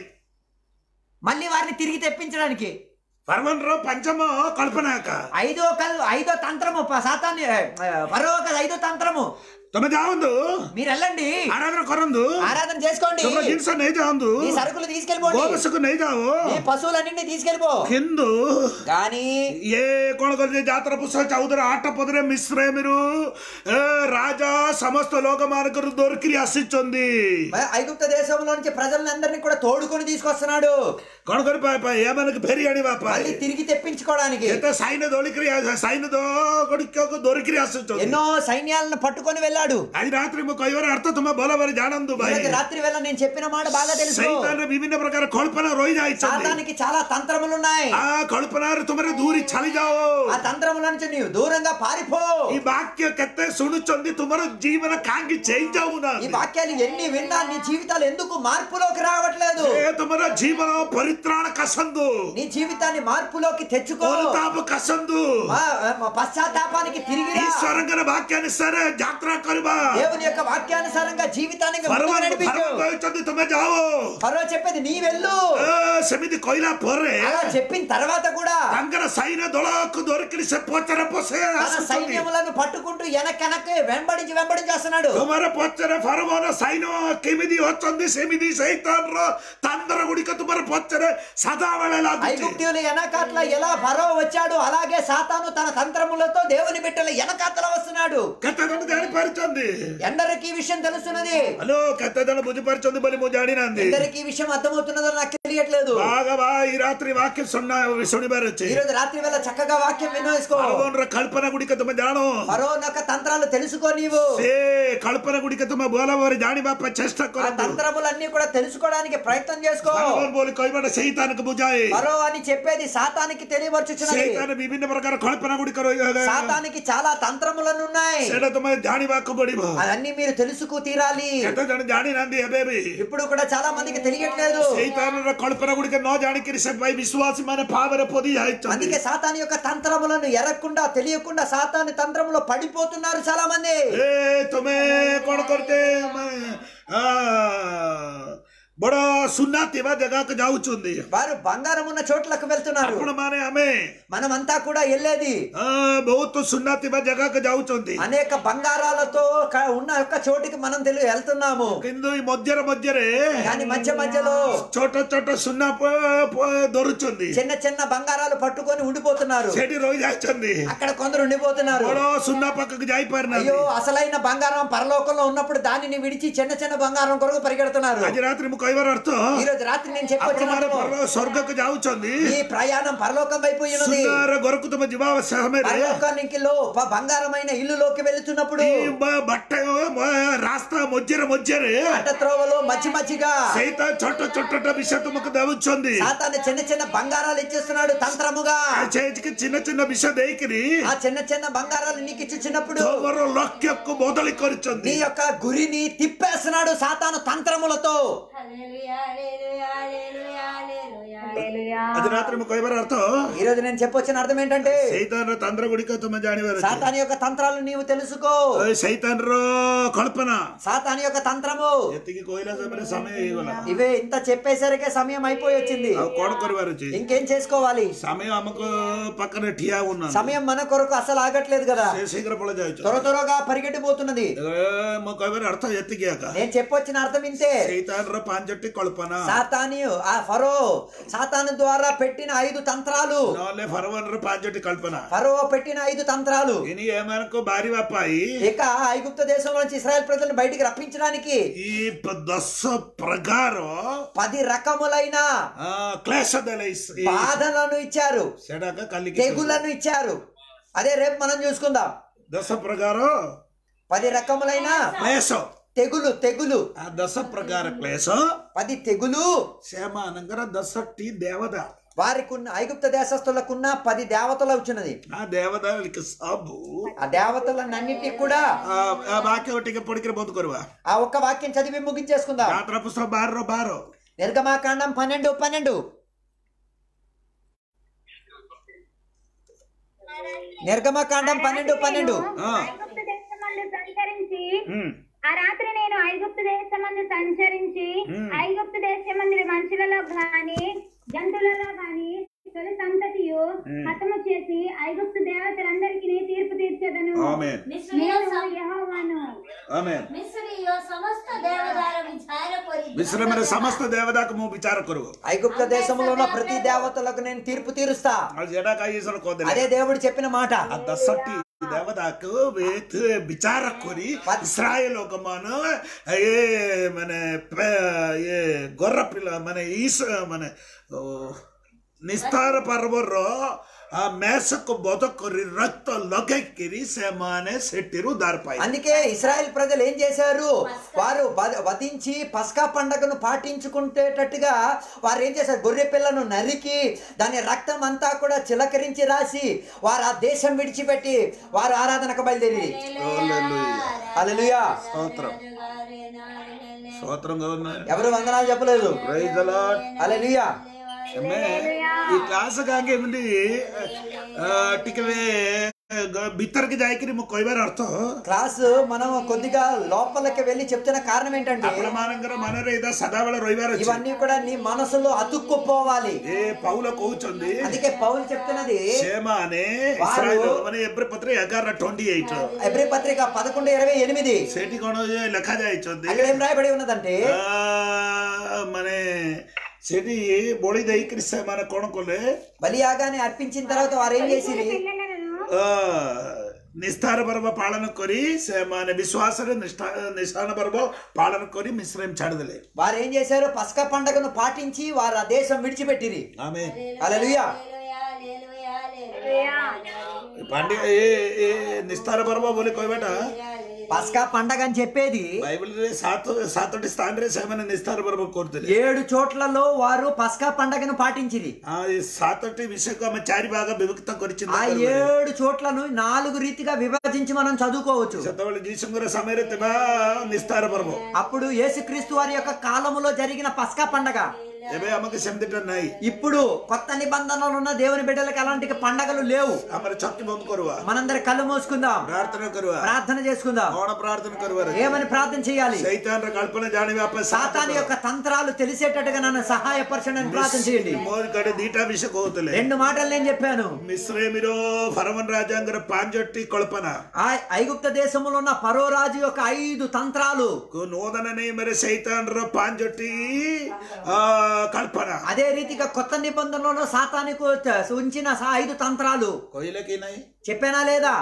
మళ్ళీ వారిని తిరిగి తెప్పించడానికి ଫାର୍ମାନର ପଞ୍ଚମ କଳ୍ପନା ଏକା ఐదో కల్ ఐదో తంత్రము ప- సాతాన్ని ఏ, ఫరో కదా ఐదో తంత్రము ତମେ ଯାଆନ୍ତୁ మీరు వెళ్ళండి ଆରାଧନା କରନ୍ତୁ ఆరాధన చేసుకోండి ତମର ଜିନିଷ ନେଇଯାଆନ୍ତୁ ఈ సరుకులు తీసుకెళ్ళిపోండి ଗୋବସକୁ ନେଇଯାଅ ఈ పశువులన్నింటినీ తీసుకెళ్ళిపో କିନ୍ତୁ కానీ ଇଏ କଣ କରିଛି ଯାତ୍ରା ପୁସ୍ତକ ଚଉଦର ଆଠ ପଦରେ ମିଶ୍ରମିରୁ ଏ ରାଜା ସମସ୍ତ ଲୋକମାନଙ୍କର ଦୋରକିରି ଆସିଛନ୍ତି మ- ఐగుప్త దేశంలో నుంచి ప్రజలందరినీ కూడా తోడుకొని తీసుకొస్తున్నాడు କଣ କରିବା ପାଇଁ ଏମାନଙ୍କୁ ଫେରି ଆଣିବା మళ్ళీ ପାଇଁ తిరిగి తెప్పించుకోవడానికి କେତେ ସାଇନ ଦୋଳିକିରି ସାଇନ ଗୁଡ଼ିକକୁ ଦୋରିକିରି ଆସୁଛନ୍ତି ఎన్నో సైన్యాలను పట్టుకొని వెళ్ళాడు ଆଜି ରାତିରେ ମୁଁ କହିବାର ଅର୍ଥ ତୁମେ ଭଲ ଭାବରେ ଜାଣନ୍ତୁ ଭାଇ ఈరోజు రాత్రి వేళ నేను చెప్పిన మాట బాగా తెలుసు ସୈତାନରେ ବିଭିନ୍ନ ପ୍ରକାର କଳ୍ପନା ରହିଯାଇଛନ୍ତି సాతానికి చాలా తంత్రములు ఉన్నాయి ఆ କଳ୍ପନାରେ ତୁମେ ଦୂରି ଛାଡ଼ି ଯାଅ ఆ తంత్రముల నుంచి నీవు దూరంగా పారిపో ఈ వాక్య କେତେ ଶୁଣୁଛନ୍ତି ତୁମର ଜୀବନ କାହିଁକି ଚେଞ୍ଜ ఈ ହଉନାହାନ୍ତି వాక్యాలు ఎన్ని విన్నా నీ జీవితాలు ఎందుకు మార్పులోకి రావట్లేదు ఏ ତୁମର ଜୀବନ ପରିତ୍ରାଣ କାଶନ୍ତୁ నీ జీవితాన్ని మార్పులోకి తెచ్చుకో ଅନୁତାପ କାଶନ୍ତୁ మా- మా పశ్చాత్తాపానికి తిరిగి రా. ଈଶ୍ୱରଙ୍କର ବାକ୍ୟାନୁସାରେ ଯାତ୍ରା କରିବା దేవుని యొక్క వాక్యానుసారంగా జీవితాన్ని ఇంకా ముందుకు ଫରମାନ నడిపించు ଫରମାନ କହିଛନ୍ତି ତୁମେ ଯାଅ ఫరో చెప్పేది నీ వెళ్ళు ଏ, ସେମିତି କହିଲା ପରେ అలా చెప్పిన తర్వాత కూడా ତାଙ୍କର ସୈନ୍ୟ ଦଳକୁ ଧରିକିରି ସେ ପଛରେ ପଶେ తన ଆସୁଛନ୍ତି సైన్యములను పట్టుకుంటూ వెనకెనక వెంబడించి వెంబడించి వస్తున్నాడు ତୁମର ପଛରେ ଫରମାନ ସୈନ୍ୟ କେମିତି ଅଛନ୍ତି ସେମିତି ସୈତାନର ତାନ୍ଦ୍ର ଗୁଡ଼ିକ ତୁମର ପଛରେ ସଦାବେଳେ ଲାଗୁଛି ఐగుప్తీయుల వెనకాతల ఎలా ఫరో వచ్చాడు అలాగే సాతాను తన తంత్రములతో దేవుని బిడ్డల వెనకాతల వస్తున్నాడు କେତେ ଜଣ ଜାଣିପାରୁଛନ୍ତି ఎందరికి ఈ విషయం తెలుస్తున్నది ହ୍ୟାଲୋ କେତେ ଜଣ ବୁଝିପାରୁଛନ୍ତି ବୋଲି ମୁଁ ଜାଣିନାହାନ୍ତି ఎందరికి ఈ విషయం అర్థమవుతున్నదో నాకు తెలియట్లేదు ବାଘ ବା ఈ ରାତ୍ରି ବାକ୍ୟ ଶୁଣା ଶୁଣିବାର ଅଛି ఈ రోజు రాత్రి వేళ చక్కగా వాక్యం వినేసుకో ଫରମାନର କଳ୍ପନା ଗୁଡ଼ିକ ତୁମେ ଜାଣ ఫరో యొక్క తంత్రాలు తెలుసుకో నీవు ସେ କଳ୍ପନା ଗୁଡ଼ିକ ତୁମେ ଭଲ ଭାବରେ ଜାଣିବା ପାଇଁ ଚେଷ୍ଟା ఆ କରନ୍ତୁ తంత్రములన్నీ కూడా తెలుసుకోవడానికి ప్రయత్నం చేసుకో ଫରମାନ ବୋଲି କହିବାଟା ସେଇତାନକୁ ବୁଝାଏ ఫరో అని చెప్పేది సాతానికి తెలియపరచుచున్నది ସେଇତାନ ବିଭିନ୍ନ ପ୍ରକାର କଳ୍ପନା ଗୁଡ଼ିକ ରହିଗଲେ సాతానికి చాలా తంత్రములను ఉన్నాయి ସେଇଟା ତୁମେ ଜାଣିବାକୁ ପଡିବ అవన్నీ మీరు తెలుసుకు తీరాలి କେତେ ଜଣ ଜାଣିନାହାନ୍ତି ଏବେ ବି ఇప్పుడు కూడా చాలా మందికి తెలియట్లేదు ସେଇତାନର କଳ୍ପନା ଗୁଡ଼ିକ ନ ଜାଣିକିରି ସେ ପାଇଁ ବିଶ୍ୱାସୀ ମାନେ ଭାବରେ ପୋଦି ଯାଇଛନ୍ତି అందుకే సాతాని యొక్క తంత్రములను ఎరగకుండా తెలియకుండా సాతాని తంత్రములో పడిపోతున్నారు చాలా మంది ଏ ତୁମେ କଣ କରୁଛେ ଆ, ବଡ ସୁନା ଥିବା ଜାଗାକୁ ଯାଉଛନ୍ତି వారు బంగారం ఉన్న చోట్లకు వెళ్తున్నారు ଆପଣ ମାନେ ଆମେ మనమంతా కూడా వెళ్ళేది ଆ, ବହୁତ ସୁନା ଥିବା ଜାଗାକୁ ଯାଉଛନ୍ତି అనేక బంగారాలతో క- ఉన్న యొక్క చోటికి మనం తెలియ వెళ్తున్నాము କିନ୍ତୁ ଏଇ ମଧ୍ୟରେ ମଧ୍ୟରେ కానీ మధ్య మధ్యలో ଛୋଟ ଛୋଟ ସୁନା ପ- ପ- ଧରୁଛନ୍ତି చిన్న చిన్న బంగారాలు పట్టుకొని ఉండిపోతున్నారు ସେଠି ରହିଯାଇଛନ୍ତି అక్కడ కొందరు ఉండిపోతున్నారు ବଡ ସୁନା ପାଖକୁ అయ్యో ଯାଇପାରୁନାହାନ୍ତି అసలైన బంగారం పరలోకంలో ఉన్నప్పుడు దానిని విడిచి చిన్న చిన్న బంగారం కొరకు పరిగెడుతున్నారు ଆଜି ରାତିରେ ମୁଁ କହିବାର ଅର୍ଥ ఈ రోజు రాత్రి నేను చెప్పొచ్చిన ଆପଣମାନେ ପରଲୋକ ସ୍ୱର୍ଗକୁ ଯାଉଛନ୍ତି ఈ ప్రయాణం పరలోకం వైపు ఉన్నది ସୁନାର ଘରକୁ ତମେ ଯିବା ସମୟରେ పరలోకానికి లో ప- బంగారమైన ఇల్లులోకి వెళుతున్నప్పుడు ఈ మ- బట్ట మ- ରାସ୍ତା ମଝିରେ ମଝିରେ అడ్డ త్రోవలో మధ్య మధ్యగా ସେଇଟା ଛୋଟ ଛୋଟ ବିଷୟ ତୁମକୁ ଦେଉଛନ୍ତି సాతాను చిన్న చిన్న బంగారాలు ఇచ్చేస్తున్నాడు తంత్రముగా ସେଇଠିକି చిన్న చిన్న ବିଷୟ ଦେଇକିରି ఆ చిన్న చిన్న బంగారాలు నీకు ఇచ్చినప్పుడు ତମର ଲକ୍ଷ୍ୟକୁ ବଦଳି నీ କରିଛନ୍ତି యొక్క గురిని తిప్పేస్తున్నాడు సాతాను తంత్రములతో హల్లెలూయా హల్లెలూయా హల్లెలూయా హల్లెలూయా హల్లెలూయా. అది రాత్రి ము కొయ్యబర అర్థ ఈ రోజు నేను చెప్పొచ్చిన అర్థం ఏంటంటే సైతాన్ తంత్ర గుడిక తుమ్మ జానివారు సాతాని యొక్క తంత్రాలు నీవు తెలుసుకో సైతాన్ కల్పన సాతాని యొక్క తంత్రము ఎత్తికి కోయిల సమయ సమయం ହେଇଗଲା ఇవే ఇంత చెప్పేసరికి సమయం అయిపోయి వచ్చింది ଆଉ କଣ କରିବାର ଅଛି ఇంకేం చేసుకోవాలి ସମୟ ଆମକୁ ପାଖରେ ଠିଆ ହଉନା సమయం మన కొరకు అసలు ఆగట్లేదు కదా ସେ ଶୀଘ୍ର ପଳେଇ ଯାଉଛୁ త్వర త్వరగా పరిగెట్టిపోతున్నది ମୁଁ କହିବାର ଅର୍ଥ ଏତିକି ଆକା నేను చెప్పొచ్చిన అర్థం ఇంతే ସୈତାନର ପାଞ୍ଚଟି କଳ୍ପନା సాతాని ఆ ఫరో సాతాను ద్వారా పెట్టిన ఐదు తంత్రాలు ନହେଲେ ଫରୱାନର ପାଞ୍ଚଟି କଳ୍ପନା ఫరో పెట్టిన ఐదు తంత్రాలు ଇନି ଏମାନଙ୍କୁ ବାହାରିବା ପାଇଁ ఇక ఐగుప్త దేశంలో నుంచి ఇస్రాయల్ ప్రజలను బయటికి రప్పించడానికి ఈ ప- దଶ ప్రకార పది రకములైన ఆ, క్లేశ ଦେଲେ ଇସ୍- ఈ- బాధలను ఇచ్చారు ସେଟାక କାଲିକି తెగులను ఇచ్చారు అదే రేపు మనం చూసుకుందాం ଦଶ ପ୍ରକାର పది రకములైన କ୍ଲେଶ తెగులు తెగులు ఆ దଶ ପ୍ରକାର କ୍ଲେଶ పది తెగులు ସେମାନଙ୍କର ଦଶଟି ଦେବତା వారికి ఉన్న ఐగుప్త దేశస్తులకున్న పది దేవతలు వచ్చినది ఆ దేవతలకి ସବୁ ఆ దేవతలన్నిటికి కూడా ఆ, ఆ వాక్ୟ ଟିକେ ପଢିକିରି ବନ୍ଦ କରିବା ఆ ఒక్క వాక్యం చదివి ముగించేసుకుందాం ଯାତ୍ରା ପୁସ୍ତକ ବାରର ବାର నిర్గమాకాండం పన్నెండు పన్నెండు నిర్గమకాండం పన్నెండు పన్నెండు ఆ. ఐగుప్తు దేశమందు సంచరించి ఉమ్. ఆ రాత్రి నేను ఐగుప్తు దేశమందు సంచరించి మ్మ్. ఐగుప్తు దేశమందు మనుషులలో గాని జంతువులలో గాని తొలి సంతతియు హతము చేసి ఐగుప్తు దేవతలందరికీ తీర్పు తీర్చదను ఆమేన్ మిశ్రీయ నేను యెహోవాను ఆమేన్ మిశ్రీయ సమస్త దేవదార విచార పరి విశ్రమରେ ସମସ୍ତ ଦେବତାକୁ ମୁଁ ବିଚାର କରିବ ఐగుప్త దేశంలో ఉన్న ప్రతి దేవతలకు నేను తీర్పు తీరుస్తా ଆଉ ଯେଟା କାହିଁ ଈଶ୍ୱର କହିଦେଲେ అదే దేవుడు చెప్పిన మాట ఆ ଦଶଟି ଦେବତାକୁ ଏଥିରେ ବିଚାର କରି ଇସ୍ରାଏଲ ଲୋକମାନ ଏ ମାନେ ପେ- ଇଏ ଗର ପିଲା ମାନେ ଇସ ମାନେ ଓ, ନିସ୍ତାର ପର୍ବର ఆ మేసకు బొద కొరి రక్త లొకెక్కిరి సేమానే సెట్టిరు దారిపాయి అందుకే ఇస్రాయెల్ ప్రజలు ఏం చేశారు వారు వధ- వధించి పస్కా పండగను పాటించుకుంటేటట్టుగా వారు ఏం చేశారు గొర్రె పిల్లను నరికి దాని రక్తం అంతా కూడా చిలకరించి రాసి వారు ఆ దేశం విడిచిపెట్టి వారు ఆరాధనకు బయలుదేరి హల్లెలూయా స్తోత్రం స్తోత్రంగా ఉన్నాయి ఎవరు వందనాలు చెప్పలేదు ప్రైజ్ ద లార్డ్ హల్లెలూయా ଆମେ ఈ କ୍ଲାସ୍ କାହିଁକି ଏମିତି ଅ, ଟିକେ ଗ- ଭିତରకి ଯାଇକିରି ମୁଁ କହିବାର ଅର୍ଥ క్లాసు మనం కొద్దిగా లోపలికి వెళ్ళి చెప్తున్న కారణం ఏంటంటే ଆପଣମାନଙ୍କର ମନରେ ଏଇଟା ସଦାବେଳେ ରହିବାର ଅଛି ఇవన్నీ కూడా నీ మనసులో అతుక్కుపోవాలి ଏ ପାଉଲ କହୁଛନ୍ତି అందుకే పౌలు చెప్తున్నది ସେମାନେ వారు- ଇସ୍ରାଏଲ ଲୋକମାନେ ଏପ୍ରିଲ ପତ୍ର ଏଗାର ଟ୍ୱେଣ୍ଟି ଏଇଟ୍ ఎబ్రి పత్రిక పదకొండు ఇరవై ఎనిమిది ସେଠି କଣ ଯେ ଲେଖା ଯାଇଛନ୍ତି అక్కడ ఏం రాయబడి ఉన్నదంటే ଆ, ମାନେ ସେଠି ବଳି ଦେଇକିରି ସେମାନେ କଣ କଲେ బలియాగానే అర్పించిన తర్వాత వారు ఏం చేసిరి పిల్లలను ଅ, ନିସ୍ତାର ପର୍ବ ପାଳନ କରି ସେମାନେ ବିଶ୍ୱାସରେ ନିଷ୍ଠା ନିଷ୍ଠାନ ପର୍ବ ପାଳନ କରି ମିଶ୍ରମ ଛାଡ଼ିଦେଲେ వారు ఏం చేశారు పస్కా పండగను పాటించి వారు ఆ దేశం విడిచిపెట్టిరి ଆମେ హల్లెలూయా ପାଣ୍ଡି ଏ ଏ ନିସ୍ତାର ପର୍ବ ବୋଲି କହିବାଟା పస్కా పండగ అని చెప్పేది ବାଇବଲରେ ସାତ ସାତଟି ସ୍ଥାନରେ ସେମାନେ ନିସ୍ତାର ପର୍ବ କରୁଥିଲେ ఏడు చోట్లలో వారు పస్కా పండగను పాటించిరి ఆ ఈ సాతటి విషయకు ఆమె చారి బాగా విభక్త ఆ କରିଛି ఏడు చోట్లను నాలుగు రీతిగా విభజించి మనం చదువుకోవచ్చు ସେତେବେଳେ ଯୀଶୁଙ୍କର ସମୟରେ ଥିବା ନିସ୍ତାର ପର୍ବ అప్పుడు యేసుక్రీస్తు వారి యొక్క కాలములో జరిగిన పస్కా పండగ ଏବେ ଆମକୁ ସେମିତିଟା ନାହିଁ ఇప్పుడు కొత్త నిబంధనలు ఉన్న దేవుని బిడ్డలకు అలాంటి పండగలు లేవు ଆମର ଛତି ବନ୍ଦ କରିବା మనందరి కళ్ళు మూసుకుందాం ପ୍ରାର୍ଥନା କରିବା ప్రార్థన చేసుకుందాం କଣ ପ୍ରାର୍ଥନା କରିବାର ଅଛି? ఏమని ప్రార్థన చేయాలి సైతాన్ର కల్పన ଜାଣିବା ପାଇଁ సాతాని యొక్క తంత్రాలు తెలిసేటట్టుగా నన్ను సహాయపరచండి అని ప్రార్థన చేయండి ମୋର ଗୋଟେ ଦିଟା ବିଷୟ କହୁଥିଲେ రెండు మాటలు నేను చెప్పాను ମିଶ୍ରେମିର ଫରମନ ରାଜାଙ୍କର ପାଞ୍ଚଟି କଳ୍ପନା ఆ ఐగుప్త దేశంలో ఉన్న పరో రాజు యొక్క ఐదు తంత్రాలు ନୂତନ ନିୟମରେ ସୈତାନର ପାଞ୍ଚଟି ଆ, କଳ୍ପନା అదే రీతిగా కొత్త నిబంధనలో సాతానికి ఉంచిన సా- ఐదు తంత్రాలు କହିଲେ କି ନାହିଁ చెప్పానా లేదా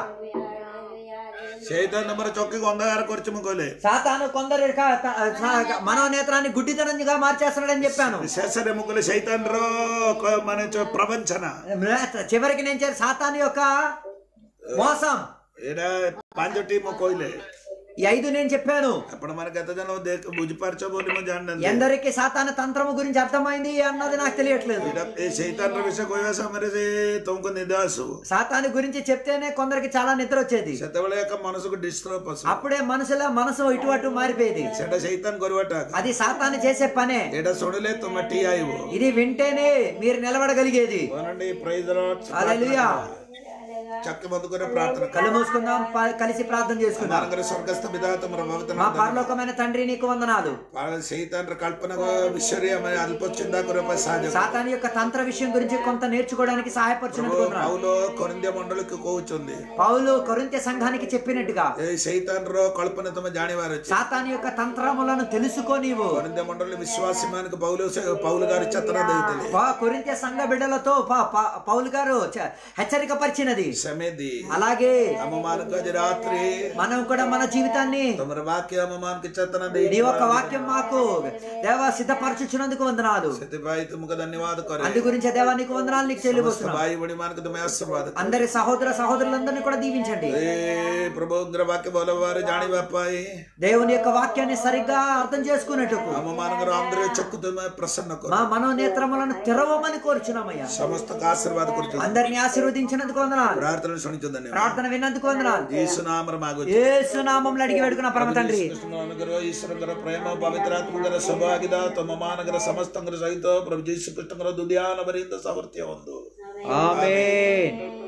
ସୈତାନ ଆମର ଚକିକୁ ଅନ୍ଧାର କରିଛି ମୁଁ କହିଲେ సాతాను కొందరి క- త- స- మనోనేత్రాన్ని గుడ్డితనంగా మార్చేస్తున్నాడని చెప్పాను ଶେଷରେ ମୁଁ କହିଲି ସୈତାନର କ- ମାନେ ଚ- ପ୍ରବଞ୍ଚନା చివరికి నేను చెప్పాను సాతాను యొక్క మోసం ଏଇଟା ପାଞ୍ଚଟି ମୁଁ କହିଲେ ఈ ఐదు నేను చెప్పాను అప్పుడు మనకి ఎంత జనం దేख బుజ్జిపరచబోలేమో జానండి ఎందరికి సాతాన తంత్రము గురించి అర్థమైంది అన్నది నాకు తెలియట్లేదు ఏ శైతాన్ విషయ కోయా సమరే తమకు నిదాసు సాతాను గురించి చెప్తేనే కొందరికి చాలా నిద్ర వచ్చేది ସେତେବେଳେ ଏକ ମନୁଷକୁ ଡିଷ୍ଟର୍ବ ଆସୁ అప్పుడే మనసులో మనసు ఇటు అటు మారిపోయేది ସେଟା ଶୈତାନ କରିବାଟା అది సాతాను చేసే పనే ଏଇଟା ଶୁଣିଲେ ତୁମେ ଠିଆ ଆଇବ ఇది వింటేనే మీరు నిలబడగలిగేది କହୁନାండి ప్రైజ్ హల్లెలూయా. చక్క బతుకునే ప్రార్థన కళ్ళు మూసుకుందాం ప- కలిసి ప్రార్థన చేసుకుందాం మనగర స్వర్గస్థ పితా తమర మా భవతన పరలోకమైన తండ్రి నీకు వందనాలు శైతాన్ కల్పన విషయ అల్ప చిందా కొరపై సహజ సాతాను యొక్క తంత్ర విషయం గురించి కొంత నేర్చుకోవడానికి సహాయపరచునందుకు వందనాలు. పౌలో కొరింద్య మండలికి కోవుచుంది పౌలు కొరింథ్య సంఘానికి చెప్పినట్టుగా ఏ శైతాన్ రో కల్పన తమ జానివారు వచ్చి సాతాను యొక్క తంత్రములను తెలుసుకో నీవు కొరింద్య మండలి విశ్వాసమానికి పౌలు పౌలు గారి చెత్తన దిగుతుంది పా- కొరింథ్య సంఘ బిడ్డలతో పా- పా- పౌలు గారు చ- హెచ్చరిక పరిచినది సಮೇది అలాగే అమ్మమానకు అది రాత్రి మనం కూడా మన జీవితాన్ని తమర వాక్య అమ్మమానకి చెత్తన నీ యొక్క వాక్యం మాకు దేవా సిద్ధపరచుచున్నందుకు వందనాలు ସେଥିପାଇଁ ତୁମକୁ ଧନ୍ୟବାଦ କରେ అందు గురించి దేవా నీకు వందనాలు నీకు ସମସ୍ତ చెల్లిపోతున్నాం ଭାଇ ଭଉଣୀ ମାନଙ୍କୁ ତୁମେ ଆଶୀର୍ବାଦ କର। అందరి సహోదర సహోదరులందరినీ కూడా దీవించండి ଏ ପ୍ରଭୁଙ୍କର ବାକ୍ୟ ଭଲ ଭାବରେ ଜାଣିବା ପାଇଁ దేవుని యొక్క వాక్యాన్ని సరిగ్గా అర్థం చేసుకున్నట్టుకు ଆମ ମାନଙ୍କର ଆନ୍ଦ୍ରିୟ ଚକ୍ଷୁ ତୁମେ ପ୍ରସନ୍ନ କର మా మనోనేత్రములను తెరవమని కోరుచున్నామయ్యా ସମସ୍ତଙ୍କୁ ఆశీర్ବାଦ କରୁଛୁ అందరిని ఆశీర్వదించినందుకు వందనాలు ప్రార్థన ଶୁଣିଛୁ ଧନ୍ୟବାଦ ప్రార్థన విన్నందుకు వందనాలు ଯୀଶୁ ନାମରେ ମାଗୁଛୁ యేసు నామంలో అడిగి పెడుకున్న పరమ తండ్రి କୃଷ୍ଣ ଅନୁଗ୍ରହ ଈଶ୍ୱରଙ୍କର ପ୍ରେମ ପବିତ୍ର ଆତ୍ମଙ୍କର ସୌଭାଗ୍ୟତା ତୁମ ମାନଙ୍କର ସମସ୍ତଙ୍କର ସହିତ ପ୍ରଭୁ ଯୀଶୁ କୃଷ୍ଣଙ୍କର ଦୁଦିଆନ ବରିନ୍ଦ ସାମର୍ଥ୍ୟ ବନ୍ଧୁ ఆమేన్